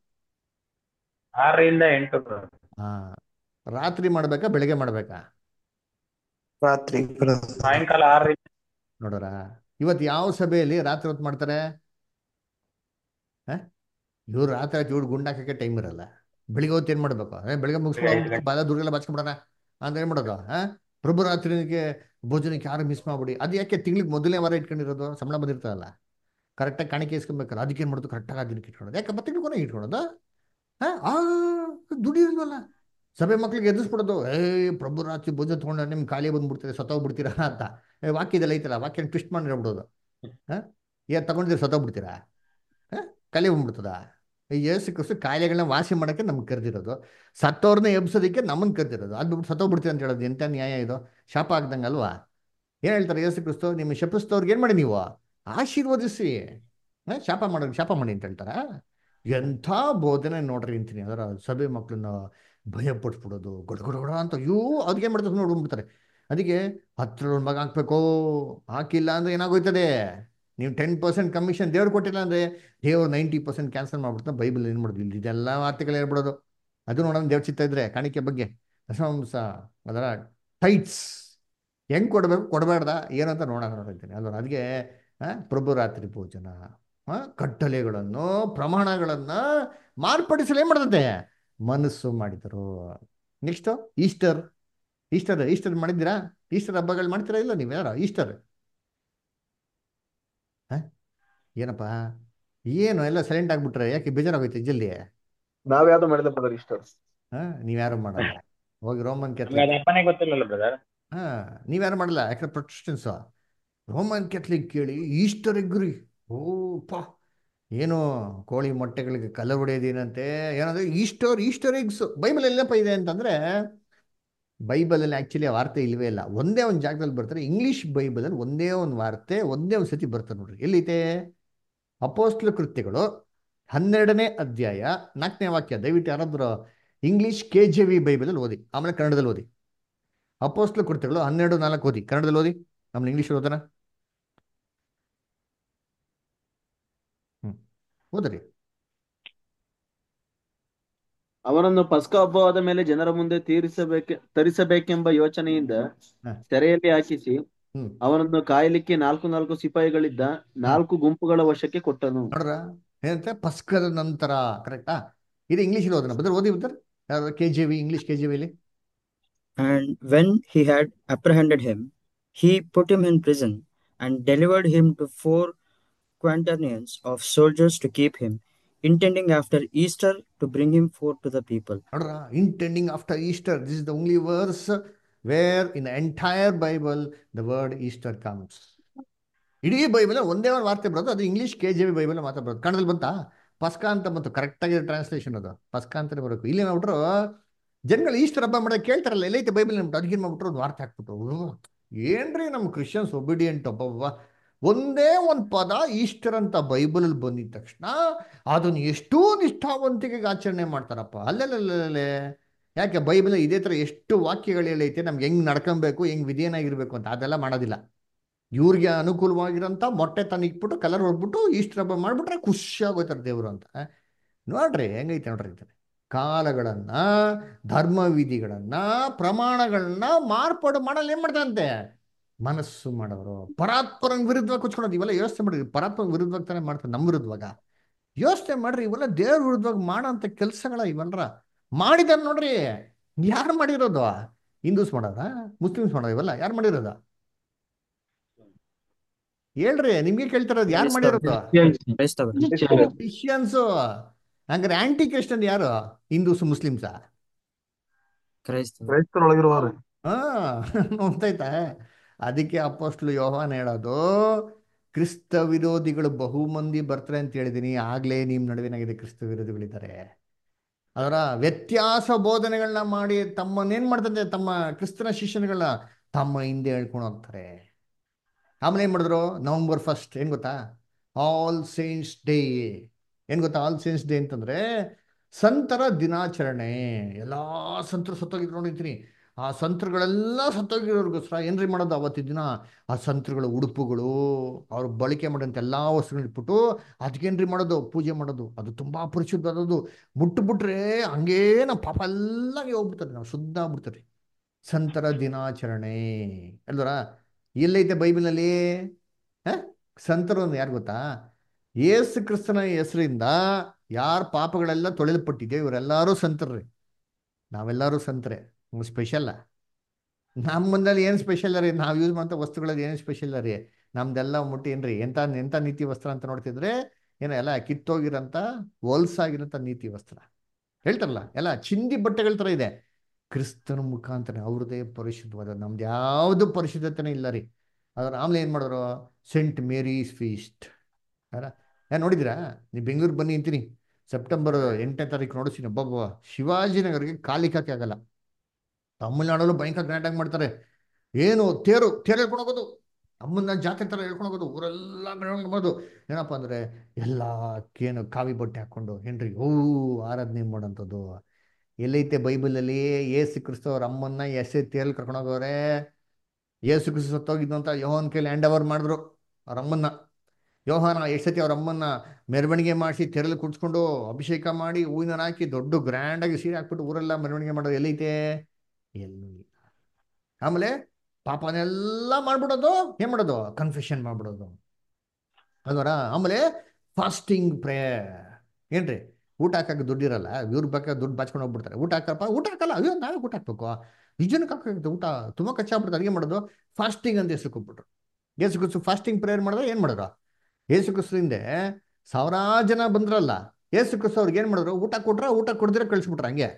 ಆರರಿಂದ ಎಂಟು brother. ಹಾ ರಾತ್ರಿ ಮಾಡ್ಬೇಕಾ ಬೆಳಗ್ಗೆ ಮಾಡ್ಬೇಕಾ ರಾತ್ರಿ ಸಾಯಂಕಾಲ ಆರರಿಂದ ನೋಡೋರ ಇವತ್ತು ಯಾವ ಸಭೆಯಲ್ಲಿ ರಾತ್ರಿ ಹೊತ್ತು ಮಾಡ್ತಾರೆ ಇವ್ರು ರಾತ್ರಿ ಆಯ್ತು ಇವ್ರು ಗುಂಡು ಹಾಕಕ್ಕೆ ಟೈಮ್ ಇರಲ್ಲ ಬೆಳಿಗ್ಗೆ ಹೊತ್ತು ಏನು ಮಾಡ್ಬೇಕು ಅದೇ ಬೆಳಿಗ್ಗೆ ಐದು ಮುಗಿಸ್ಕೊಂಡು ಗಂಟೆ. ಬಾಲ ದುರ್ಗೆಲ್ಲ ಬಾಚ್ಕೊಂಬಿಡೋಣ ಅಂತ ಏನು ಮಾಡೋದು ಹಾ ಪ್ರಭು ರಾತ್ರಿಗೆ ಭೋಜನಕ್ಕೆ ಯಾರು ಮಿಸ್ ಮಾಡ್ಬಿಡಿ ಅದು ಯಾಕೆ ತಿಂಗ್ಳಿಗೆ ಮೊದಲನೇ ವಾರ ಇಟ್ಕೊಂಡಿರೋದು ಸಂಬಳ ಬಂದಿರ್ತದಲ್ಲ ಕರೆಕ್ಟಾಗಿ ಕಾಣಿಕೆ ಇಸ್ಕೊಬೇಕಲ್ಲ ಅದಕ್ಕೆ ಏನು ಮಾಡೋದು ಕರೆಕ್ಟಾಗಿ ಅದಕ್ಕೆ ಇಟ್ಕೊಳ್ಳೋದು ಯಾಕೆ ಮತ್ತೆ ತಿಂಗಳು ಇಟ್ಕೊಳ್ಳೋದು ಹಾ ಆ ದುಡಿಯೋಲ್ವಲ್ಲ ಸಭೆ ಮಕ್ಳಿಗೆ ಎದುರಿಸ್ಬಿಡೋದು ಏ ಪ್ರಭು ರಾತ್ರಿ ಭೋಜನ ತೊಗೊಂಡು ನಿಮ್ ಖಾಲಿ ಬಂದ್ಬಿಡ್ತೀರಿ ಸತ್ತೋಗ್ಬಿಡ್ತೀರಾ ಅಂತ ಏ, ವಾಕ್ಯದಲ್ಲಿ ಐತಲ್ಲ ವಾಕ್ಯ ಟ್ವಿಸ್ಟ್ ಮಾಡಿ ಹೇಳ್ಬಿಡೋದು ಹಾ ಏನ್ ತಗೊಂಡಿದ್ರೆ ಸತ್ತೋಗ್ಬಿಡ್ತೀರಾ ಹಾ ಖಾಲಿ ಬಂದ್ಬಿಡ್ತದ ಈ ಯೇಸು ಕ್ರಿಸ್ತು ಕಾಯಿಲೆಗಳನ್ನ ವಾಸಿ ಮಾಡೋಕ್ಕೆ ನಮ್ಗೆ ಕರೆದಿರೋದು ಸತ್ತವ್ರನ್ನ ಎಬ್ಸೋದಕ್ಕೆ ನಮ್ಮನ್ನು ಕರೆದಿರೋದು ಅದು ಬಿಟ್ಟು ಸತ್ತೋಗ್ಬಿಡ್ತೀರ ಅಂತ ಹೇಳೋದು ಎಂಥ ನ್ಯಾಯ ಇದು ಶಾಪ ಆಗ್ದಂಗೆ ಅಲ್ವಾ ಏನು ಹೇಳ್ತಾರೆ ಯೇಸು ಕ್ರಿಸ್ತು ನಿಮ್ಮ ಶಪಿಸ್ತವ್ರಿಗೆ ಏನು ಮಾಡಿ ನೀವು ಆಶೀರ್ವದಿಸಿ ಹಾ, ಶಾಪ ಮಾಡೋದು ಶಾಪ ಮಾಡಿ ಅಂತ ಹೇಳ್ತಾರ ಎಂಥ ಬೋಧನೆ ನೋಡ್ರಿ ಅಂತೀನಿ ಅದರ ಸಭೆ ಮಕ್ಕಳನ್ನ ಭಯ ಪಡಿಸ್ಬಿಡೋದು ಗೊಡ ಗೊಡ ಗೊಡ ಅಂತ ಅಯ್ಯೋ ಅದಕ್ಕೆ ಮಾಡ್ತಾರೆ ನೋಡ್ಬಿಡ್ತಾರೆ ಅದಕ್ಕೆ ಹತ್ರ ಮಗ ಹಾಕ್ಬೇಕು ಹಾಕಿಲ್ಲ ಅಂದ್ರೆ ಏನಾಗೋಯ್ತದೆ ನೀವು ಟೆನ್ ಪರ್ಸೆಂಟ್ ಕಮಿಷನ್ ದೇವ್ರು ಕೊಟ್ಟಿಲ್ಲ ಅಂದ್ರೆ ದೇವ್ರು ನೈಂಟಿ ಪರ್ಸೆಂಟ್ ಕ್ಯಾನ್ಸಲ್ ಮಾಡ್ಬಿಡ್ತಾನೆ ಬೈಬಲ್ ಏನು ಮಾಡೋದು ಇಲ್ಲಿ ಇದೆಲ್ಲ ವಾರ್ತೆಗಳು ಹೇಳ್ಬಿಡೋದು ಅದು ನೋಡೋಣ ದೇವ್ರ ಚಿತ್ತ ಇದ್ರೆ ಕಾಣಿಕೆ ಬಗ್ಗೆ ದಶಮಾಂಶ ಅದರ ಟೈಟ್ಸ್ ಹೆಂಗ್ ಕೊಡ್ಬೇಕು ಕೊಡಬೇಡ್ದ ಏನಂತ ನೋಡೋಣ ನೋಡಿದ್ದೀನಿ ಅಲ್ವ ಅದಕ್ಕೆ ಆ, ಪ್ರಭು ರಾತ್ರಿ ಭೋಜನ ಆ, ಕಟ್ಟಲೆಗಳನ್ನು ಪ್ರಮಾಣಗಳನ್ನ ಮಾರ್ಪಡಿಸಲು ಏನ್ ಮಾಡ್ತದೆ ಮನಸ್ಸು ಮಾಡಿದರು ನೆಕ್ಸ್ಟ್ ಈಸ್ಟರ್ ಈಸ್ಟರ್ ಈಸ್ಟರ್ ಮಾಡಿದ್ದೀರಾ ಈಸ್ಟರ್ ಹಬ್ಬಗಳು ಮಾಡ್ತೀರಾ ಇಲ್ಲ ನೀವು ಯಾರು ಈಸ್ಟರ್ ಏನಪ್ಪ ಏನು ಎಲ್ಲ ಸೈಲೆಂಟ್ ಆಗ್ಬಿಟ್ರೆ ಯಾಕೆ ಬೇಜಾರಾಗೋಯ್ತು ಜಲ್ದಿ ನಾವ್ ಯಾವ್ದು ಮಾಡಿಲ್ಲ ಬ್ರದರ್ ಇಷ್ಟ ಹಾ ನೀವ್ಯಾರು ಮಾಡಲ್ಲ ಹೋಗಿ ರೋಮನ್ ನಮ್ಗೆ ಕ್ಯಾಥಲಿಕ್ ಅದು ಹಬ್ಬನೇ ಗೊತ್ತಿಲ್ಲಲ್ಲ ಬ್ರದರ್ ಹಾ ನೀವ್ಯಾರು ಮಾಡಲ್ಲ ಯಾಕಂದ್ರೆ ಪ್ರೊಟೆಸ್ಟೆನ್ಸ್ ರೋಮನ್ ಕ್ಯಾಥಲಿಕ್ ಕೇಳಿ ಈಸ್ಟರ್ ಎಗ್ರಿ ಓ ಪಾ ಏನು ಕೋಳಿ ಮೊಟ್ಟೆಗಳಿಗೆ ಕಲರ್ ಹೊಡೆಯೋದೇನಂತೆ ಏನಂದ್ರೆ ಈಸ್ಟರ್ ಈಸ್ಟರ್ ಎಗ್ಸ್ ಬೈಬಲ್ ಎಲ್ಲಪ್ಪ ಇದೆ ಅಂತಂದ್ರೆ ಬೈಬಲಲ್ಲಿ ಆ್ಯಕ್ಚುಲಿ ಆ ವಾರ್ತೆ ಇಲ್ವೇ ಇಲ್ಲ ಒಂದೇ ಒಂದು ಜಾಗದಲ್ಲಿ ಬರ್ತಾರೆ ಇಂಗ್ಲಿಷ್ ಬೈಬಲಲ್ಲಿ ಒಂದೇ ಒಂದು ವಾರ್ತೆ ಒಂದೇ ಒಂದು ಸತಿ ಬರ್ತಾರೆ ನೋಡ್ರಿ ಎಲ್ಲಿದೆ ಅಪೋಸ್ಟ್ಲ ಕೃತ್ಯಗಳು ಹನ್ನೆರಡನೇ ಅಧ್ಯಾಯ ನಾಲ್ಕನೇ ವಾಕ್ಯ ದಯವಿಟ್ಟು ಯಾರಾದ್ರೂ ಇಂಗ್ಲಿಷ್ ಕೆ ಜೆ ವಿ ಬೈಬಲಲ್ಲಿ ಓದಿ ಆಮೇಲೆ ಕನ್ನಡದಲ್ಲಿ ಓದಿ ಅಪೋಸ್ಟ್ಲ ಕೃತ್ಯಗಳು ಹನ್ನೆರಡು ನಾಲ್ಕು ಓದಿ ಕನ್ನಡದಲ್ಲಿ ಓದಿ ನಮ್ಮನ್ನ ಇಂಗ್ಲೀಷ್ ಓದೋಣ ಹ್ಮ್ ಓದ್ರಿ ಅವರನ್ನು ಪಸ್ಕ ಹಬ್ಬವಾದ ಮೇಲೆ ಜನರ ಮುಂದೆ ತೀರಿಸಬೇಕೆ ತರಿಸಬೇಕೆಂಬ ಯೋಚನೆಯಿಂದ ಹ. ಸೆರೆಯಲ್ಲಿ ಹಾಕಿಸಿ ಹ್ಮ್ ಅವನನ್ನು ಕಾಯಲಿಕ್ಕೆ ನಾಲ್ಕು ನಾಲ್ಕು ಸಿಪಾಯಿಗಳಿದ್ದ ನಾಲ್ಕು ಗುಂಪುಗಳ ವಶಕ್ಕೆ ಕೊಟ್ಟನು ನೋಡ್ರ ಏನಂತೆ ಪಸ್ಕದ ನಂತರ ಕರೆಕ್ಟಾ ಇದು ಇಂಗ್ಲೀಷಲ್ಲಿ ಓದೋಣ ಬದ್ರ ಓದಿ brother K J V English K J ವಿಲಿ And when he had apprehended him, he put him in prison and delivered him to four quaternions of soldiers to keep him, intending after Easter to bring him forth to the people. ನೋಡ್ರ intending after Easter this is the only verse where in the entire Bible the word Easter comes ಇಡೀ Bible ಒಂದೇ ಒಂದು ವಾರ್ತೆ ಬರೋದು ಅದು English K J V Bible ಮಾತ್ರ ಬರೋದು ಕನ್ನಡದಲ್ಲಿ ಬಂತಾ ಪಸ್ಕ ಅಂತ ಬಂತು ಕರೆಕ್ಟಾಗಿ ಟ್ರಾನ್ಸ್ಲೇಷನ್ ಅದು ಪಸ್ಕ ಅಂತಾನೆ ಬರಬೇಕು ಇಲ್ಲಿ ಮಾಡ್ಬಿಟ್ರು ಜನಗಳು ಈಸ್ಟರ್ ಹಬ್ಬ ಮಾಡೋದು ಕೇಳ್ತಾರಲ್ಲ ಎಲ್ಲೈತೆ ಬೈಬಲ್ ಅಂದ್ಬಿಟ್ಟು ಅದಕ್ಕೆ ಮಾಡ್ಬಿಟ್ರು ಒಂದು ವಾರ್ತೆ ಹಾಕ್ಬಿಟ್ರು ಹ್ಮ್. ಏನ್ರಿ ನಮ್ಮ ಕ್ರಿಶ್ಚಿಯನ್ಸ್ ಒಬಿಡಿಯಂಟ್ ಒಬ್ಬ ಒಂದೇ ಒಂದು ಪದ ಈಸ್ಟರ್ ಅಂತ ಬೈಬಲಲ್ಲಿ ಬಂದಿದ ತಕ್ಷಣ ಅದನ್ನು ಎಷ್ಟೋ ನಿಷ್ಠಾವಂತಿಕೆಗೆ ಆಚರಣೆ ಮಾಡ್ತಾರಪ್ಪ ಅಲ್ಲೆಲ್ಲೇ ಯಾಕೆ ಬೈಬಲ್ ಇದೇ ಥರ ಎಷ್ಟು ವಾಕ್ಯಗಳು ಹೇಳೈತೆ ನಮ್ಗೆ ಹೆಂಗ್ ನಡ್ಕೊಬೇಕು ಹೆಂಗ್ ವಿಧೇಯನಾಗಿರ್ಬೇಕು ಅಂತ ಅದೆಲ್ಲ ಮಾಡೋದಿಲ್ಲ ಇವ್ರಿಗೆ ಅನುಕೂಲವಾಗಿರೋಂಥ ಮೊಟ್ಟೆ ತಂದು ಇಟ್ಬಿಟ್ಟು ಕಲರ್ ಹೊಡ್ಬಿಟ್ಟು ಈಸ್ಟರ್ ಹಬ್ಬ ಮಾಡಿಬಿಟ್ರೆ ಖುಷಿಯಾಗೋಯ್ತಾರೆ ದೇವರು ಅಂತ ನೋಡ್ರಿ ಹೆಂಗೈತೆ ನೋಡ್ರಿ ಅಂತಾನೆ ಕಾಲಗಳನ್ನ ಧರ್ಮ ವಿಧಿಗಳನ್ನ ಪ್ರಮಾಣಗಳನ್ನ ಮಾರ್ಪಾಡು ಮಾಡಲ್ಲ ಏನ್ ಮಾಡ್ತಾರಂತೆ ಮನಸ್ಸು ಮಾಡೋರು ಪರಾತ್ಪರಂ ವಿರುದ್ಧವಾಗಿ ಕುಚ್ಕೊಳೋದು ಇವೆಲ್ಲ ಯೋಚನೆ ಮಾಡಿದ್ರಿ ಪರಾತ್ಪರ ವಿರುದ್ಧವಾಗಿ ತಾನೇ ಮಾಡ್ತಾರೆ ನಮ್ಮ ವಿರುದ್ಧವಾಗ ಯೋಚನೆ ಮಾಡ್ರಿ ಇವೆಲ್ಲ ದೇವ್ರ ವಿರುದ್ಧವಾಗಿ ಮಾಡೋಂಥ ಕೆಲಸಗಳ ಇವೆಲ್ಲರ ಮಾಡಿದಾರೆ ನೋಡ್ರಿ ಯಾರು ಮಾಡಿರೋದು ಹಿಂದೂಸ್ ಮಾಡೋದ ಮುಸ್ಲಿಮ್ಸ್ ಮಾಡೋದು ಇವೆಲ್ಲ ಯಾರು ಮಾಡಿರೋದು ಹೇಳ್ರಿ ನಿಮ್ಗೆ ಕೇಳ್ತಿರೋದು ಯಾರು ಮಾಡಿರೋದು ಕ್ರೈಸ್ತವರು ಕ್ರಿಶ್ಚಿಯನ್ಸು ಹಂಗಾರೆ ಆಂಟಿ ಕ್ರಿಶ್ಚಿಯನ್ ಯಾರು ಹಿಂದೂಸ್ ಮುಸ್ಲಿಮ್ಸಾ ಕ್ರೈಸ್ತವರು ಕ್ರೈಸ್ತರೊಳಗಿರುವವರು ಹಾ ನೋಡ್ತೈತಾ ಅದಕ್ಕೆ ಅಪ್ಪಸ್ಟ್ಲು ಯೋಹಾನ್ ಹೇಳೋದು ಕ್ರಿಸ್ತ ವಿರೋಧಿಗಳು ಬಹು ಮಂದಿ ಬರ್ತಾರೆ ಅಂತ ಹೇಳಿದೀನಿ ಆಗ್ಲೇ ನಿಮ್ ನಡುವಿನಾಗಿದೆ ಕ್ರಿಸ್ತ ವಿರೋಧಿಗಳಿದ್ದಾರೆ ಅದರ ವ್ಯತ್ಯಾಸ ಬೋಧನೆಗಳನ್ನ ಮಾಡಿ ತಮ್ಮನ್ನೇನ್ ಮಾಡ್ತಂತೆ ತಮ್ಮ ಕ್ರಿಸ್ತನ ಶಿಷ್ಯನುಗಳನ್ನ ತಮ್ಮ ಹಿಂದೆ ಹೇಳ್ಕೊಂಡು ಹೋಗ್ತಾರೆ ಆಮೇಲೆ ಏನ್ ಮಾಡಿದ್ರು ನವೆಂಬರ್ ಫಸ್ಟ್ ಏನ್ ಗೊತ್ತಾ ಆಲ್ ಸೇಂಟ್ಸ್ ಡೇ ಏನ್ ಗೊತ್ತಾ ಆಲ್ ಸೇಂಟ್ಸ್ ಡೇ ಅಂತಂದ್ರೆ ಸಂತರ ದಿನಾಚರಣೆ ಎಲ್ಲಾ ಸಂತರು ಸತ್ತೋಗಿದ್ರು ನೋಡಿರ್ತೀನಿ ಆ ಸಂತರುಗಳೆಲ್ಲ ಸತ್ತೋಗಿರೋರ್ಗೋಸ್ಕರ ಏನ್ರಿ ಮಾಡೋದು ಅವತ್ತಿನ ದಿನ ಆ ಸಂತರುಗಳ ಉಡುಪುಗಳು ಅವ್ರು ಬಳಕೆ ಮಾಡೋಂಥ ಎಲ್ಲ ವಸ್ತುಗಳನ್ನ ಇಟ್ಬಿಟ್ಟು ಅದಕ್ಕೇನ್ರಿ ಮಾಡೋದು ಪೂಜೆ ಮಾಡೋದು ಅದು ತುಂಬಾ ಪರಿಶುದ್ಧವಾದದ್ದು ಮುಟ್ಟುಬಿಟ್ರೆ ಹಂಗೇ ನಮ್ಮ ಪಾಪ ಎಲ್ಲ ಹಂಗೆ ಹೋಗ್ಬಿಡ್ತಾರೆ ನಾವು ಶುದ್ಧ ಆಗ್ಬಿಡ್ತಾರೆ ಸಂತರ ದಿನಾಚರಣೆ ಅಲ್ವರ ಎಲ್ಲೈತೆ ಬೈಬಲ್ನಲ್ಲಿ ಹ ಸಂತರು ಅಂದ್ರೆ ಯಾರು ಗೊತ್ತಾ ಯೇಸು ಕ್ರಿಸ್ತನ ಹೆಸರಿಂದ ಯಾರ ಪಾಪಗಳೆಲ್ಲ ತೊಳೆಯಲ್ಪಟ್ಟಿದೆ ಇವರೆಲ್ಲರೂ ಸಂತರ್ರಿ ನಾವೆಲ್ಲರೂ ಸಂತರೆ ಸ್ಪೆಷಲ್ಲ ನಮ್ಮ ಮುಂದಲ್ಲಿ ಏನು ಸ್ಪೆಷಲ್ ರೀ ನಾವು ಯೂಸ್ ಮಾಡೋ ವಸ್ತುಗಳಲ್ಲಿ ಏನು ಸ್ಪೆಷಲ್ ರೀ ನಮ್ದೆಲ್ಲ ಮುಟ್ಟಿ ಏನ್ರಿ ಎಂತ ಎಂತ ನೀತಿ ವಸ್ತ್ರ ಅಂತ ನೋಡ್ತಿದ್ರೆ ಏನೋ ಎಲ್ಲ ಕಿತ್ತೋಗಿರೋಂಥ ಹೊಲ್ಸಾಗಿರೋಂಥ ನೀತಿ ವಸ್ತ್ರ ಹೇಳ್ತಾರಲ್ಲ ಎಲ್ಲ ಚಿಂದಿ ಬಟ್ಟೆಗಳ ಥರ ಇದೆ ಕ್ರಿಸ್ತನ ಮುಖಾಂತರ ಅವ್ರದೇ ಪರಿಶುದ್ಧವಾದ ನಮ್ದು ಯಾವುದು ಪರಿಶುದ್ಧತೆನೇ ಇಲ್ಲ ರೀ ಅದ್ರ ಆಮೇಲೆ ಏನು ಮಾಡಿದ್ರು ಸೆಂಟ್ ಮೇರೀಸ್ ಫೀಸ್ಟ್ ಅಲ್ಲ ಏ ನೋಡಿದಿರಾ ನೀವು ಬೆಂಗಳೂರು ಬನ್ನಿ ಅಂತೀನಿ ಸೆಪ್ಟೆಂಬರ್ ಎಂಟನೇ ತಾರೀಕು ನೋಡಿಸ್ತೀನಿ ಒಬ್ಬೊಬ್ಬ ಶಿವಾಜಿನಗರ್ಗೆ ಕಾಲಿಕಾಕೆ ಆಗಲ್ಲ ತಮಿಳ್ನಾಡಲ್ಲೂ ಭಯಂಕರ ಗ್ರ್ಯಾಂಡಾಗಿ ಮಾಡ್ತಾರೆ ಏನು ತೇರು ತೇರು ಹೇಳ್ಕೊಂಡು ಹೋಗೋದು ಅಮ್ಮನ ಜಾತ್ರೆ ಥರ ಹೇಳ್ಕೊಂಡು ಹೋಗೋದು ಊರೆಲ್ಲ ಮಾಡ್ಬೋದು ಏನಪ್ಪ ಅಂದರೆ ಎಲ್ಲ ಕೇನು ಕಾವಿ ಬಟ್ಟೆ ಹಾಕ್ಕೊಂಡು ಹೆನ್ರಿ ಓ ಆರಾಧನೆ ಮಾಡೋಂಥದ್ದು ಎಲ್ಲೈತೆ ಬೈಬಲಲ್ಲಿ ಏಸು ಕ್ರಿಸ್ತ ಅವ್ರ ಅಮ್ಮನ್ನ ಎಸೆ ತೇರಲ್ಲಿ ಕರ್ಕೊಂಡು ಹೋಗೋರೆ ಏಸು ಕ್ರಿಸ್ತ ಸತ್ತೋಗಿದ್ದಂತ ಯೋಹನ್ ಕೈಲಿ ಹ್ಯಾಂಡ್ ಓವರ್ ಮಾಡಿದ್ರು ಅವ್ರ ಅಮ್ಮನ್ನ ಯೋಹಾನ ಎಷ್ಟು ಸತಿ ಅವ್ರ ಅಮ್ಮನ್ನ ಮೆರವಣಿಗೆ ಮಾಡಿಸಿ ತೆರಲು ಕುಡ್ಸ್ಕೊಂಡು ಅಭಿಷೇಕ ಮಾಡಿ ಹೂವಿನ ಹಾಕಿ ದೊಡ್ಡ ಗ್ರ್ಯಾಂಡಾಗಿ ಸೀರೆ ಹಾಕ್ಬಿಟ್ಟು ಊರೆಲ್ಲ ಮೆರವಣಿಗೆ ಮಾಡೋದು ಎಲ್ಲೈತೆ ಎಲ್ಲೂ ಇಲ್ಲ ಆಮೇಲೆ ಪಾಪನೆಲ್ಲ ಮಾಡ್ಬಿಡೋದು ಏನ್ ಮಾಡೋದು ಕನ್ಫೆಷನ್ ಮಾಡ್ಬಿಡೋದು ಅಲ್ವರ ಆಮೇಲೆ ಫಾಸ್ಟಿಂಗ್ ಪ್ರೇಯರ್ ಏನ್ರಿ ಊಟ ಹಾಕಕ್ಕೆ ದುಡ್ಡಿರಲ್ಲ ಇವ್ರ ಬೇಕಾದ್ರೆ ದುಡ್ಡು ಬಾಚ್ಕೊಂಡು ಹೋಗ್ಬಿಡ್ತಾರೆ ಊಟ ಹಾಕಪ್ಪ ಊಟ ಹಾಕಲ್ಲ ಅಯ್ಯೋ ನಾವೇ ಊಟ ಹಾಕ್ಬೇಕು ಇಷ್ಟು ಜನಕ್ಕೆ ಹಾಕಕ್ಕೆ ಊಟ ತುಂಬ ಕಚ್ಚಾಗ್ಬಿಡ್ತಾರೆ ಅಡುಗೆ ಮಾಡೋದು ಫಾಸ್ಟಿಂಗ್ ಅಂತ ಹೆಸರು ಕೊಟ್ಬಿಟ್ರು ಯೇಸು ಕ್ರಿಸ್ತು ಫಾಸ್ಟಿಂಗ್ ಪ್ರೇಯರ್ ಮಾಡಿದ್ರೆ ಏನು ಮಾಡಿದ್ರು ಯೇಸು ಕ್ರಿಸ್ತು ಹಿಂದೆ ಸಾವಿರಾರು ಜನ ಬಂದ್ರಲ್ಲ ಯೇಸು ಕ್ರಿಸ್ತು ಅವ್ರಿಗೆ ಏನು ಮಾಡಿದ್ರು ಊಟ ಕೊಟ್ರ ಊಟ ಕೊಡಿದ್ರೆ ಕಳಿಸ್ಬಿಟ್ರ ಹಂಗೆ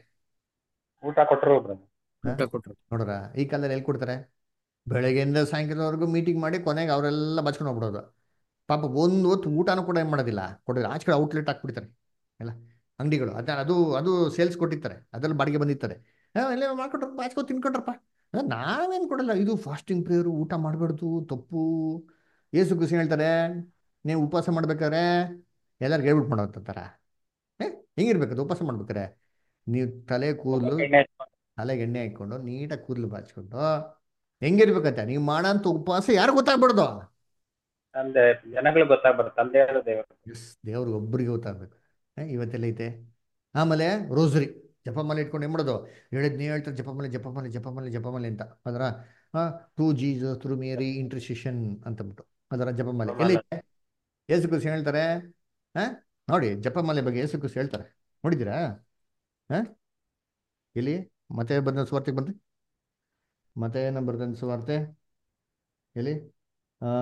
ಊಟ ಕೊಟ್ಟರು ಊಟ ಕೊಟ್ರು ನೋಡ್ರ ಈ ಕಾಲದಲ್ಲಿ ಎಲ್ಲಿ ಕೊಡ್ತಾರೆ ಬೆಳಗ್ಗೆಯಿಂದ ಸಾಯಂಕಾಲವರೆಗೂ ಮೀಟಿಂಗ್ ಮಾಡಿ ಕೊನೆಗೆ ಅವರೆಲ್ಲ ಬಚ್ಕೊಂಡು ಹೋಗ್ಬಿಡೋದು ಪಾಪ ಒಂದು ಹೊತ್ತು ಊಟನೂ ಕೂಡ ಏನು ಮಾಡೋದಿಲ್ಲ ಕೊಡೋದು ಆಚೆ ಕಡೆ ಔಟ್ಲೆಟ್ ಹಾಕ್ಬಿಡ್ತಾರೆ ಎಲ್ಲ ಅಂಗಡಿಗಳು ಅದ ಅದು ಅದು ಸೇಲ್ಸ್ ಕೊಟ್ಟಿರ್ತಾರೆ ಅದ್ರಲ್ಲಿ ಬಾಡಿಗೆ ಬಂದಿರ್ತಾರೆ ಎಲ್ಲ ಮಾಡ್ಕೊಟ್ರಪ್ಪ ಆಚ್ಕೊ ತಿನ್ಕೊಟ್ರಪ್ಪ ನಾವೇನು ಕೊಡಲ್ಲ ಇದು ಫಾಸ್ಟಿಂಗ್ ಪ್ರೇಯರು ಊಟ ಮಾಡಬಾರ್ದು ತಪ್ಪು ಏಸು ಖುಷಿ ಹೇಳ್ತಾರೆ ನೀವು ಉಪವಾಸ ಮಾಡ್ಬೇಕಾದ್ರೆ ಎಲ್ಲರಿಗೂ ಹೇಳ್ಬಿಟ್ಟು ಮಾಡೋಂತಾರ ಏ ಹೆಂಗಿರ್ಬೇಕದು ಉಪವಾಸ ಮಾಡ್ಬೇಕಾರೆ ನೀವು ತಲೆ ಕೂದಲು ತಲೆಗೆ ಎಣ್ಣೆ ಹಾಕ್ಕೊಂಡು ನೀಟಾಗಿ ಕೂದಲು ಬಾಚ್ಕೊಂಡು ಹೆಂಗಿರ್ಬೇಕಂತೆ ನೀವು ಮಾಡೋಂಥ ಉಪವಾಸ ಯಾರು ಗೊತ್ತಾಗ್ಬಿಡ್ದು ತಂದೆ ಜನಗಳು ಗೊತ್ತಾಗ್ಬಾರ್ದು ತಂದೆ ದೇವರು ಎಸ್ ದೇವ್ರಿಗೆ ಒಬ್ಬರಿಗೆ ಗೊತ್ತಾಗ್ಬೇಕು ಇವತ್ತೆಲ್ಲ ಐತೆ ಆಮೇಲೆ ರೋಸರಿ ಜಪಮಾಲೆ ಇಟ್ಕೊಂಡು ಏನು ಮಾಡೋದು ಹೇಳಿದ್ನೇ ಹೇಳ್ತಾರೆ ಜಪಮಾಲೆ ಜಪಮಾಲೆ ಜಪಮಾಲೆ ಜಪಮಾಲೆ ಅಂತ ಅದರ to Jesus through Mary intercession ಅಂತಬಿಟ್ಟು ಅದರ ಜಪಮಾಲೆ ಎಲ್ಲೈತೆ ಯೇಸು ಕ್ರಿಸ್ತ ಹೇಳ್ತಾರೆ ಹಾ ನೋಡಿ ಜಪಮಾಲೆ ಬಗ್ಗೆ ಯೇಸು ಕ್ರಿಸ್ತ ಹೇಳ್ತಾರೆ ನೋಡಿದ್ದೀರಾ ಹಾ ಎಲ್ಲಿ ಮತ್ತೆ ಬಂದ ಸುವಾರ್ತೆಗೆ ಬಂದು ಮತ್ತೆ ಏನೋ ಬರ್ದಂತ ಸುವಾರ್ತೆ ಎಲ್ಲಿ ಆ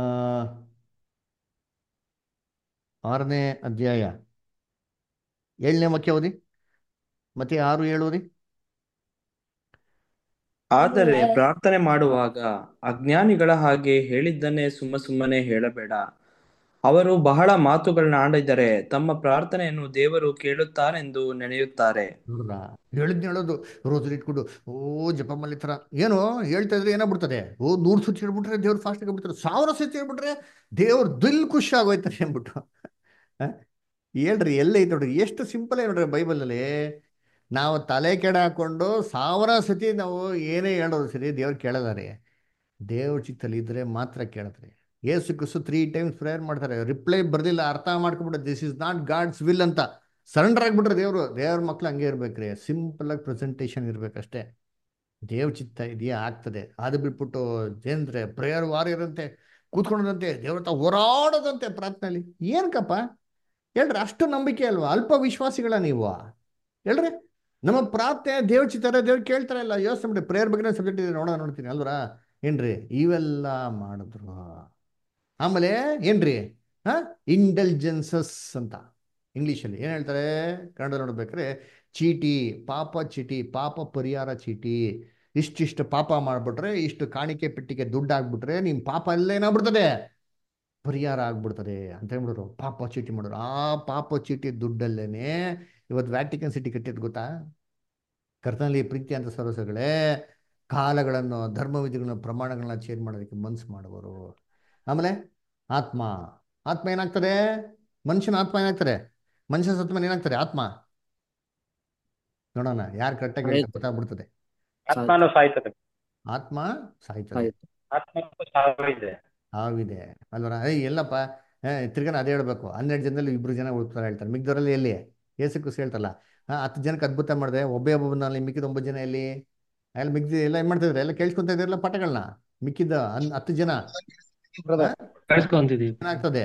ಆರನೇ ಅಧ್ಯಾಯ ಏಳನೇ ವಾಕ್ಯ ಓದಿ ಮತ್ತೆ ಆರು ಏಳು ಓದಿ ಆದರೆ ಪ್ರಾರ್ಥನೆ ಮಾಡುವಾಗ ಅಜ್ಞಾನಿಗಳ ಹಾಗೆ ಹೇಳಿದ್ದನ್ನೇ ಸುಮ್ಮ ಸುಮ್ಮನೆ ಹೇಳಬೇಡ ಅವರು ಬಹಳ ಮಾತುಗಳನ್ನ ಆಡಿದರೆ ತಮ್ಮ ಪ್ರಾರ್ಥನೆಯನ್ನು ದೇವರು ಕೇಳುತ್ತಾರೆಂದು ನೆನೆಯುತ್ತಾರೆ ನೋಡ್ರ ಹೇಳಿದ್ನ ಹೇಳೋದು ರೋಸರಿ ಇಟ್ಕೊಂಡು ಓ ಜಪಮಾಲೆ ಥರ ಏನು ಹೇಳ್ತಾ ಇದ್ರೆ ಏನಾಗ್ಬಿಡ್ತದೆ ಓ ನೂರು ಸುತ್ತಿ ಹೇಳ್ಬಿಟ್ರೆ ದೇವ್ರು ಫಾಸ್ಟ್ ಆಗ್ಬಿಡ್ತಾರೆ ಸಾವಿರ ಸುತ್ತಿ ಹೇಳ್ಬಿಟ್ರೆ ದೇವ್ರು ದಿಲ್ ಖುಷಿ ಆಗೋಯ್ತಾರೆ ಅಂದ್ಬಿಟ್ಟು ಹೇಳ್ರಿ ಎಲ್ಲೈತೆ ನೋಡ್ರಿ ಎಷ್ಟು ಸಿಂಪಲ್ ನೋಡ್ರಿ ಬೈಬಲಲ್ಲಿ ನಾವು ತಲೆ ಕೆಡ ಹಾಕೊಂಡು ಸಾವಿರ ಸತಿ ನಾವು ಏನೇ ಹೇಳೋದು ಸರಿ ದೇವ್ರು ಕೇಳಲ್ಲ ರೀ ದೇವ್ರ ಚಿತ್ತಲ್ಲಿ ಇದ್ರೆ ಮಾತ್ರ ಕೇಳ್ತಾರೆ Yesu Kristu three times prayer ಮಾಡ್ತಾರೆ ರಿಪ್ಲೈ ಬರ್ದಿಲ್ಲ ಅರ್ಥ ಮಾಡ್ಕೊಂಡ್ಬಿಟ್ಟು this is not God's will ಅಂತ ಸರೆಂಡರ್ ಆಗ್ಬಿಟ್ರೆ ದೇವರು ದೇವ್ರ ಮಕ್ಳು ಹಂಗೆ ಇರ್ಬೇಕ್ರಿ ಸಿಂಪಲ್ ಆಗಿ ಪ್ರೆಸೆಂಟೇಷನ್ ಇರ್ಬೇಕಷ್ಟೇ ದೇವ್ ಚಿತ್ತ ಇದೆಯಾ ಆಗ್ತದೆ ಅದು ಬಿಟ್ಬಿಟ್ಟು ಏನಂದ್ರೆ ಪ್ರೇಯರ್ ವಾರ್ ಇರಂತೆ ಕೂತ್ಕೊಳ್ಳೋದಂತೆ ದೇವ್ರ ಹತ್ರ ಹೋರಾಡೋದಂತೆ ಪ್ರಾರ್ಥನೆಯಲ್ಲಿ ಏನಕ್ಕಪ್ಪ ಹೇಳ್ರಿ ಅಷ್ಟು ನಂಬಿಕೆ ಅಲ್ವಾ ಅಲ್ಪ ವಿಶ್ವಾಸಿಗಳ ನೀವು ಹೇಳ್ರಿ ನಮ್ಮ ಪ್ರಾರ್ಥನೆ ದೇವ್ ಚಿತ್ತಾರೆ ದೇವ್ರು ಕೇಳ್ತಾರೆ ಇಲ್ಲ ಯೋಚನೆ ಮಾಡಿ ಪ್ರೇಯರ್ ಬಗ್ಗೆ ಸಬ್ಜೆಕ್ಟ್ ಇದೆ ನೋಡೋಣ ನೋಡ್ತೀನಿ ಅಲ್ವರ ಏನ್ರಿ ಇವೆಲ್ಲ ಮಾಡಿದ್ರು ಆಮೇಲೆ ಏನ್ರಿ ಹಾ ಇಂಟೆಲಿಜೆನ್ಸಸ್ ಅಂತ ಇಂಗ್ಲೀಷಲ್ಲಿ ಏನು ಹೇಳ್ತಾರೆ ಕನ್ನಡ ನೋಡ್ಬೇಕಾದ್ರೆ ಚೀಟಿ ಪಾಪ ಚೀಟಿ ಪಾಪ ಪರಿಹಾರ ಚೀಟಿ ಇಷ್ಟಿಷ್ಟು ಪಾಪ ಮಾಡಿಬಿಟ್ರೆ ಇಷ್ಟು ಕಾಣಿಕೆ ಪೆಟ್ಟಿಗೆ ದುಡ್ಡು ಆಗ್ಬಿಟ್ರೆ ನಿಮ್ಮ ಪಾಪ ಎಲ್ಲ ಏನಾಗ್ಬಿಡ್ತದೆ ಪರಿಹಾರ ಆಗ್ಬಿಡ್ತದೆ ಅಂತ ಹೇಳ್ಬಿಡೋರು ಪಾಪ ಚೀಟಿ ಮಾಡೋರು ಆ ಪಾಪ ಚೀಟಿ ದುಡ್ಡಲ್ಲೇನೆ ಇವತ್ತು ವ್ಯಾಟಿಕನ್ ಸಿಟಿ ಕಟ್ಟಿದ್ ಗೊತ್ತಾ ಕರ್ತನಲ್ಲಿ ಪ್ರೀತಿ ಅಂತ ಸರಸಗಳೇ ಕಾಲಗಳನ್ನು ಧರ್ಮವಿಧಿಗಳನ್ನ ಪ್ರಮಾಣಗಳನ್ನ ಚೇಂಜ್ ಮಾಡೋದಕ್ಕೆ ಮನ್ಸು ಮಾಡುವರು ಆಮೇಲೆ ಆತ್ಮ ಆತ್ಮ ಏನಾಗ್ತದೆ ಮನುಷ್ಯನ ಆತ್ಮ ಏನಾಗ್ತದೆ ಮನುಷ್ಯ ಸತ್ತ ಮೇಲೆ ಏನಾಗ್ತದೆ ಆತ್ಮ ನೋಡೋಣ ಯಾರು ಕರೆಕ್ಟಾಗಿ ಗೊತ್ತಾಗ್ಬಿಡ್ತದೆ ಆತ್ಮನು ಸಾಯ್ತದೆ ಆತ್ಮ ಸಾಯ್ತದೆ ಸಾಯುತ್ತೆ ಆತ್ಮಕ್ಕೂ ಸಾವಿದೆ ಸಾವಿದೆ ಅಲ್ವರ ಏಯ್ ಎಲ್ಲಪ್ಪ ಏ, ತಿರ್ಗಾ ಅದೇ ಹೇಳ್ಬೇಕು ಹನ್ನೆರಡು ಜನದಲ್ಲಿ ಇಬ್ರು ಜನ ಉಳ್ತಾರೆ ಹೇಳ್ತಾರೆ ಮಿಕ್ದವರಲ್ಲಿ ಎಲ್ಲಿ ಏಸು ಕ್ರಿಸ್ತ ಹೇಳ್ತಾರಲ್ಲ ಹಾ ಹತ್ತು ಜನಕ್ಕೆ ಅದ್ಭುತ ಮಾಡಿದೆ ಒಬ್ಬೇ ಒಬ್ಬನಲ್ಲಿ ಮಿಕ್ಕಿದ ಒಂಬತ್ತು ಜನ ಎಲ್ಲಿ ಅಲ್ಲಿ ಮಿಕ್ಕಿದ ಎಲ್ಲ ಏನ್ ಮಾಡ್ತಿದ್ರೆ ಎಲ್ಲ ಕೇಳಿಸ್ಕೊಂತ ಇದ್ರಲ್ಲ ಪಾಠಗಳನ್ನ ಮಿಕ್ಕಿದ ಹನ್- ಹತ್ತು ಜನ ಬ್ರದರ್ ಕಳ್ಸ್ಕೊಂತಿದೀವಿ ಏನಾಗ್ತದೆ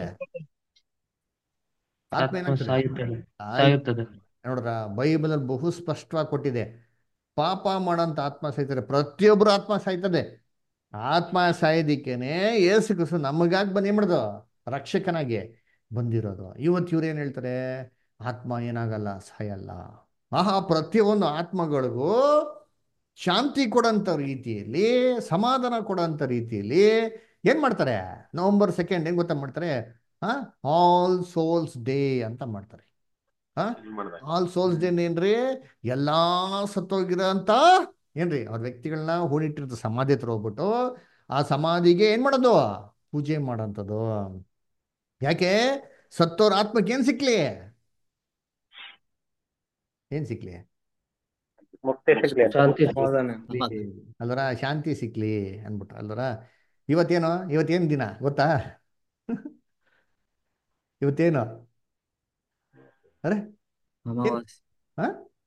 ಆತ್ಮ ಆತ್ಮ ಏನಾಗ್ತದೆ ಸಾಯುತ್ತದೆ ಸಾಯ್- ಸಾಯುತ್ತದೆ ನೋಡ್ರ ಬೈಬಲ್ ಅಲ್ಲಿ ಬಹು ಸ್ಪಷ್ಟವಾಗಿ ಕೊಟ್ಟಿದೆ ಪಾಪ ಮಾಡೋಂಥ ಆತ್ಮ ಸಾಯ್ತಾರೆ ಪ್ರತಿಯೊಬ್ಬರು ಆತ್ಮ ಸಾಯ್ತದೆ ಆತ್ಮ ಸಾಯೋದಿಕ್ಕೇನೆ ಏಸು ಕ್ರಿಸ್ತು ನಮಗಾಗಿ ಬಂದು ಏನ್ ಮಾಡೋದು ರಕ್ಷಕನಾಗಿ ಬಂದಿರೋದು ಇವತ್ತು ಇವ್ರು ಏನ್ ಹೇಳ್ತಾರೆ ಆತ್ಮ ಏನಾಗಲ್ಲ ಸಾಯಲ್ಲ ಆಹಾ ಪ್ರತಿಯೊಂದು ಆತ್ಮಗಳಿಗೂ ಶಾಂತಿ ಕೊಡೋಂಥ ರೀತಿಯಲ್ಲಿ ಸಮಾಧಾನ ಕೊಡೋಂಥ ರೀತಿಯಲ್ಲಿ ಏನ್ ಮಾಡ್ತಾರೆ ನವೆಂಬರ್ ಸೆಕೆಂಡ್ ಏನ್ ಗೊತ್ತಾ ಮಾಡ್ತಾರೆ ಹಾ ಆಲ್ ಸೋಲ್ಸ್ ಡೇ ಅಂತ ಮಾಡ್ತಾರೆ ಹಾ ಆಲ್ ಸೋಲ್ಸ್ ಡೇ ಏನ್ರಿ ಎಲ್ಲಾ ಸತ್ತೋಗಿರೋಂಥ ಏನ್ರಿ ಅವ್ರ ವ್ಯಕ್ತಿಗಳನ್ನ ಹೂಣಿಟ್ಟಿರ್ತ ಸಮಾಧಿ ಹತ್ರ ಹೋಗ್ಬಿಟ್ಟು ಆ ಸಮಾಧಿಗೆ ಏನ್ ಮಾಡೋದು ಪೂಜೆ ಮಾಡೋಂಥದ್ದು ಯಾಕೆ ಸತ್ತೋರ್ ಆತ್ಮಕ್ಕೆ ಏನ್ ಸಿಕ್ಲಿ ಏನ್ ಸಿಕ್ಲಿ ಮುಕ್ತಿ ಸಿಗ್ಲಿ ಅಂತ. ಶಾಂತಿ ಸಮಾಧಾನ ಸಿಕ್ಲಿ. ಅಲ್ವರ ಶಾಂತಿ ಸಿಕ್ಲಿ ಅನ್ಬಿಟ್ಟು ಅಲ್ವರ ಇವತ್ತೇನು ಇವತ್ತೇನ್ ದಿನ ಗೊತ್ತಾ ಇವತ್ತೇನು ಅರೆ ಅಮಾವಾಸ್ಯೆ ಹಾ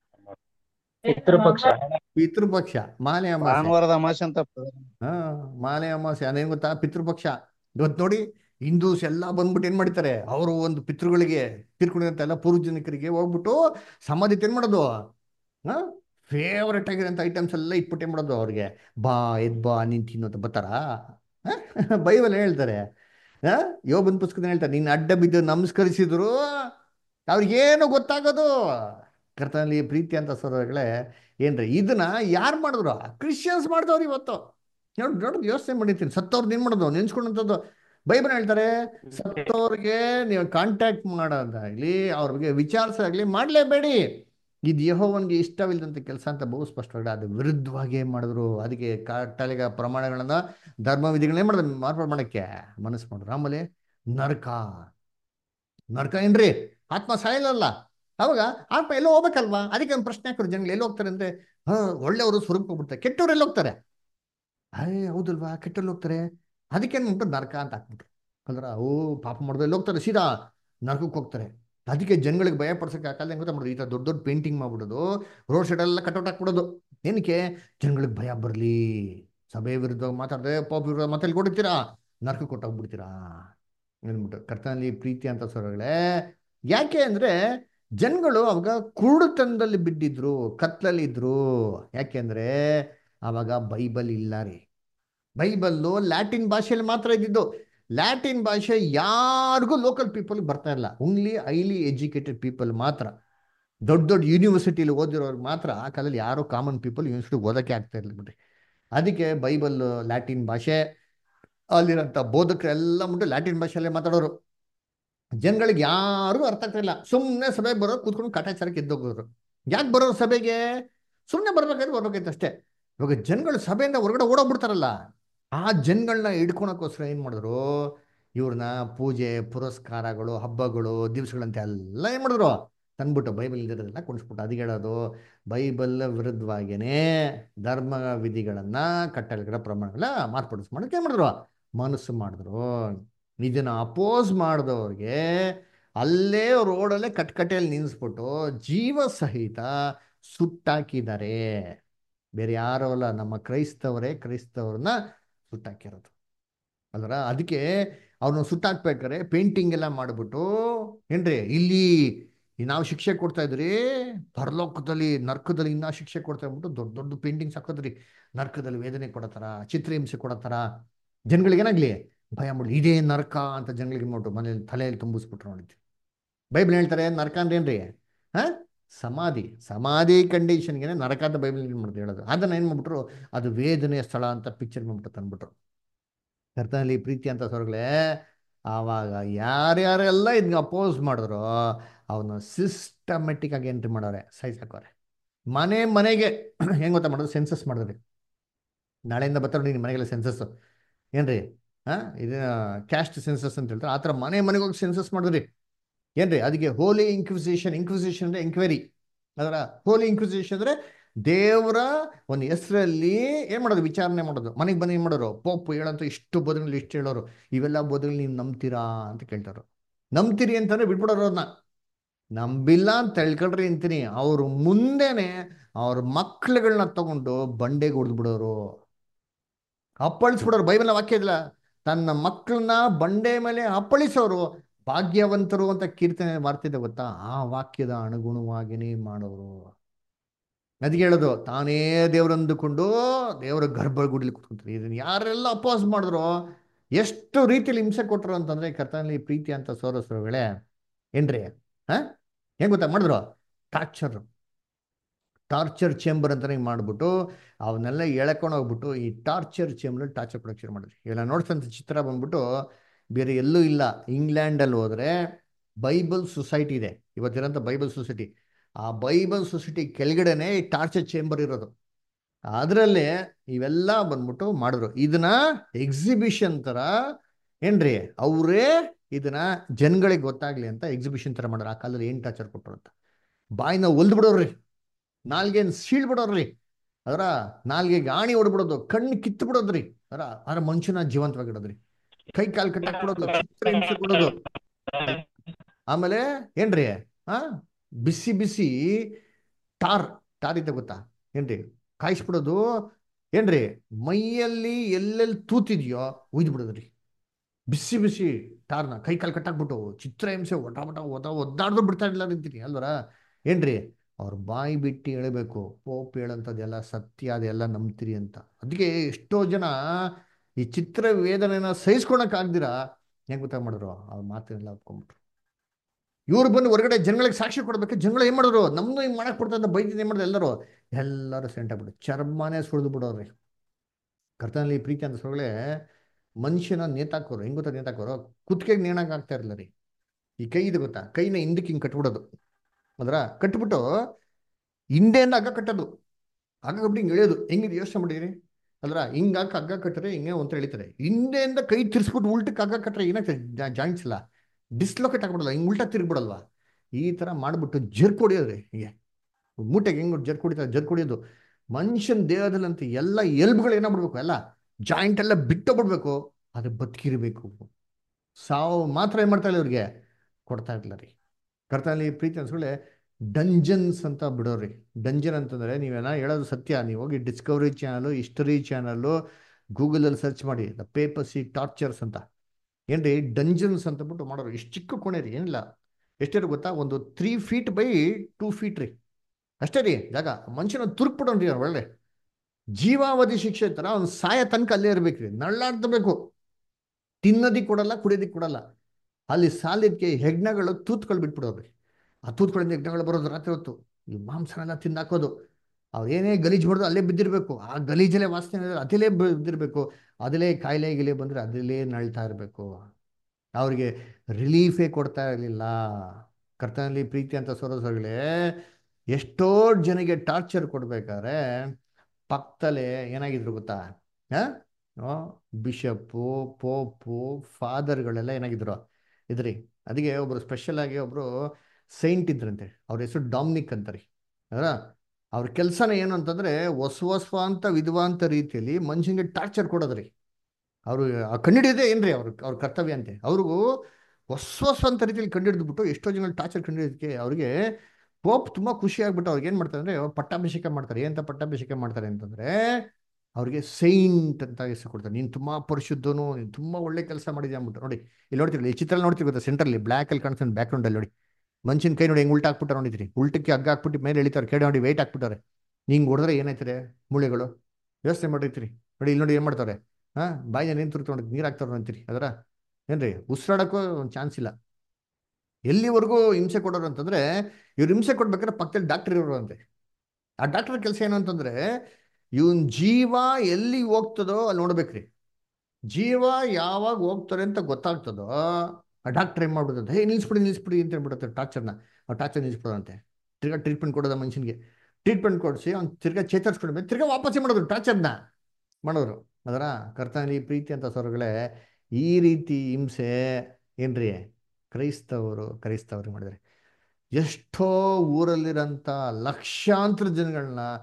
ಪಿತೃಪಕ್ಷ ಪಿತೃಪಕ್ಷ ಮಾಲೆ ಅಮಾಸೆ ಭಾನುವಾರದ ಅಮಾಸೆ ಅಂತ ಹಾ ಮಾಲೆ ಅಮಾಸೆ ಅದೇನ್ ಗೊತ್ತಾ ಪಿತೃಪಕ್ಷ ಇವತ್ತು ನೋಡಿ ಹಿಂದೂಸ್ ಎಲ್ಲ ಬಂದ್ಬಿಟ್ಟು ಏನ್ ಮಾಡ್ತಾರೆ ಅವರು ಒಂದು ಪಿತೃಗಳಿಗೆ ತೀರ್ಕೊಂಡಿರಂತ ಎಲ್ಲ ಪೂರ್ವಜನಿಕರಿಗೆ ಹೋಗ್ಬಿಟ್ಟು ಸಮಾಧಿ ಏನ್ ಮಾಡೋದು ಹಾ ಫೇವ್ರೆಟ್ ಆಗಿರೋಂಥ ಐಟಮ್ಸ್ ಎಲ್ಲ ಇಟ್ಬಿಟ್ಟು ಏನ್ ಮಾಡೋದು ಅವ್ರಿಗೆ ಬಾ ಎದ್ ಬಾ ನೀನ್ ತಿನ್ನೋದು ಬರ್ತಾರ ಬೈಬಲ್ ಹೇಳ್ತಾರೆ ಹಾ ಯೋಬನ್ ಪುಸ್ತಕದಲ್ಲಿ ಹೇಳ್ತಾರೆ ನೀನ್ ಅಡ್ಡ ಬಿದ್ದು ನಮಸ್ಕರಿಸಿದ್ರು ಅವ್ರಿಗೇನು ಗೊತ್ತಾಗೋದು ಕರ್ತನಲ್ಲಿ ಪ್ರೀತಿ ಅಂತ ಸರೋಗಳೇ ಏನ್ರಿ ಇದನ್ನ ಯಾರು ಮಾಡಿದ್ರು ಕ್ರಿಶ್ಚಿಯನ್ಸ್ ಮಾಡಿದವ್ರು ಇವತ್ತು ನೋಡಿ ನೋಡಿ ಯೋಚನೆ ಮಾಡಿರ್ತೀನಿ ಸತ್ತವ್ರದ್ದು ಏನ್ ಮಾಡೋದು ನೆನ್ಸ್ಕೊಂಡಂಥದ್ದು ಬೈಬಲ್ ಹೇಳ್ತಾರೆ ಸತ್ತವ್ರಿಗೆ ನೀವು ಕಾಂಟ್ಯಾಕ್ಟ್ ಮಾಡೋದಾಗ್ಲಿ ಅವ್ರ ಬಗ್ಗೆ ವಿಚಾರಿಸಾಗ್ಲಿ ಮಾಡಲೇಬೇಡಿ ಇದು ಯಹೋವನ್ಗೆ ಇಷ್ಟವಿಲ್ಲದಂಥ ಕೆಲಸ ಅಂತ ಬಹು ಸ್ಪಷ್ಟವಾಗಿ ಅದು ವಿರುದ್ಧವಾಗಿ ಏನ್ ಮಾಡಿದ್ರು ಅದಕ್ಕೆ ಕಟ್ಟಲೆಗ ಪ್ರಮಾಣಗಳನ್ನ ಧರ್ಮ ವಿಧಿಗಳನ್ನ ಏನ್ ಮಾಡಿದ್ರು ಮಾರ್ಪಾಡು ಮಾಡಕ್ಕೆ ಮನಸ್ಸು ಮಾಡಿದ್ರು ಆಮೇಲೆ ನರಕ ನರಕ ಏನ್ರಿ ಆತ್ಮ ಸಾಯಲ್ಲ ಅವಾಗ ಆತ್ಮ ಎಲ್ಲೋ ಹೋಗ್ಬೇಕಲ್ವಾ ಅದಕ್ಕೆ ಒಂದು ಪ್ರಶ್ನೆ ಹಾಕೋರು ಜನಗಳು ಎಲ್ಲಿ ಹೋಗ್ತಾರೆ ಅಂದ್ರೆ ಹಾ ಒಳ್ಳೆಯವರು ಸ್ವರೂಪ ಹೋಗ್ಬಿಡ್ತಾರೆ ಕೆಟ್ಟವ್ರು ಎಲ್ಲಿ ಹೋಗ್ತಾರೆ ಅಯ್ಯ ಹೌದಲ್ವಾ ಕೆಟ್ಟಲ್ಲಿ ಹೋಗ್ತಾರೆ ಅದಕ್ಕೆ ಏನ್ಬಿಟ್ಟು ನರಕ ಅಂತ ಹಾಕ್ಬಿಟ್ರು ಅಂದ್ರೆ ಓ ಪಾಪ ಮಾಡಿದ್ರು ಎಲ್ಲಿ ಹೋಗ್ತಾರೆ ಸೀದಾ ನರಕಕ್ಕೆ ಹೋಗ್ತಾರೆ ಅದಕ್ಕೆ ಜನಗಳಿಗೆ ಭಯ ಪಡ್ಸಕ್ಕೆ ಹಾಕಲ್ಲ ಹೆಂಗ್ ಗೊತ್ತಾ ಮಾಡೋದು ಈ ಥರ ದೊಡ್ಡ ದೊಡ್ಡ ಪೇಂಟಿಂಗ್ ಮಾಡ್ಬಿಡೋದು ರೋಡ್ ಸೈಡ್ ಎಲ್ಲ ಕಟೌಟ್ ಹಾಕ್ಬಿಡೋದು ಏನಕ್ಕೆ ಜನಗಳಿಗೆ ಭಯ ಬರಲಿ ಸಭೆ ವಿರುದ್ಧ ಮಾತಾಡಿದ್ರೆ ಪಾಪ ವಿರುದ್ಧ ಮತ್ತೆ ಎಲ್ಲಿ ಕೊಡ್ತೀರಾ ನರಕ ಕೊಟ್ಟೋಗ್ಬಿಡ್ತೀರಾ ಅಂದ್ಬಿಟ್ಟು ಕರ್ತನಲ್ಲಿ ಪ್ರೀತಿ ಅಂತ ಸ್ವರಗಳೇ ಯಾಕೆ ಅಂದ್ರೆ ಜನಗಳು ಅವಾಗ ಕುರುಡುತನದಲ್ಲಿ ಬಿದ್ದಿದ್ರು ಕತ್ಲಲ್ಲಿ ಇದ್ರು ಯಾಕೆಂದ್ರೆ ಅವಾಗ ಬೈಬಲ್ ಇಲ್ಲ ರೀ ಬೈಬಲ್ಲು ಲ್ಯಾಟಿನ್ ಭಾಷೆಯಲ್ಲಿ ಮಾತ್ರ ಇದ್ದಿದ್ದು ಲ್ಯಾಟಿನ್ ಭಾಷೆ ಯಾರಿಗೂ ಲೋಕಲ್ ಪೀಪಲ್ ಬರ್ತಾ ಇಲ್ಲ ಓನ್ಲಿ ಹೈಲಿ ಎಜುಕೇಟೆಡ್ ಪೀಪಲ್ ಮಾತ್ರ ದೊಡ್ಡ ದೊಡ್ಡ ಯೂನಿವರ್ಸಿಟಿಲಿ ಓದಿರೋರು ಮಾತ್ರ ಆ ಕಾಲದಲ್ಲಿ ಯಾರೋ ಕಾಮನ್ ಪೀಪಲ್ ಯೂನಿವರ್ಸಿಟಿ ಓದಕ್ಕೆ ಆಗ್ತಾ ಇರಲಿಲ್ಲ ಬಿಡ್ರಿ ಅದಕ್ಕೆ ಬೈಬಲ್ ಲ್ಯಾಟಿನ್ ಭಾಷೆ ಅಲ್ಲಿರೋಂಥ ಬೋಧಕರೆಲ್ಲ ಮುಟ್ಟು ಲ್ಯಾಟಿನ್ ಭಾಷೆಯಲ್ಲೇ ಮಾತಾಡೋರು ಜನಗಳಿಗೆ ಯಾರಿಗೂ ಅರ್ಥ ಆಗ್ತಿಲ್ಲ ಸುಮ್ಮನೆ ಸಭೆಗೆ ಬರೋರು ಕೂತ್ಕೊಂಡು ಕಾಟಾಚಾರಕ್ಕೆ ಎದ್ದೋಗೋರು ಯಾಕೆ ಬರೋರು ಸಭೆಗೆ ಸುಮ್ಮನೆ ಬರ್ಬೇಕಾದ್ರೆ ಬರ್ಬೇಕಾಯ್ತು ಅಷ್ಟೇ ಇವಾಗ ಜನಗಳು ಸಭೆಯಿಂದ ಹೊರಗಡೆ ಓಡೋಗ್ಬಿಡ್ತಾರಲ್ಲ ಆ ಜನಗಳನ್ನ ಹಿಡ್ಕೊಳಕ್ಕೋಸ್ಕರ ಏನು ಮಾಡಿದ್ರು ಇವ್ರನ್ನ ಪೂಜೆ ಪುರಸ್ಕಾರಗಳು ಹಬ್ಬಗಳು ದಿವಸಗಳಂತೆ ಎಲ್ಲ ಏನು ಮಾಡಿದ್ರು ತಂದ್ಬಿಟ್ಟು ಬೈಬಲ್ ಇಲ್ದಿರೋದೆಲ್ಲ ಕುಣಿಸ್ಬಿಟ್ಟು ಅದಕ್ಕೆ ಹೇಳೋದು ಬೈಬಲ್ ವಿರುದ್ಧವಾಗಿಯೇ ಧರ್ಮ ವಿಧಿಗಳನ್ನ ಕಟ್ಟಲೆಗಳ ಪ್ರಮಾಣಗಳ ಮಾರ್ಪಡಿಸ್ ಮಾಡೋಕೆ ಏನು ಮಾಡಿದ್ರು ಮನಸ್ಸು ಮಾಡಿದ್ರು ಇದನ್ನ ಅಪೋಸ್ ಮಾಡಿದವ್ರಿಗೆ ಅಲ್ಲೇ ರೋಡಲ್ಲೇ ಕಟ್ಕಟೆಯಲ್ಲಿ ನಿಲ್ಲಿಸ್ಬಿಟ್ಟು ಜೀವ ಸಹಿತ ಸುಟ್ಟಾಕಿದ್ದಾರೆ ಬೇರೆ ಯಾರೋ ಅಲ್ಲ ನಮ್ಮ ಕ್ರೈಸ್ತವರೇ ಕ್ರೈಸ್ತವ್ರನ್ನ ಸುಟ್ಟಾಕಿರೋದು ಅಲ್ರ ಅದಕ್ಕೆ ಅವ್ರನ್ನ ಸುಟ್ಟಾಕ್ಬೇಕಾರೆ ಪೇಂಟಿಂಗ್ ಎಲ್ಲ ಮಾಡಿಬಿಟ್ಟು ಏನ್ರಿ ಇಲ್ಲಿ ನಾವು ಶಿಕ್ಷೆ ಕೊಡ್ತಾ ಇದ್ರಿ ಪರಲೋಕದಲ್ಲಿ ನರ್ಕದಲ್ಲಿ ಇನ್ನ ಶಿಕ್ಷೆ ಕೊಡ್ತಾ ಇದ್ಬಿಟ್ಟು ದೊಡ್ಡ ದೊಡ್ಡ ಪೇಂಟಿಂಗ್ಸ್ ಹಾಕೋದ್ರಿ ನರ್ಕದಲ್ಲಿ ವೇದನೆ ಕೊಡತ್ತಾರ ಚಿತ್ರಹಿಂಸೆ ಕೊಡತ್ತಾರ ಜನಗಳಿಗೆ ಏನಾಗ್ಲಿ ಭಯ ಮಾಡಿ ಇದೇ ನರಕ ಅಂತ ಜನಗಳಿಗೆ ನೋಟು ಮನೇಲಿ ತಲೆಯಲ್ಲಿ ತುಂಬಿಸ್ಬಿಟ್ರು ನೋಡಿದ್ವಿ ಬೈಬಲ್ ಹೇಳ್ತಾರೆ ನರಕ ಅಂದ್ರೆ ಏನ್ರಿ ಹಾ ಸಮಾಧಿ ಸಮಾಧಿ ಕಂಡೀಷನ್ಗೆ ನರಕ ಅಂತ ಬೈಬಲ್ ಏನು ಮಾಡ್ತಾರೆ ಹೇಳೋದು ಅದನ್ನ ಏನು ಮಾಡ್ಬಿಟ್ರು ಅದು ವೇದನೆಯ ಸ್ಥಳ ಅಂತ ಪಿಕ್ಚರ್ ಮಾಡ್ಬಿಟ್ಟು ತಂದ್ಬಿಟ್ರು ಕರ್ತನಲ್ಲಿ ಪ್ರೀತಿ ಅಂತ ಸ್ವರ್ಗಳೇ ಆವಾಗ ಯಾರ್ಯಾರೆಲ್ಲ ಇದನ್ನ ಅಪೋಸ್ ಮಾಡಿದ್ರು ಅವನ್ನ ಸಿಸ್ಟಮೆಟಿಕ್ ಆಗಿ ಎಂಟ್ರಿ ಮಾಡೋರೆ ಸೈಜ್ ಹಾಕೋರೆ ಮನೆ ಮನೆಗೆ ಹೆಂಗ್ ಗೊತ್ತಾ ಮಾಡೋದು ಸೆನ್ಸಸ್ ಮಾಡಿದ್ರಿ ನಾಳೆಯಿಂದ ಬರ್ತಾರೆ ನಿಮ್ಮ ಮನೆಗೆಲ್ಲ ಸೆನ್ಸಸ್ ಏನ್ರಿ ಹಾಂ ಇದು ಕ್ಯಾಸ್ಟ್ ಸೆನ್ಸಸ್ ಅಂತ ಹೇಳ್ತಾರೆ ಆ ಥರ ಮನೆ ಮನೆಗೆ ಹೋಗಿ ಸೆನ್ಸಸ್ ಮಾಡಿದ್ರಿ ಏನ್ರಿ ಅದಕ್ಕೆ ಹೋಲಿ ಇನ್ಕ್ವಿಸಿಷನ್ ಇನ್ಕ್ವಿಸಿಷನ್ ಅಂದರೆ ಎಂಕ್ವೈರಿ ಅದರ ಹೋಲಿ ಇನ್ಕ್ವಿಸಿಷನ್ ಅಂದರೆ ದೇವರ ಒಂದು ಹೆಸರಲ್ಲಿ ಏನ್ ಮಾಡೋದು ವಿಚಾರಣೆ ಮಾಡೋದು ಮನೆಗೆ ಬಂದು ಏನ್ ಮಾಡೋರು ಪೋಪ್ ಹೇಳಂತ ಇಷ್ಟು ಬೋಧನೆಗಳು ಇಷ್ಟು ಹೇಳೋರು ಇವೆಲ್ಲ ಬೋಧನೆಗಳು ನೀವು ನಂಬ್ತೀರಾ ಅಂತ ಕೇಳ್ತಾರು ನಂಬ್ತೀರಿ ಅಂತಂದ್ರೆ ಬಿಟ್ಬಿಡೋರು ಅವ್ರನ್ನ ನಂಬಿಲ್ಲ ಅಂತ ಹೇಳ್ಕೊಳ್ರಿ ಅಂತೀನಿ ಅವ್ರು ಮುಂದೆನೆ ಅವ್ರ ಮಕ್ಳುಗಳನ್ನ ತಗೊಂಡು ಬಂಡೆಗೆ ಹೊಡೆದು ಬಿಡೋರು ಅಪ್ಪಳಿಸ್ಬಿಡೋರು ಬೈಬಲ್ ವಾಕ್ಯ ಇಲ್ಲ ತನ್ನ ಮಕ್ಕಳನ್ನ ಬಂಡೆ ಮೇಲೆ ಅಪ್ಪಳಿಸೋರು ಭಾಗ್ಯವಂತರು ಅಂತ ಕೀರ್ತನೆ ಮಾಡ್ತಿದ್ದೆ ಗೊತ್ತಾ ಆ ವಾಕ್ಯದ ಅನುಗುಣವಾಗಿನೇ ಮಾಡೋರು ಅದಕ್ಕೆ ಹೇಳೋದು ತಾನೇ ದೇವರಂದುಕೊಂಡು ದೇವರ ಗರ್ಭಗುಡಿಲಿ ಕೂತ್ಕೊಂತಾರೆ ಇದನ್ನ ಯಾರೆಲ್ಲ ಅಪವಾಸ ಮಾಡಿದ್ರು ಎಷ್ಟು ರೀತಿಯಲ್ಲಿ ಹಿಂಸೆ ಕೊಟ್ಟರು ಅಂತಂದ್ರೆ ಕರ್ತನಲ್ಲಿ ಪ್ರೀತಿ ಅಂತ ಸೋರಸರುಗಳೇ ಏನ್ರಿ ಹಾ ಹೆಂಗ್ ಗೊತ್ತಾ ಮಾಡಿದ್ರು ಟಾರ್ಚರ್ ಟಾರ್ಚರ್ ಚೇಂಬರ್ ಅಂತಾನೆ ಮಾಡ್ಬಿಟ್ಟು ಅವನ್ನೆಲ್ಲ ಎಳ್ಕೊಂಡು ಹೋಗ್ಬಿಟ್ಟು ಈ ಟಾರ್ಚರ್ ಚೇಂಬರ್ ಟಾರ್ಚರ್ ಕೊಡಕ್ಕೆ ಶುರು ಮಾಡಿದ್ರಿ ಇವೆಲ್ಲ ನೋಡ್ತಂತ ಚಿತ್ರ ಬಂದ್ಬಿಟ್ಟು ಬೇರೆ ಎಲ್ಲೂ ಇಲ್ಲ ಇಂಗ್ಲೆಂಡಲ್ಲಿ ಹೋದ್ರೆ ಬೈಬಲ್ ಸೊಸೈಟಿ ಇದೆ ಇವತ್ತಿರೋಂಥ ಬೈಬಲ್ ಸೊಸೈಟಿ ಆ ಬೈಬಲ್ ಸೊಸೈಟಿ ಕೆಳಗಡೆನೆ ಈ ಟಾರ್ಚರ್ ಚೇಂಬರ್ ಇರೋದು ಅದರಲ್ಲೇ ಇವೆಲ್ಲ ಬಂದ್ಬಿಟ್ಟು ಮಾಡಿದ್ರು ಇದನ್ನ ಎಕ್ಸಿಬಿಷನ್ ತರ ಏನ್ರಿ ಅವರೇ ಇದನ್ನ ಜನಗಳಿಗೆ ಗೊತ್ತಾಗ್ಲಿ ಅಂತ ಎಕ್ಸಿಬಿಷನ್ ತರ ಮಾಡೋರು ಆ ಕಾಲದಲ್ಲಿ ಏನ್ ಟಾರ್ಚರ್ ಕೊಟ್ಟರು ಅಂತ ಬಾಯಿನ ಒಲ್ದು ಬಿಡೋರ್ರಿ ನಾಲ್ಗೇನ್ ಸೀಳ್ ಬಿಡೋರ್ರಿ ಅದರ ನಾಲ್ಗೆಗೆ ಆಣಿ ಹೊಡ್ಬಿಡೋದು ಕಣ್ಣು ಕಿತ್ತು ಬಿಡೋದ್ರಿ ಅದರ ಅದ್ರ ಮನುಷ್ಯನ ಜೀವಂತವಾಗಿಡೋದ್ರಿ ಕೈ ಕಾಲು ಕಟ್ಟಾಕ್ಬಿಡೋದು ಚಿತ್ರ ಹಿಂಸೆ ಕೊಡೋದು ಆಮೇಲೆ ಏನ್ರಿ ಆ ಬಿಸಿ ಬಿಸಿ ಟಾರ್ ಟಾರ್ ಇದ್ದ ಗೊತ್ತಾ ಏನ್ರಿ ಕಾಯಿಸ್ಬಿಡೋದು ಏನ್ರಿ ಮೈಯಲ್ಲಿ ಎಲ್ಲೆಲ್ಲಿ ತೂತಿದ್ಯೋ ಉಯ್ದು ಬಿಡೋದ್ರಿ ಬಿಸಿ ಬಿಸಿ ಟಾರ್ನ ಕೈ ಕಾಲು ಕಟ್ಟಾಕ್ಬಿಟ್ಟು ಚಿತ್ರ ಹಿಂಸೆ ಒಟ ಒಟ ಒದ ಒದ್ದಾಡ್ದು ಬಿಡ್ತಾ ಇಲ್ಲ ನಿಂತೀನಿ ಅಲ್ವರ ಏನ್ರಿ ಅವ್ರ ಬಾಯಿ ಬಿಟ್ಟು ಹೇಳಬೇಕು ಪೋಪ್ ಹೇಳಂಥದ್ದೆಲ್ಲ ಸತ್ಯ ಅದೆಲ್ಲ ನಂಬ್ತೀರಿ ಅಂತ ಅದಕ್ಕೆ ಎಷ್ಟೋ ಜನ ಈ ಚಿತ್ರ ವೇದನೆನ ಸಹಿಸ್ಕೊಳಕ್ಕಾಗ್ದಿರ ಹೆಂಗ್ ಗೊತ್ತಾ ಮಾಡಿದ್ರು ಅವ್ರ ಮಾತನ್ನೆಲ್ಲ ಒಪ್ಕೊಂಡ್ಬಿಟ್ರು ಇವ್ರು ಬಂದು ಹೊರಗಡೆ ಜನಗಳಿಗೆ ಸಾಕ್ಷಿ ಕೊಡ್ಬೇಕು ಜನಗಳು ಏನ್ ಮಾಡಿದ್ರು ನಮ್ದು ಹಿಂಗ್ ಮಾಡಕ್ ಕೊಡ್ತಾ ಇದ್ದ ಬೈದಿದ್ದು ಏನ್ ಮಾಡಿದ್ರು ಎಲ್ಲರೂ ಎಲ್ಲರೂ ಸೆಂಟ್ ಆಗ್ಬಿಟ್ಟು ಚರ್ಮನೇ ಸುಳಿದು ಬಿಡೋರ್ರಿ ಕರ್ತನಲ್ಲಿ ಪ್ರೀತಿ ಅಂತ ಸೊಗಳೆ ಮನುಷ್ಯನ ನೇತಾಕೋರು ಹೆಂಗ್ ಗೊತ್ತಾ ನೇತಾಕೋರು ಕುತ್ತಿಗೆಗೆ ನೇಣಾಕ್ ಆಗ್ತಾ ಇರಲಿಲ್ಲ ರೀ ಈ ಕೈ ಇದು ಗೊತ್ತಾ ಕೈನ ಹಿಂದಕ್ಕೆ ಹಿಂಗೆ ಕಟ್ಬಿಡೋದು ಅದರ ಕಟ್ಬಿಟ್ಟು ಹಿಂದೆಯಿಂದ ಹಗ್ಗ ಕಟ್ಟೋದು ಹಗ್ಗ ಕಟ್ಬಿಟ್ಟು ಹಿಂಗೆ ಎಳೆಯೋದು ಹೆಂಗಿದೆ ಯೋಚನೆ ಮಾಡಿರಿ ಅಲ್ರ ಹಿಂಗಾಕ ಹಗ್ಗ ಕಟ್ಟರೆ ಹಿಂಗೆ ಒಂಥರ ಎಳಿತಾರೆ ಹಿಂದೆಯಿಂದ ಕೈ ತಿರ್ಸ್ಬಿಟ್ಟು ಉಲ್ಟಕ್ಕೆ ಹಗ್ಗ ಕಟ್ಟರೆ ಏನಾಗ್ತದೆ ಜಾಯಿಂಟ್ಸ್ ಇಲ್ಲ ಡಿಸ್ಲೊಕೇಟ್ ಆಗ್ಬಿಡಲ್ಲ ಹಿಂಗೆ ಉಲ್ಟಾ ತಿರ್ಗ್ಬಿಡಲ್ವಾ ಈ ಥರ ಮಾಡ್ಬಿಟ್ಟು ಜರ್ಕ್ ಹೊಡಿಯೋದ್ರಿ ಹೀಗೆ ಮೂಟೆಗೆ ಹೆಂಗ್ ಜರ್ಕ್ ಹೊಡಿತಾರೆ ಜರ್ಕ್ ಹೊಡಿಯೋದು ಮನುಷ್ಯನ ದೇಹದಲ್ಲಂತ ಎಲ್ಲ ಎಲ್ಬ್ಗಳು ಏನಾಗ್ಬಿಡ್ಬೇಕು ಎಲ್ಲ ಜಾಯಿಂಟ್ ಎಲ್ಲ ಬಿಟ್ಟೋಗ್ಬಿಡ್ಬೇಕು ಅದು ಬದುಕಿರ್ಬೇಕು ಸಾವು ಮಾತ್ರ ಏನು ಮಾಡ್ತಾ ಇಲ್ಲ ಇವ್ರಿಗೆ ಕೊಡ್ತಾ ಇರ್ಲಿಲ್ಲ ರೀ ಕರ್ತನಲ್ಲಿ ಪ್ರೀತಿ ಅನ್ಸ್ಕೊಳ್ಳೆ ಡಂಜನ್ಸ್ ಅಂತ ಬಿಡೋರಿ ಡಂಜನ್ ಅಂತಂದರೆ ನೀವೇನ ಹೇಳೋದು ಸತ್ಯ ನೀವು ಹೋಗಿ ಡಿಸ್ಕವರಿ ಚಾನಲು ಹಿಸ್ಟರಿ ಚಾನಲ್ಲು ಗೂಗಲಲ್ಲಿ ಸರ್ಚ್ ಮಾಡಿ ದ ಪೇಪರ್ಸಿ ಟಾರ್ಚರ್ಸ್ ಅಂತ ಏನ್ರಿ ಡಂಜನ್ಸ್ ಅಂತ ಬಿಟ್ಟು ಮಾಡೋರು ಇಷ್ಟು ಚಿಕ್ಕ ಕೋಣೆ ರೀ ಏನಿಲ್ಲ ಎಷ್ಟಿರೋ ಗೊತ್ತಾ ಒಂದು three feet by two feet ರೀ ಅಷ್ಟೇ ರೀ ಜಾಗ ಮನುಷ್ಯನ ತುರ್ಕ್ಬಿಡೋನ್ರಿ ಅವ್ರು ಒಳ್ಳೆ ಜೀವಾವಧಿ ಶಿಕ್ಷೆ ಥರ ಅವ್ನು ಸಾಯ ತನಕ ಅಲ್ಲೇ ಇರ್ಬೇಕ್ರಿ ನಳ್ಳಾಡ್ಬೇಕು ತಿನ್ನೋದಿಕ್ ಕೊಡಲ್ಲ ಕುಡಿಯೋದಿಕ್ ಕೊಡಲ್ಲ ಅಲ್ಲಿ ಸಾಲಿದ್ಕೆ ಹೆಗ್ಣಗಳು ತೂತ್ಗಳು ಬಿಟ್ಬಿಡೋರಿ ಆ ತೂತ್ಗಳಿಂದ ಹೆಗ್ಣಗಳು ಬರೋದು ರಾತ್ರಿ ಹೊತ್ತು ಈ ಮಾಂಸನೆಲ್ಲ ತಿಂದಾಕೋದು ಅವ್ರು ಏನೇ ಗಲೀಜ್ ಮಾಡೋದು ಅಲ್ಲೇ ಬಿದ್ದಿರ್ಬೇಕು ಆ ಗಲೀಜಲ್ಲೇ ವಾಸನೆ ಅದಿಲೇ ಬಿದ್ದಿರ್ಬೇಕು ಅದಿಲೇ ಕಾಯಿಲೆ ಗಿಲೆ ಬಂದ್ರೆ ಅದಿಲೇ ನಳ್ತಾ ಇರಬೇಕು ಅವ್ರಿಗೆ ರಿಲೀಫೇ ಕೊಡ್ತಾ ಇರಲಿಲ್ಲ ಕರ್ತನಲ್ಲಿ ಪ್ರೀತಿ ಅಂತ ಸೋರಸಗಳೇ ಎಷ್ಟೋ ಜನಗೆ ಟಾರ್ಚರ್ ಕೊಡ್ಬೇಕಾದ್ರೆ ಪಕ್ಕದಲ್ಲೇ ಏನಾಗಿದ್ರು ಗೊತ್ತಾ ಬಿಷಪ್ಪು ಪೋಪು ಫಾದರ್ಗಳೆಲ್ಲ ಏನಾಗಿದ್ರು ಇದ್ರಿ ಅದಕ್ಕೆ ಒಬ್ರು ಸ್ಪೆಷಲ್ ಆಗಿ ಒಬ್ರು ಸೈಂಟ್ ಇದ್ರಂತೆ ಅವ್ರ ಹೆಸರು ಡಾಮಿನಿಕ್ ಅಂತಾರೆ ಅದರ ಅವ್ರ ಕೆಲಸನ ಏನು ಅಂತಂದ್ರೆ ಹೊಸ ಹೊಸ ಅಂತ ವಿಧವಾಂತ ರೀತಿಯಲ್ಲಿ ಮನುಷ್ಯನಿಗೆ ಟಾರ್ಚರ್ ಕೊಡೋದ್ರಿ ಅವರು ಕಂಡಿಡಿಯೋದೇ ಏನ್ರಿ ಅವ್ರ ಅವ್ರ ಕರ್ತವ್ಯ ಅಂತೆ ಅವ್ರಿಗೂ ಹೊಸ ಹೊಸ ಅಂತ ರೀತಿಯಲ್ಲಿ ಕಂಡಿಡಿದ್ಬಿಟ್ಟು ಎಷ್ಟೋ ಜನ ಟಾರ್ಚರ್ ಕಂಡಿಡಿದಕ್ಕೆ ಅವ್ರಿಗೆ ಪೋಪ್ ತುಂಬ ಖುಷಿ ಆಗ್ಬಿಟ್ಟು ಅವ್ರಿಗೆ ಏನು ಮಾಡ್ತಾರೆ ಅಂದರೆ ಪಟ್ಟಾಭಿಷೇಕ ಮಾಡ್ತಾರೆ ಏನಂತ ಪಟ್ಟಾಭಿಷೇಕ ಮಾಡ್ತಾರೆ ಅಂತಂದರೆ ಅವ್ರಿಗೆ ಸೈಂಟ್ ಅಂತ ಹೆಸರು ಕೊಡ್ತಾರೆ ನೀನು ತುಂಬ ಪರಿಶುದ್ಧನು ನೀನು ತುಂಬ ಒಳ್ಳೆ ಕೆಲಸ ಮಾಡಿದ್ಯಾ ಅಂದ್ಬಿಟ್ಟು ನೋಡಿ ಇಲ್ಲಿ ನೋಡ್ತೀರಿ ಈ ಚಿತ್ರ ನೋಡ್ತೀವಿ ಗೊತ್ತಾ ಸೆಂಟ್ರಲ್ಲಿ ಬ್ಲ್ಯಾಕ್ ಅಲ್ಲಿ ಕಾಣಿಸ್ತಾನೆ ಬ್ಯಾಕ್ಗ್ರೌಂಡಲ್ಲಿ ನೋಡಿ ಮನುಷ್ಯನ ಕೈ ನೋಡಿ ಹೆಂಗೆ ಉಲ್ಟಾ ಹಾಕ್ಬಿಟ್ಟಾರೆ ನೋಡಿದ್ರಿ ಉಲ್ಟಕ್ಕೆ ಹಗ್ಗ ಹಾಕ್ಬಿಟ್ಟು ಮೇಲೆ ಎಳಿತಾರೆ ಕೆಡೆ ನೋಡಿ ವೆಯ್ಟ್ ಹಾಕ್ಬಿಟ್ಟಾರೆ ಹಿಂಗೆ ಹೊಡೆದ್ರೆ ಏನಾಯ್ತಾರೆ ಮೂಳೆಗಳು ವ್ಯವಸ್ಥೆ ಮಾಡಿರ್ತೀರಿ ನೋಡಿ ಇಲ್ಲಿ ನೋಡಿ ಏನು ಮಾಡ್ತಾರೆ ಹಾಂ ಬಾಯಿನ ನೀನು ತುರ್ಕೊಂಡು ನೀರು ಹಾಕ್ತಾರೆ ಅಂತೀರಿ ಅದರ ಏನ್ರಿ ಉಸಿರಾಡೋಕ್ಕೂ ಒಂದು ಚಾನ್ಸ್ ಇಲ್ಲ ಎಲ್ಲಿವರೆಗೂ ಹಿಂಸೆ ಕೊಡೋರು ಅಂತಂದ್ರೆ ಇವ್ರು ಹಿಂಸೆ ಕೊಡ್ಬೇಕಾದ್ರೆ ಪಕ್ಕದಲ್ಲಿ ಡಾಕ್ಟರ್ ಇರೋರು ಅಂತೆ ಆ ಡಾಕ್ಟರ್ ಕೆಲಸ ಏನು ಅಂತಂದ್ರೆ ಇವನ್ ಜೀವ ಎಲ್ಲಿ ಹೋಗ್ತದೋ ಅಲ್ಲಿ ನೋಡ್ಬೇಕ್ರಿ ಜೀವ ಯಾವಾಗ ಹೋಗ್ತಾರೆ ಅಂತ ಗೊತ್ತಾಗ್ತದೋ ಆ ಡಾಕ್ಟರ್ ಏನ್ ಮಾಡ್ಬಿಡುತ್ತೆ ಹೇ ನಿಲ್ಸ್ಬಿಡಿ ನಿಲ್ಸ್ಬಿಡಿ ಅಂತ ಹೇಳ್ಬಿಡುತ್ತೆ ಟಾರ್ಚರ್ನ ಆ ಟಾರ್ಚರ್ ನಿಲ್ಸ್ಬಿಡೋದಂತೆ ತಿರ್ಗಾ ಟ್ರೀಟ್ಮೆಂಟ್ ಕೊಡೋದ ಮನುಷ್ಯನಿಗೆ ಟ್ರೀಟ್ಮೆಂಟ್ ಕೊಡಿಸಿ ಅವ್ನು ತಿರ್ಗಾ ಚೇತರಿಸ್ಕೊಡ್ಬೇಕು ತಿರ್ಗಾ ವಾಪಸ್ ಮಾಡೋದು ಟಾರ್ಚರ್ನ ಮಾಡೋರು ಅದರ ಕರ್ತನಲ್ಲಿ ಪ್ರೀತಿ ಅಂತ ಸ್ವರಗಳೇ ಈ ರೀತಿ ಹಿಂಸೆ ಏನ್ರಿ ಕ್ರೈಸ್ತವರು ಕ್ರೈಸ್ತವರು ಮಾಡಿದ್ದಾರೆ ಎಷ್ಟೋ ಊರಲ್ಲಿರೋಂಥ ಲಕ್ಷಾಂತರ ಜನಗಳನ್ನ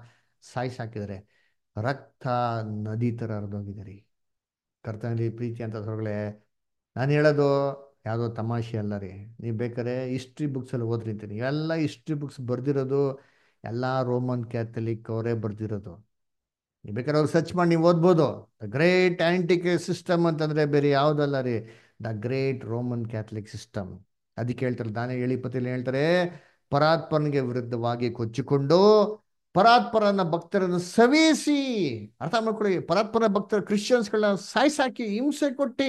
ಸಾಯಿಸಿ ಹಾಕಿದ್ದಾರೆ ರಕ್ತ ನದಿ ಥರ ಹರಿದೋಗಿದೆ ರೀ ಕರ್ತನಲ್ಲಿ ಪ್ರೀತಿ ಅಂತ ಹೊರಗಡೆ ನಾನು ಹೇಳೋದು ಯಾವುದೋ ತಮಾಷೆ ಅಲ್ಲ ರೀ ನೀವು ಬೇಕಾದ್ರೆ ಹಿಸ್ಟ್ರಿ ಬುಕ್ಸಲ್ಲಿ ಓದ್ರಿತೀನಿ ಎಲ್ಲ ಹಿಸ್ಟ್ರಿ ಬುಕ್ಸ್ ಬರೆದಿರೋದು ಎಲ್ಲ ರೋಮನ್ ಕ್ಯಾಥಲಿಕ್ ಅವರೇ ಬರೆದಿರೋದು ನೀವು ಬೇಕಾದ್ರೆ ಅವ್ರು ಸರ್ಚ್ ಮಾಡಿ ನೀವು ಓದ್ಬೋದು ದ ಗ್ರೇಟ್ ಆ್ಯಂಟಿಕ್ ಸಿಸ್ಟಮ್ ಅಂತಂದರೆ ಬೇರೆ ಯಾವುದಲ್ಲ ರೀ the great Roman Catholic system ಅದಕ್ಕೆ ಹೇಳ್ತಾರೆ ದಾನೆ ಹೇಳಿ ಇಪ್ಪತ್ತೇಳು ಹೇಳ್ತಾರೆ ಪರಾತ್ಪರನಿಗೆ ವಿರುದ್ಧವಾಗಿ ಕೊಚ್ಚಿಕೊಂಡು ಪರಾತ್ಪರನ ಭಕ್ತರನ್ನು ಸವಿಸಿ ಅರ್ಥ ಮಾಡ್ಕೊಳ್ಳಿ ಪರಾತ್ಪರ ಭಕ್ತರ ಕ್ರಿಶ್ಚಿಯನ್ಸ್ಗಳನ್ನ ಸಾಯಿಸಾಕಿ ಹಿಂಸೆ ಕೊಟ್ಟು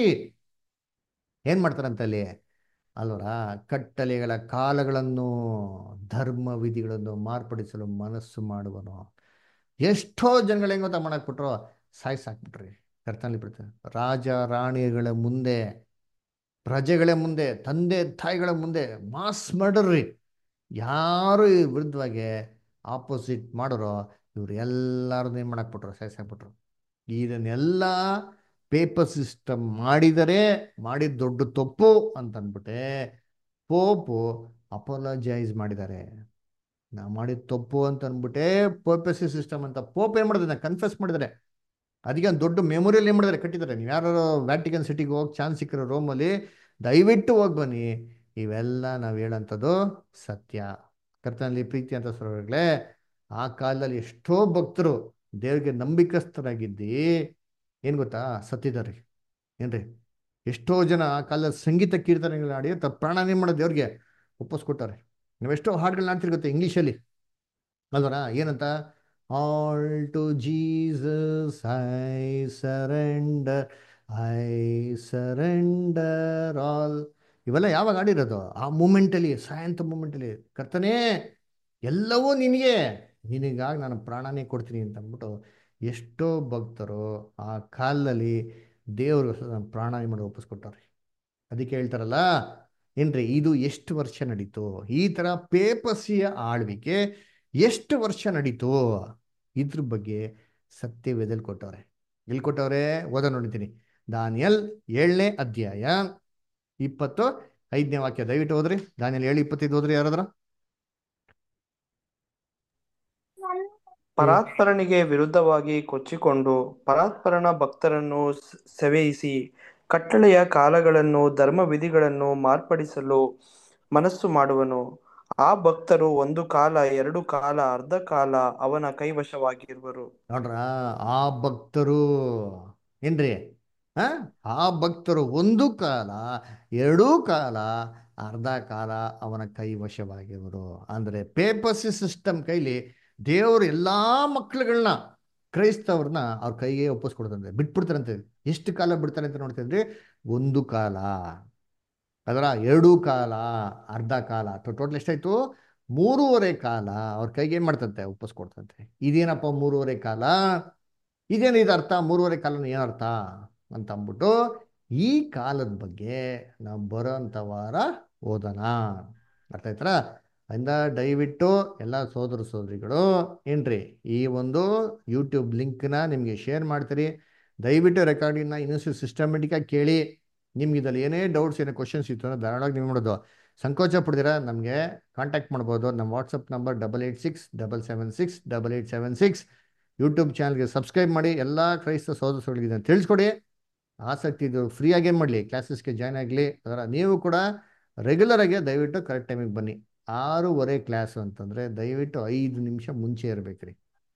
ಏನ್ ಮಾಡ್ತಾರಂತ ಅಲ್ಲಿ ಅಲ್ವರ ಕಟ್ಟಲೆಗಳ ಕಾಲಗಳನ್ನು ಧರ್ಮ ವಿಧಿಗಳನ್ನು ಮಾರ್ಪಡಿಸಲು ಮನಸ್ಸು ಮಾಡುವನು ಎಷ್ಟೋ ಜನಗಳು ಹೆಂಗ್ ಗೊತ್ತಾ ಮಾಡಾಕ್ಬಿಟ್ರು ಸಾಯಿಸಾಕ್ಬಿಟ್ರಿ ಕರ್ತನಲ್ಲಿ ಬಿಡ್ತಾರೆ ರಾಜ ರಾಣಿಗಳ ಮುಂದೆ ಪ್ರಜೆಗಳ ಮುಂದೆ ತಂದೆ ತಾಯಿಗಳ ಮುಂದೆ ಮಾಸ್ ಮರ್ಡರ್ ರೀ ಯಾರು ಈ ವಿರುದ್ಧವಾಗಿ ಆಪೋಸಿಟ್ ಮಾಡೋರೋ ಇವ್ರು ಎಲ್ಲರನ್ನೂ ಏನು ಮಾಡಾಕ್ಬಿಟ್ರು ಸಾಯಿಸಾಕ್ಬಿಟ್ರು ಇದನ್ನೆಲ್ಲ ಪೇಪರ್ ಸಿಸ್ಟಮ್ ಮಾಡಿದರೆ ಮಾಡಿದ ದೊಡ್ಡ ತಪ್ಪು ಅಂತ ಅಂದ್ಬಿಟ್ಟೆ ಪೋಪು ಅಪೋಲಜೈಸ್ ಮಾಡಿದ್ದಾರೆ ನಾವು ಮಾಡಿದ ತಪ್ಪು ಅಂತ ಅಂದ್ಬಿಟ್ಟೆ ಪೋಪಸಿ ಸಿಸ್ಟಮ್ ಅಂತ ಪೋಪ್ ಏನು ಮಾಡಿದ್ರೆ ಕನ್ಫೆಸ್ ಮಾಡಿದ್ದಾರೆ ಅದಕ್ಕೆ ಒಂದು ದೊಡ್ಡ ಮೆಮೊರಿಯಲ್ ಏನು ಮಾಡಿದ್ದಾರೆ ಕಟ್ಟಿದ್ದಾರೆ ನೀವು ಯಾರು ವ್ಯಾಟಿಕನ್ ಸಿಟಿಗೆ ಹೋಗಿ ಚಾನ್ಸ್ ಸಿಕ್ಕಿರೋ ರೋಮಲ್ಲಿ ದಯವಿಟ್ಟು ಹೋಗಿ ಬನ್ನಿ ಇವೆಲ್ಲ ನಾವು ಹೇಳೋಂಥದ್ದು ಸತ್ಯ ಕರ್ತನಲ್ಲಿ ಪ್ರೀತಿ ಅಂತ ಸರೋಗಳೇ ಆ ಕಾಲದಲ್ಲಿ ಎಷ್ಟೋ ಭಕ್ತರು ದೇವರಿಗೆ ನಂಬಿಕಸ್ಥರಾಗಿದ್ದು ಏನು ಗೊತ್ತಾ ಸತ್ತಿದ್ದಾರೆ ಏನ್ರಿ ಎಷ್ಟೋ ಜನ ಆ ಕಾಲದ ಸಂಗೀತ ಕೀರ್ತನೆಗಳನ್ನ ಆಡಿ ತ ಪ್ರಾಣಾನೇ ಮಾಡೋ ದೇವ್ರಿಗೆ ಒಪ್ಪಿಸ್ಕೊಟ್ಟಾರೆ ನಾವೆಷ್ಟೋ ಹಾಡುಗಳನ್ನ ಆಡ್ತಿರ್ ಗೊತ್ತಾ ಇಂಗ್ಲೀಷಲ್ಲಿ ಅಲ್ವರ ಏನಂತ all to Jesus I surrender I surrender all ಇವೆಲ್ಲ ಯಾವಾಗ ಆಡಿರೋದು ಆ ಮೂಮೆಂಟಲ್ಲಿ ಸಾಯಂತ ಮೂಮೆಂಟಲ್ಲಿ ಕರ್ತನೇ ಎಲ್ಲವೂ ನಿನಗೆ ನಿನಗಾಗಿ ನಾನು ಪ್ರಾಣನೇ ಕೊಡ್ತೀನಿ ಅಂತ ಅಂದ್ಬಿಟ್ಟು ಎಷ್ಟೋ ಭಕ್ತರು ಆ ಕಾಲದಲ್ಲಿ ದೇವರು ಪ್ರಾಣ ಮಾಡಿ ಒಪ್ಪಿಸ್ಕೊಟ್ಟಾರೆ ಅದಕ್ಕೆ ಹೇಳ್ತಾರಲ್ಲ ಏನ್ರಿ ಇದು ಎಷ್ಟು ವರ್ಷ ನಡೀತು ಈ ಥರ ಪೇಪಸಿಯ ಆಳ್ವಿಕೆ ಎಷ್ಟು ವರ್ಷ ನಡೀತು ಇದ್ರ ಬಗ್ಗೆ ಸತ್ಯವೇದಲ್ಲಿ ಕೊಟ್ಟವ್ರೆ ಎಲ್ಲಿ ಕೊಟ್ಟವ್ರೆ ಓದ ನೋಡಿದ್ದೀನಿ ದಾನಿಯಲ್ ಏಳನೇ ಅಧ್ಯಾಯ ಇಪ್ಪತ್ತು ಐದನೇ ವಾಕ್ಯ ದಯವಿಟ್ಟು ಹೋದ್ರಿ ದಾನಿಯಲ್ ಏಳು ಇಪ್ಪತ್ತೈದು ಹೋದ್ರಿ ಯಾರಾದ್ರ ಪರಾತ್ಪರನಿಗೆ ವಿರುದ್ಧವಾಗಿ ಕೊಚ್ಚಿಕೊಂಡು ಪರಾತ್ಪರನ ಭಕ್ತರನ್ನು ಸ- ಸೆವೆಯಿಸಿ ಕಟ್ಟಳೆಯ ಕಾಲಗಳನ್ನು ಧರ್ಮವಿಧಿಗಳನ್ನು ಮಾರ್ಪಡಿಸಲು ಮನಸ್ಸು ಮಾಡುವನು ಆ ಭಕ್ತರು ಒಂದು ಕಾಲ ಎರಡು ಕಾಲ ಅರ್ಧ ಕಾಲ ಅವನ ಕೈವಶವಾಗಿರುವರು ನೋಡ್ರ ಆ ಭಕ್ತರು ಏನ್ರಿ ಆ ಆ ಭಕ್ತರು ಒಂದು ಕಾಲ ಎರಡೂ ಕಾಲ ಅರ್ಧ ಕಾಲ ಅವನ ಕೈವಶವಾಗಿರುವರು ಅಂದ್ರೆ ಪೇಪಸಿ ಸಿಸ್ಟಮ್ ಕೈಲಿ ದೇವರು ಎಲ್ಲಾ ಮಕ್ಳುಗಳನ್ನ ಕ್ರೈಸ್ತವ್ರನ್ನ ಅವ್ರ ಕೈಗೆ ಒಪ್ಪಿಸ್ಕೊಡ್ತಂತೆ ಬಿಟ್ಬಿಡ್ತಾರಂತೆ ಎಷ್ಟು ಕಾಲ ಬಿಡ್ತಾರೆ ಅಂತ ನೋಡ್ತಿದ್ರೆ ಒಂದು ಕಾಲ ಅದರ ಎರಡೂ ಕಾಲ ಅರ್ಧ ಕಾಲ ಟೋಟಲ್ ಎಷ್ಟಾಯ್ತು ಮೂರುವರೆ ಕಾಲ ಅವ್ರ ಕೈಗೆ ಏನ್ ಮಾಡ್ತಂತೆ ಒಪ್ಪಿಸ್ಕೊಡ್ತಂತೆ ಇದೇನಪ್ಪ ಮೂರುವರೆ ಕಾಲ ಇದೇನು ಇದು ಅರ್ಥ ಮೂರುವರೆ ಕಾಲನ ಏನರ್ಥ ಅಂತ ಅಂದ್ಬಿಟ್ಟು ಈ ಕಾಲದ ಬಗ್ಗೆ ನಾವು ಬರೋಂಥ ವಾರ ಓದೋಣ ಅರ್ಥ ಆಯ್ತರ ಅದರಿಂದ ದಯವಿಟ್ಟು ಎಲ್ಲ ಸೋದರ ಸೋದರಿಗಳು ಏನ್ರಿ ಈ ಒಂದು ಯೂಟ್ಯೂಬ್ ಲಿಂಕ್ನ ನಿಮಗೆ ಶೇರ್ ಮಾಡ್ತೀರಿ ದಯವಿಟ್ಟು ರೆಕಾರ್ಡಿಂಗ್ನ ಇನ್ನೊಂದು ಸಿಸ್ಟಮೆಟಿಕಾಗಿ ಕೇಳಿ ನಿಮ್ಗೆ ಇದ್ರಲ್ಲಿ ಏನೇ ಡೌಟ್ಸ್ ಏನೇ ಕ್ವಶನ್ಸ್ ಇತ್ತು ಅಂದ್ರೆ ಧಾರಾಳವಾಗಿ ನೀವು ಮಾಡೋದು ಸಂಕೋಚ ಪಡ್ದಿರ ನಮಗೆ ಕಾಂಟ್ಯಾಕ್ಟ್ ಮಾಡ್ಬೋದು ನಮ್ಮ WhatsApp number double eight six double seven six double eight seven six YouTube ಚಾನಲ್ಗೆ ಸಬ್ಸ್ಕ್ರೈಬ್ ಮಾಡಿ ಎಲ್ಲ ಕ್ರೈಸ್ತ ಸೋದರಗಳಿಗೆ ಇದನ್ನು ತಿಳಿಸ್ಕೊಡಿ ಆಸಕ್ತಿ ಇದು ಫ್ರೀಯಾಗಿ ಏನು ಮಾಡಲಿ ಕ್ಲಾಸಸ್ಗೆ ಜಾಯ್ನ್ ಆಗಲಿ ಅದರ ನೀವು ಕೂಡ ರೆಗ್ಯುಲರ್ ಆಗಿ ದಯವಿಟ್ಟು ಕರೆಕ್ಟ್ ಟೈಮಿಗೆ ಬನ್ನಿ ಆರೂವರೆ ಕ್ಲಾಸು ಅಂತಂದರೆ ದಯವಿಟ್ಟು ಐದು ನಿಮಿಷ ಮುಂಚೆ ಇರಬೇಕ್ರಿ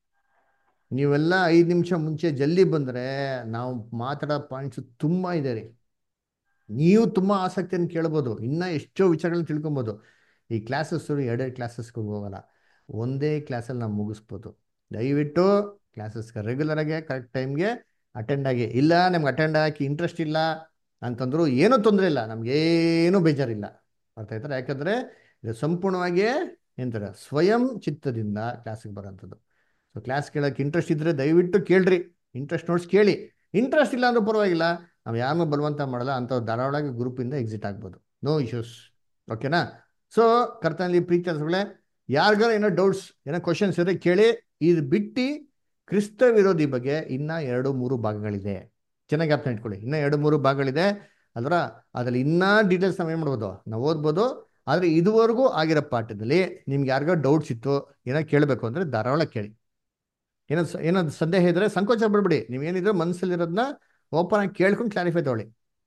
ನೀವೆಲ್ಲ ಐದು ನಿಮಿಷ ಮುಂಚೆ ಜಲ್ದಿ ಬಂದರೆ ನಾವು ಮಾತಾಡೋ ಪಾಯಿಂಟ್ಸ್ ತುಂಬ ಇದೆ ರೀ ನೀವು ತುಂಬ ಆಸಕ್ತಿಯನ್ನು ಕೇಳ್ಬೋದು ಇನ್ನೂ ಎಷ್ಟೋ ವಿಚಾರಗಳನ್ನ ತಿಳ್ಕೊಬೋದು ಈ ಕ್ಲಾಸಸ್ ಎರಡೆರಡು ಕ್ಲಾಸಸ್ಗೆ ಹೋಗಲ್ಲ ಒಂದೇ ಕ್ಲಾಸಲ್ಲಿ ನಾವು ಮುಗಿಸ್ಬೋದು ದಯವಿಟ್ಟು ಕ್ಲಾಸಸ್ಗೆ ರೆಗ್ಯುಲರ್ ಆಗಿ ಕರೆಕ್ಟ್ ಟೈಮ್ಗೆ ಅಟೆಂಡ್ ಆಗಿ ಇಲ್ಲ ನಮ್ಗೆ ಅಟೆಂಡ್ ಆಗಿ ಇಂಟ್ರೆಸ್ಟ್ ಇಲ್ಲ ಅಂತಂದ್ರು ಏನೂ ತೊಂದರೆ ಇಲ್ಲ ನಮಗೇನು ಬೇಜಾರಿಲ್ಲ ಅರ್ಥ ಆಯ್ತಾರೆ ಯಾಕಂದರೆ ಇದು ಸಂಪೂರ್ಣವಾಗಿ ಏನಂತಾರೆ ಸ್ವಯಂ ಚಿತ್ತದಿಂದ ಕ್ಲಾಸಿಗೆ ಬರೋಂಥದ್ದು ಸೊ ಕ್ಲಾಸ್ ಕೇಳೋಕ್ಕೆ ಇಂಟ್ರೆಸ್ಟ್ ಇದ್ದರೆ ದಯವಿಟ್ಟು ಕೇಳ್ರಿ ಇಂಟ್ರೆಸ್ಟ್ ನೋಟ್ಸ್ ಕೇಳಿ ಇಂಟ್ರೆಸ್ಟ್ ಇಲ್ಲ ಅಂದ್ರೂ ಪರವಾಗಿಲ್ಲ ನಾವು ಯಾರನ್ನೂ ಬಲವಂತ ಮಾಡಲ್ಲ ಅಂಥವ್ರು ಧಾರಾಳವಾಗಿ ಗ್ರೂಪಿಂದ ಎಕ್ಸಿಟ್ ಆಗ್ಬೋದು ನೋ ಇಶ್ಯೂಸ್ ಓಕೆನಾ ಸೊ ಕರ್ತನಲ್ಲಿ ಪ್ರೀತಿ ಅನ್ಸುಗಳೇ ಯಾರಿಗಾರ ಏನೋ ಡೌಟ್ಸ್ ಏನೋ ಕ್ವಶನ್ಸ್ ಇದ್ರೆ ಕೇಳಿ ಇದು ಬಿಟ್ಟು ಕ್ರಿಸ್ತ ವಿರೋಧಿ ಬಗ್ಗೆ ಇನ್ನೂ ಎರಡು ಮೂರು ಭಾಗಗಳಿದೆ ಚೆನ್ನಾಗಿ ಅರ್ಥ ಇಟ್ಕೊಳ್ಳಿ ಇನ್ನೂ ಎರಡು ಮೂರು ಭಾಗಗಳಿದೆ ಅದರ ಅದರಲ್ಲಿ ಇನ್ನೂ ಡೀಟೇಲ್ಸ್ ನಾವು ಏನು ಮಾಡ್ಬೋದು ನಾವು ಓದ್ಬೋದು ಆದರೆ ಇದುವರೆಗೂ ಆಗಿರೋ ಪಾಠದಲ್ಲಿ ನಿಮ್ಗೆ ಯಾರಿಗೋ ಡೌಟ್ಸ್ ಇತ್ತು ಏನೋ ಕೇಳಬೇಕು ಅಂದರೆ ಧಾರಾಳ ಕೇಳಿ ಏನೋ ಏನಾದ್ರು ಸಂದೇಹ ಇದ್ರೆ ಸಂಕೋಚ ಬಿಡ್ಬಿಡಿ ನೀವೇನಿದ್ರು ಮನಸ್ಸಲ್ಲಿರೋದನ್ನ ಓಪನ್ ಆಗಿ ಕೇಳ್ಕೊಂಡು ಕ್ಲಾರಿಫೈ ತಗೊಳ್ಳಿ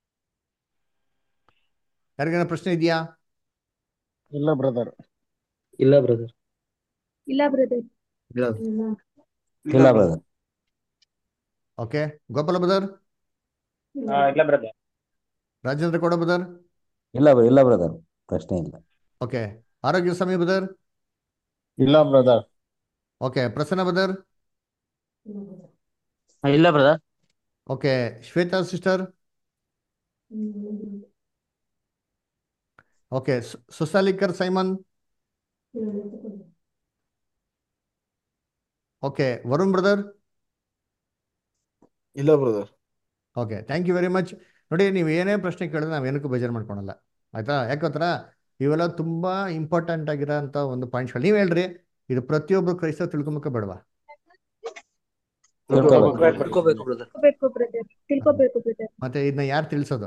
ಯಾರಿಗೇನೋ ಪ್ರಶ್ನೆ ಇದೆಯಾ ಇಲ್ಲ ಬ್ರದರ್ ಇಲ್ಲ ಬ್ರದರ್ ಇಲ್ಲ ಬ್ರದರ್ ಇಲ್ಲ ಬ್ರದರ್ ಓಕೆ ಗೋಪಾಲ ಬದರ್ ಆ, ಇಲ್ಲ ಬ್ರದರ್ ರಾಜೇಂದ್ರ ಕೊಡ ಬದರ್ ಇಲ್ಲ bro- ಇಲ್ಲ ಬ್ರದರ್ ಪ್ರಶ್ನೆ ಇಲ್ಲ ಓಕೆ ಆರೋಗ್ಯ ಸ್ವಾಮಿ ಬದರ್ ಇಲ್ಲ ಬ್ರದರ್ ಓಕೆ ಪ್ರಸನ್ನ ಬದರ್ ಇಲ್ಲ brother okay Shweta sister okay Susalikar Simon okay Varun brother ಇಲ್ಲ brother okay thank you very much ನೋಡಿ ನೀವು ಏನೇ ಪ್ರಶ್ನೆ ಕೇಳಿದ್ರೆ ನಾವು ಏನಕ್ಕೂ ಬೇಜಾರು ಮಾಡ್ಕೊಳಲ್ಲ ಆಯ್ತಾ ಯಾಕೋತ್ರ ಇವೆಲ್ಲ ತುಂಬಾ ಇಂಪಾರ್ಟೆಂಟ್ ಆಗಿರೋ ಅಂತ ಒಂದು ಪಾಯಿಂಟ್ಸ್ಗಳು ನೀವು ಹೇಳ್ರಿ ಇದು ಪ್ರತಿಯೊಬ್ಬರು ಕ್ರೈಸ್ತ ತಿಳ್ಕೊಬೇಕ ಬೇಡವಾ ತಿಳ್ಕೊಬೇಕು. ತಿಳ್ಕೊಬೇಕು ಬ್ರದರ್ ತಿಳ್ಕೋಬೇಕು ಬ್ರದರ್ ತಿಳ್ಕೋಬೇಕು ಬ್ರದರ್ ಮತ್ತೆ ಇದನ್ನ ಯಾರು ತಿಳಿಸೋದು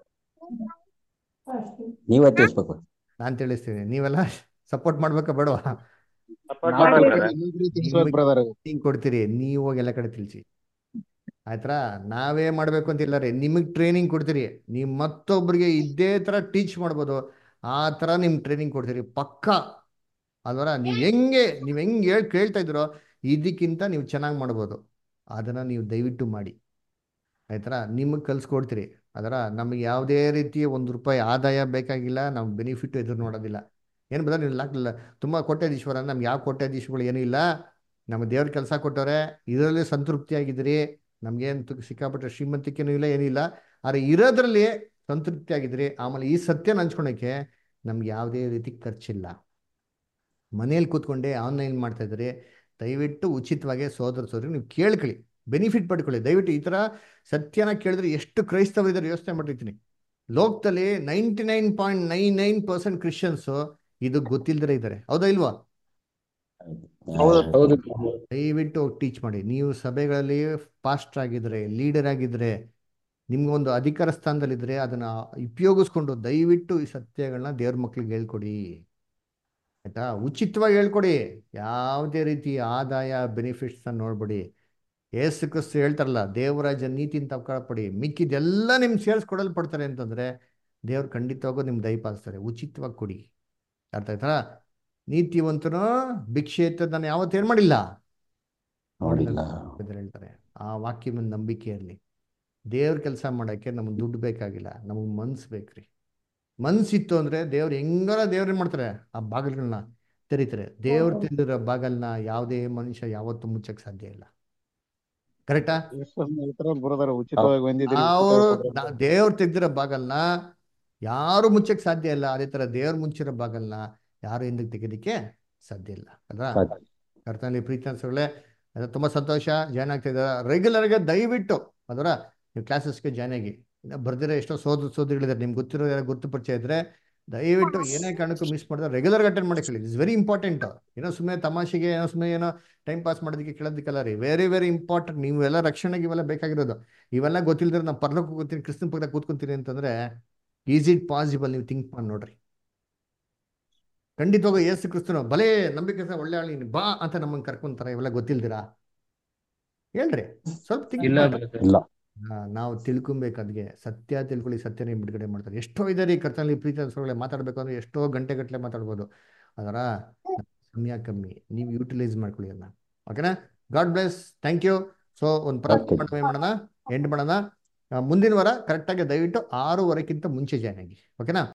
ನೀವೇ ತಿಳಿಸ್ಬೇಕು ನಾನು ತಿಳಿಸ್ತೀನಿ ನೀವೆಲ್ಲ ಸಪೋರ್ಟ್ ಮಾಡ್ಬೇಕಾ ಬೇಡವಾ ಸಪೋರ್ಟ್ ನಾವ್ ಮಾಡಿ ಹೇಳ್ತೀವಿ, ಬ್ರದರ್ ನೀವ್ ತಿಳಿಸ್ಬೇಕು brother. ಹಿಂಗ್ ಕೊಡ್ತೀರಿ ನೀವು ಹೋಗಿ ಎಲ್ಲ ಕಡೆ ತಿಳಿಸಿ ಆಯ್ತಾ ನಾವೇ ಮಾಡ್ಬೇಕು ಅಂತಿಲ್ಲ ರೀ ನಿಮಗೆ ಟ್ರೈನಿಂಗ್ ಕೊಡ್ತೀರಿ ನೀವು ಮತ್ತೊಬ್ಬರಿಗೆ ಇದೇ ತರ ಟೀಚ್ ಮಾಡ್ಬೋದು ಆ ತರ ನಿಮ್ ಟ್ರೈನಿಂಗ್ ಕೊಡ್ತೀರಿ ಪಕ್ಕ ಅಲ್ವರ ನೀವು ಹೆಂಗೆ ನೀವು ಹೆಂಗೆ ಹೇಳಿ ಕೇಳ್ತಾ ಇದ್ದೀರೋ ಇದಕ್ಕಿಂತ ನೀವು ಚೆನ್ನಾಗಿ ಮಾಡ್ಬೋದು ಅದನ್ನ ನೀವು ದಯವಿಟ್ಟು ಮಾಡಿ ಆಯ್ತಾ ನಿಮಗೆ ಕಲ್ಸ್ಕೊಡ್ತೀರಿ ಅದರ ನಮಗೆ ಯಾವುದೇ ರೀತಿಯ ಒಂದು ರೂಪಾಯಿ ಆದಾಯ ಬೇಕಾಗಿಲ್ಲ ನಾವು ಬೆನಿಫಿಟ್ ಎದುರು ನೋಡೋದಿಲ್ಲ ಏನು ಬದ ನೀವು ಲಾಕ್ಲಿಲ್ಲ ತುಂಬ ಕೋಟ್ಯಾಧೀಶ್ವರ ನಮ್ಗೆ ಯಾವ ಕೋಟ್ಯಾಧೀಶಗಳು ಏನೂ ಇಲ್ಲ ನಮ್ಮ ದೇವ್ರ ಕೆಲಸ ಕೊಟ್ಟವ್ರೆ ಇದರಲ್ಲಿ ಸಂತೃಪ್ತಿಯಾಗಿದ್ದೀರಿ ನಮ್ಗೇನು ಸಿಕ್ಕಾಪಟ್ಟೆ ಶ್ರೀಮಂತಿಕೆನೂ ಇಲ್ಲ ಏನಿಲ್ಲ ಆದರೆ ಇರೋದ್ರಲ್ಲಿ ಸಂತೃಪ್ತಿಯಾಗಿದ್ರಿ ಆಮೇಲೆ ಈ ಸತ್ಯನ ಹಂಚ್ಕೊಳಕ್ಕೆ ನಮ್ಗೆ ಯಾವುದೇ ರೀತಿ ಖರ್ಚಿಲ್ಲ ಮನೇಲಿ ಕೂತ್ಕೊಂಡೆ ಆನ್ಲೈನ್ ಮಾಡ್ತಾ ಇದ್ರಿ ದಯವಿಟ್ಟು ಉಚಿತವಾಗಿ ಸೋದರ ಸೋದರಿ ನೀವು ಕೇಳ್ಕೊಳ್ಳಿ ಬೆನಿಫಿಟ್ ಪಡ್ಕೊಳ್ಳಿ ದಯವಿಟ್ಟು ಈ ಥರ ಸತ್ಯನ ಕೇಳಿದ್ರೆ ಎಷ್ಟು ಕ್ರೈಸ್ತವರಿದ್ದಾರೆ ಯೋಚನೆ ಮಾಡಿರ್ತೀನಿ ಲೋಕದಲ್ಲಿ ninety nine point nine nine percent Christians ಇದು ಗೊತ್ತಿಲ್ಲದ್ರೆ ಇದ್ದಾರೆ ಹೌದಾ ಇಲ್ವಾ ಹೌದು ದಯವಿಟ್ಟು ಹೋಗಿ ಟೀಚ್ ಮಾಡಿ ನೀವು ಸಭೆಗಳಲ್ಲಿ ಪಾಸ್ಟರ್ ಆಗಿದ್ರೆ ಲೀಡರ್ ಆಗಿದ್ರೆ ನಿಮ್ಗೊಂದು ಅಧಿಕಾರ ಸ್ಥಾನದಲ್ಲಿದ್ರೆ ಅದನ್ನ ಉಪಯೋಗಿಸ್ಕೊಂಡು ದಯವಿಟ್ಟು ಈ ಸತ್ಯಗಳನ್ನ ದೇವ್ರ ಮಕ್ಳಿಗೆ ಹೇಳ್ಕೊಡಿ ಆಯ್ತಾ ಉಚಿತವಾಗಿ ಹೇಳ್ಕೊಡಿ ಯಾವುದೇ ರೀತಿ ಆದಾಯ ಬೆನಿಫಿಟ್ಸ್ ನೋಡ್ಬೇಡಿ ಏಸು ಕ್ರಿಸ್ತು ಹೇಳ್ತಾರಲ್ಲ ದೇವರಾಜ ನೀತಿನ ತಗೊಳ್ಪಡಿ ಮಿಕ್ಕಿದೆಲ್ಲ ನಿಮ್ಗೆ ಸೇರಿಸ್ಕೊಡಲ್ಪಡ್ತಾರೆ ಅಂತಂದ್ರೆ ದೇವ್ರು ಖಂಡಿತವಾಗೂ ನಿಮ್ಗೆ ದಯಪಾಲಿಸ್ತಾರೆ ಉಚಿತವಾಗಿ ಕೊಡಿ ಅರ್ಥ ಆಯ್ತಾ ನೀತಿವಂತನು ಭಿಕ್ಷೆ ಎತ್ತದ ನಾನು ಯಾವತ್ತೂ ಏನ್ ಮಾಡಿಲ್ಲ ನೋಡಿಲ್ಲ ಅಂತ ಹೇಳ್ತಾರೆ ಆ ವಾಕ್ಯ ಮೇಲೆ ನಂಬಿಕೆ ಇರಲಿ ದೇವ್ರ ಕೆಲಸ ಮಾಡೋಕ್ಕೆ ನಮ್ಗೆ ದುಡ್ಡು ಬೇಕಾಗಿಲ್ಲ ನಮಗೆ ಮನ್ಸು ಬೇಕ್ರಿ ಮನ್ಸಿತ್ತು ಅಂದ್ರೆ ದೇವ್ರು ಹೆಂಗಾರ ದೇವ್ರು ಏನ್ ಮಾಡ್ತಾರೆ ಆ ಬಾಗಿಲುಗಳನ್ನ ತೆರೀತಾರೆ ದೇವ್ರು ತೆರೆದಿರೋ ಬಾಗಲ್ನ ಯಾವುದೇ ಮನುಷ್ಯ ಯಾವತ್ತೂ ಮುಚ್ಚಕ್ ಸಾಧ್ಯ ಇಲ್ಲ ಕರೆಕ್ಟಾ ಬ್ರದರ್ ಉಚಿತವಾಗಿ ಬಂದಿದ್ದೀರಿ ಅವರು ಉಚಿತವಾಗಿ ಕೊಡ್ರಿ. ದೇವ್ರು ತೆಗ್ದಿರೋ ಬಾಗಲ್ನ ಯಾರು ಮುಚ್ಚಕ್ ಸಾಧ್ಯ ಇಲ್ಲ ಅದೇ ತರ ದೇವ್ರು ಮುಚ್ಚಿರೋ ಬಾಗಲ್ನ ಯಾರು ಹಿಂದಕ್ಕೆ ತೆಗೆದಿಕ್ಕೆ ಸಾಧ್ಯ ಇಲ್ಲ ಅಲ್ವಾ ಸಾಧ್ಯ. ಕರ್ತನಲ್ಲಿ ಪ್ರೀತಿ ಅನ್ಸೋಳೆ ಅದು ತುಂಬಾ ಸಂತೋಷ ಜಾಯ್ನ್ ಆಗ್ತಾ ಇದ್ದಾರೆ ರೆಗ್ಯುಲರ್ಗೆ ದಯವಿಟ್ಟು ಅದರ ನೀವು ಕ್ಲಾಸಸ್ಗೆ ಜಾಯ್ನ್ ಆಗಿ ಇನ್ನು ಬರ್ದಿರೋ ಎಷ್ಟೋ ಸೋದ್ರ ಸೋದರಿಗಳಿದ್ದಾರೆ ನಿಮ್ಗೆ ಗೊತ್ತಿರೋ ಯಾರೋ ಗುರುತು ಪರಿಚಯ ಇದ್ರೆ ದಯವಿಟ್ಟು ಏನೇ ಕಾರಣಕ್ಕೂ ಮಿಸ್ ಮಾಡಿದ್ರೆ ರೆಗ್ಯುಲರ್ ಅಟೆಂಡ್ ಮಾಡಿ ಕೇಳಿ ಇಟ್ಸ್ ವೆರಿ ಇಂಪಾರ್ಟೆಂಟ್ ಏನೋ ಸುಮ್ಮನೆ ತಮಾಷೆಗೆ ಏನೋ ಸುಮ್ಮನೆ ಏನೋ ಟೈಮ್ ಪಾಸ್ ಮಾಡೋದಕ್ಕೆ ಕೇಳೋದಕ್ಕೆಲ್ಲ ರೀ ವೆರಿ ವೆರಿ ಇಂಪಾರ್ಟೆಂಟ್ ನೀವೆಲ್ಲ ರಕ್ಷಣೆಗೆ ಇವೆಲ್ಲ ಬೇಕಾಗಿರೋದು ಇವೆಲ್ಲ ಗೊತ್ತಿಲ್ಲದ್ರೆ ನಾವು ಪರ್ಲಕ್ಕೆ ಕೂತ್ತೀನಿ ಕ್ರಿಸ್ತನ ಪಕ್ಕದಾಗ ಕೂತ್ಕೊಂತೀನಿ ಅಂತಂದ್ರೆ ಈಸ್ ಇಟ್ ಪಾಸಿಬಲ್ ನೀವು ಥಿಂಕ್ ಮಾಡಿ ನೋಡ್ರಿ ಖಂಡಿತವಾಗ ಏಸು ಕ್ರಿಸ್ತನು ಭಲೇ ನಂಬಿಕೆ ಒಳ್ಳೆ ಆಳು ನೀನು ಬಾ ಅಂತ ನಮ್ಮನ್ನು ಕರ್ಕೊಂತಾರೆ ಇವೆಲ್ಲ ಗೊತ್ತಿಲ್ದಿರಾ ಹೇಳ್ರಿ ಸ್ವಲ್ಪ ಥಿಂಕ್ ಇಲ್ಲ ಮಾಡಿ brother. ಇಲ್ಲ ಹಾ, ನಾವು ತಿಳ್ಕೊಬೇಕು ಅದ್ಗೆ ಸತ್ಯ ತಿಳ್ಕೊಳ್ಳಿ ಸತ್ಯನೇ ಬಿಡುಗಡೆ ಮಾಡ್ತಾರೆ ಎಷ್ಟೋ ಇದೆ ಈ ಕರ್ತನಲ್ಲಿ ಪ್ರೀತಿ ಅನ್ಸೋಳೆ ಮಾತಾಡ್ಬೇಕು ಅಂದ್ರೆ ಎಷ್ಟೋ ಗಂಟೆ ಗಟ್ಟಲೆ ಮಾತಾಡ್ಬೋದು ಅದರ ಸಮಯ ಕಮ್ಮಿ ನೀವು ಯೂಟಿಲೈಸ್ ಮಾಡ್ಕೊಳ್ಳಿ ಅದನ್ನ ಓಕೆನಾ God bless thank you so ಒಂದು ಪ್ರಾರ್ಥನೆ Okay. ಮಾಡೋಣ ಏನ್ ಮಾಡೋಣ ಎಂಡ್ ಮಾಡೋಣ ಆ, ಮುಂದಿನ ವಾರ ಕರೆಕ್ಟಾಗಿ ದಯವಿಟ್ಟು ಆರೂವರೆಕ್ಕಿಂತ ಮುಂಚೆ ಜಾಯ್ನ್ ಆಗಿ ಓಕೆನಾ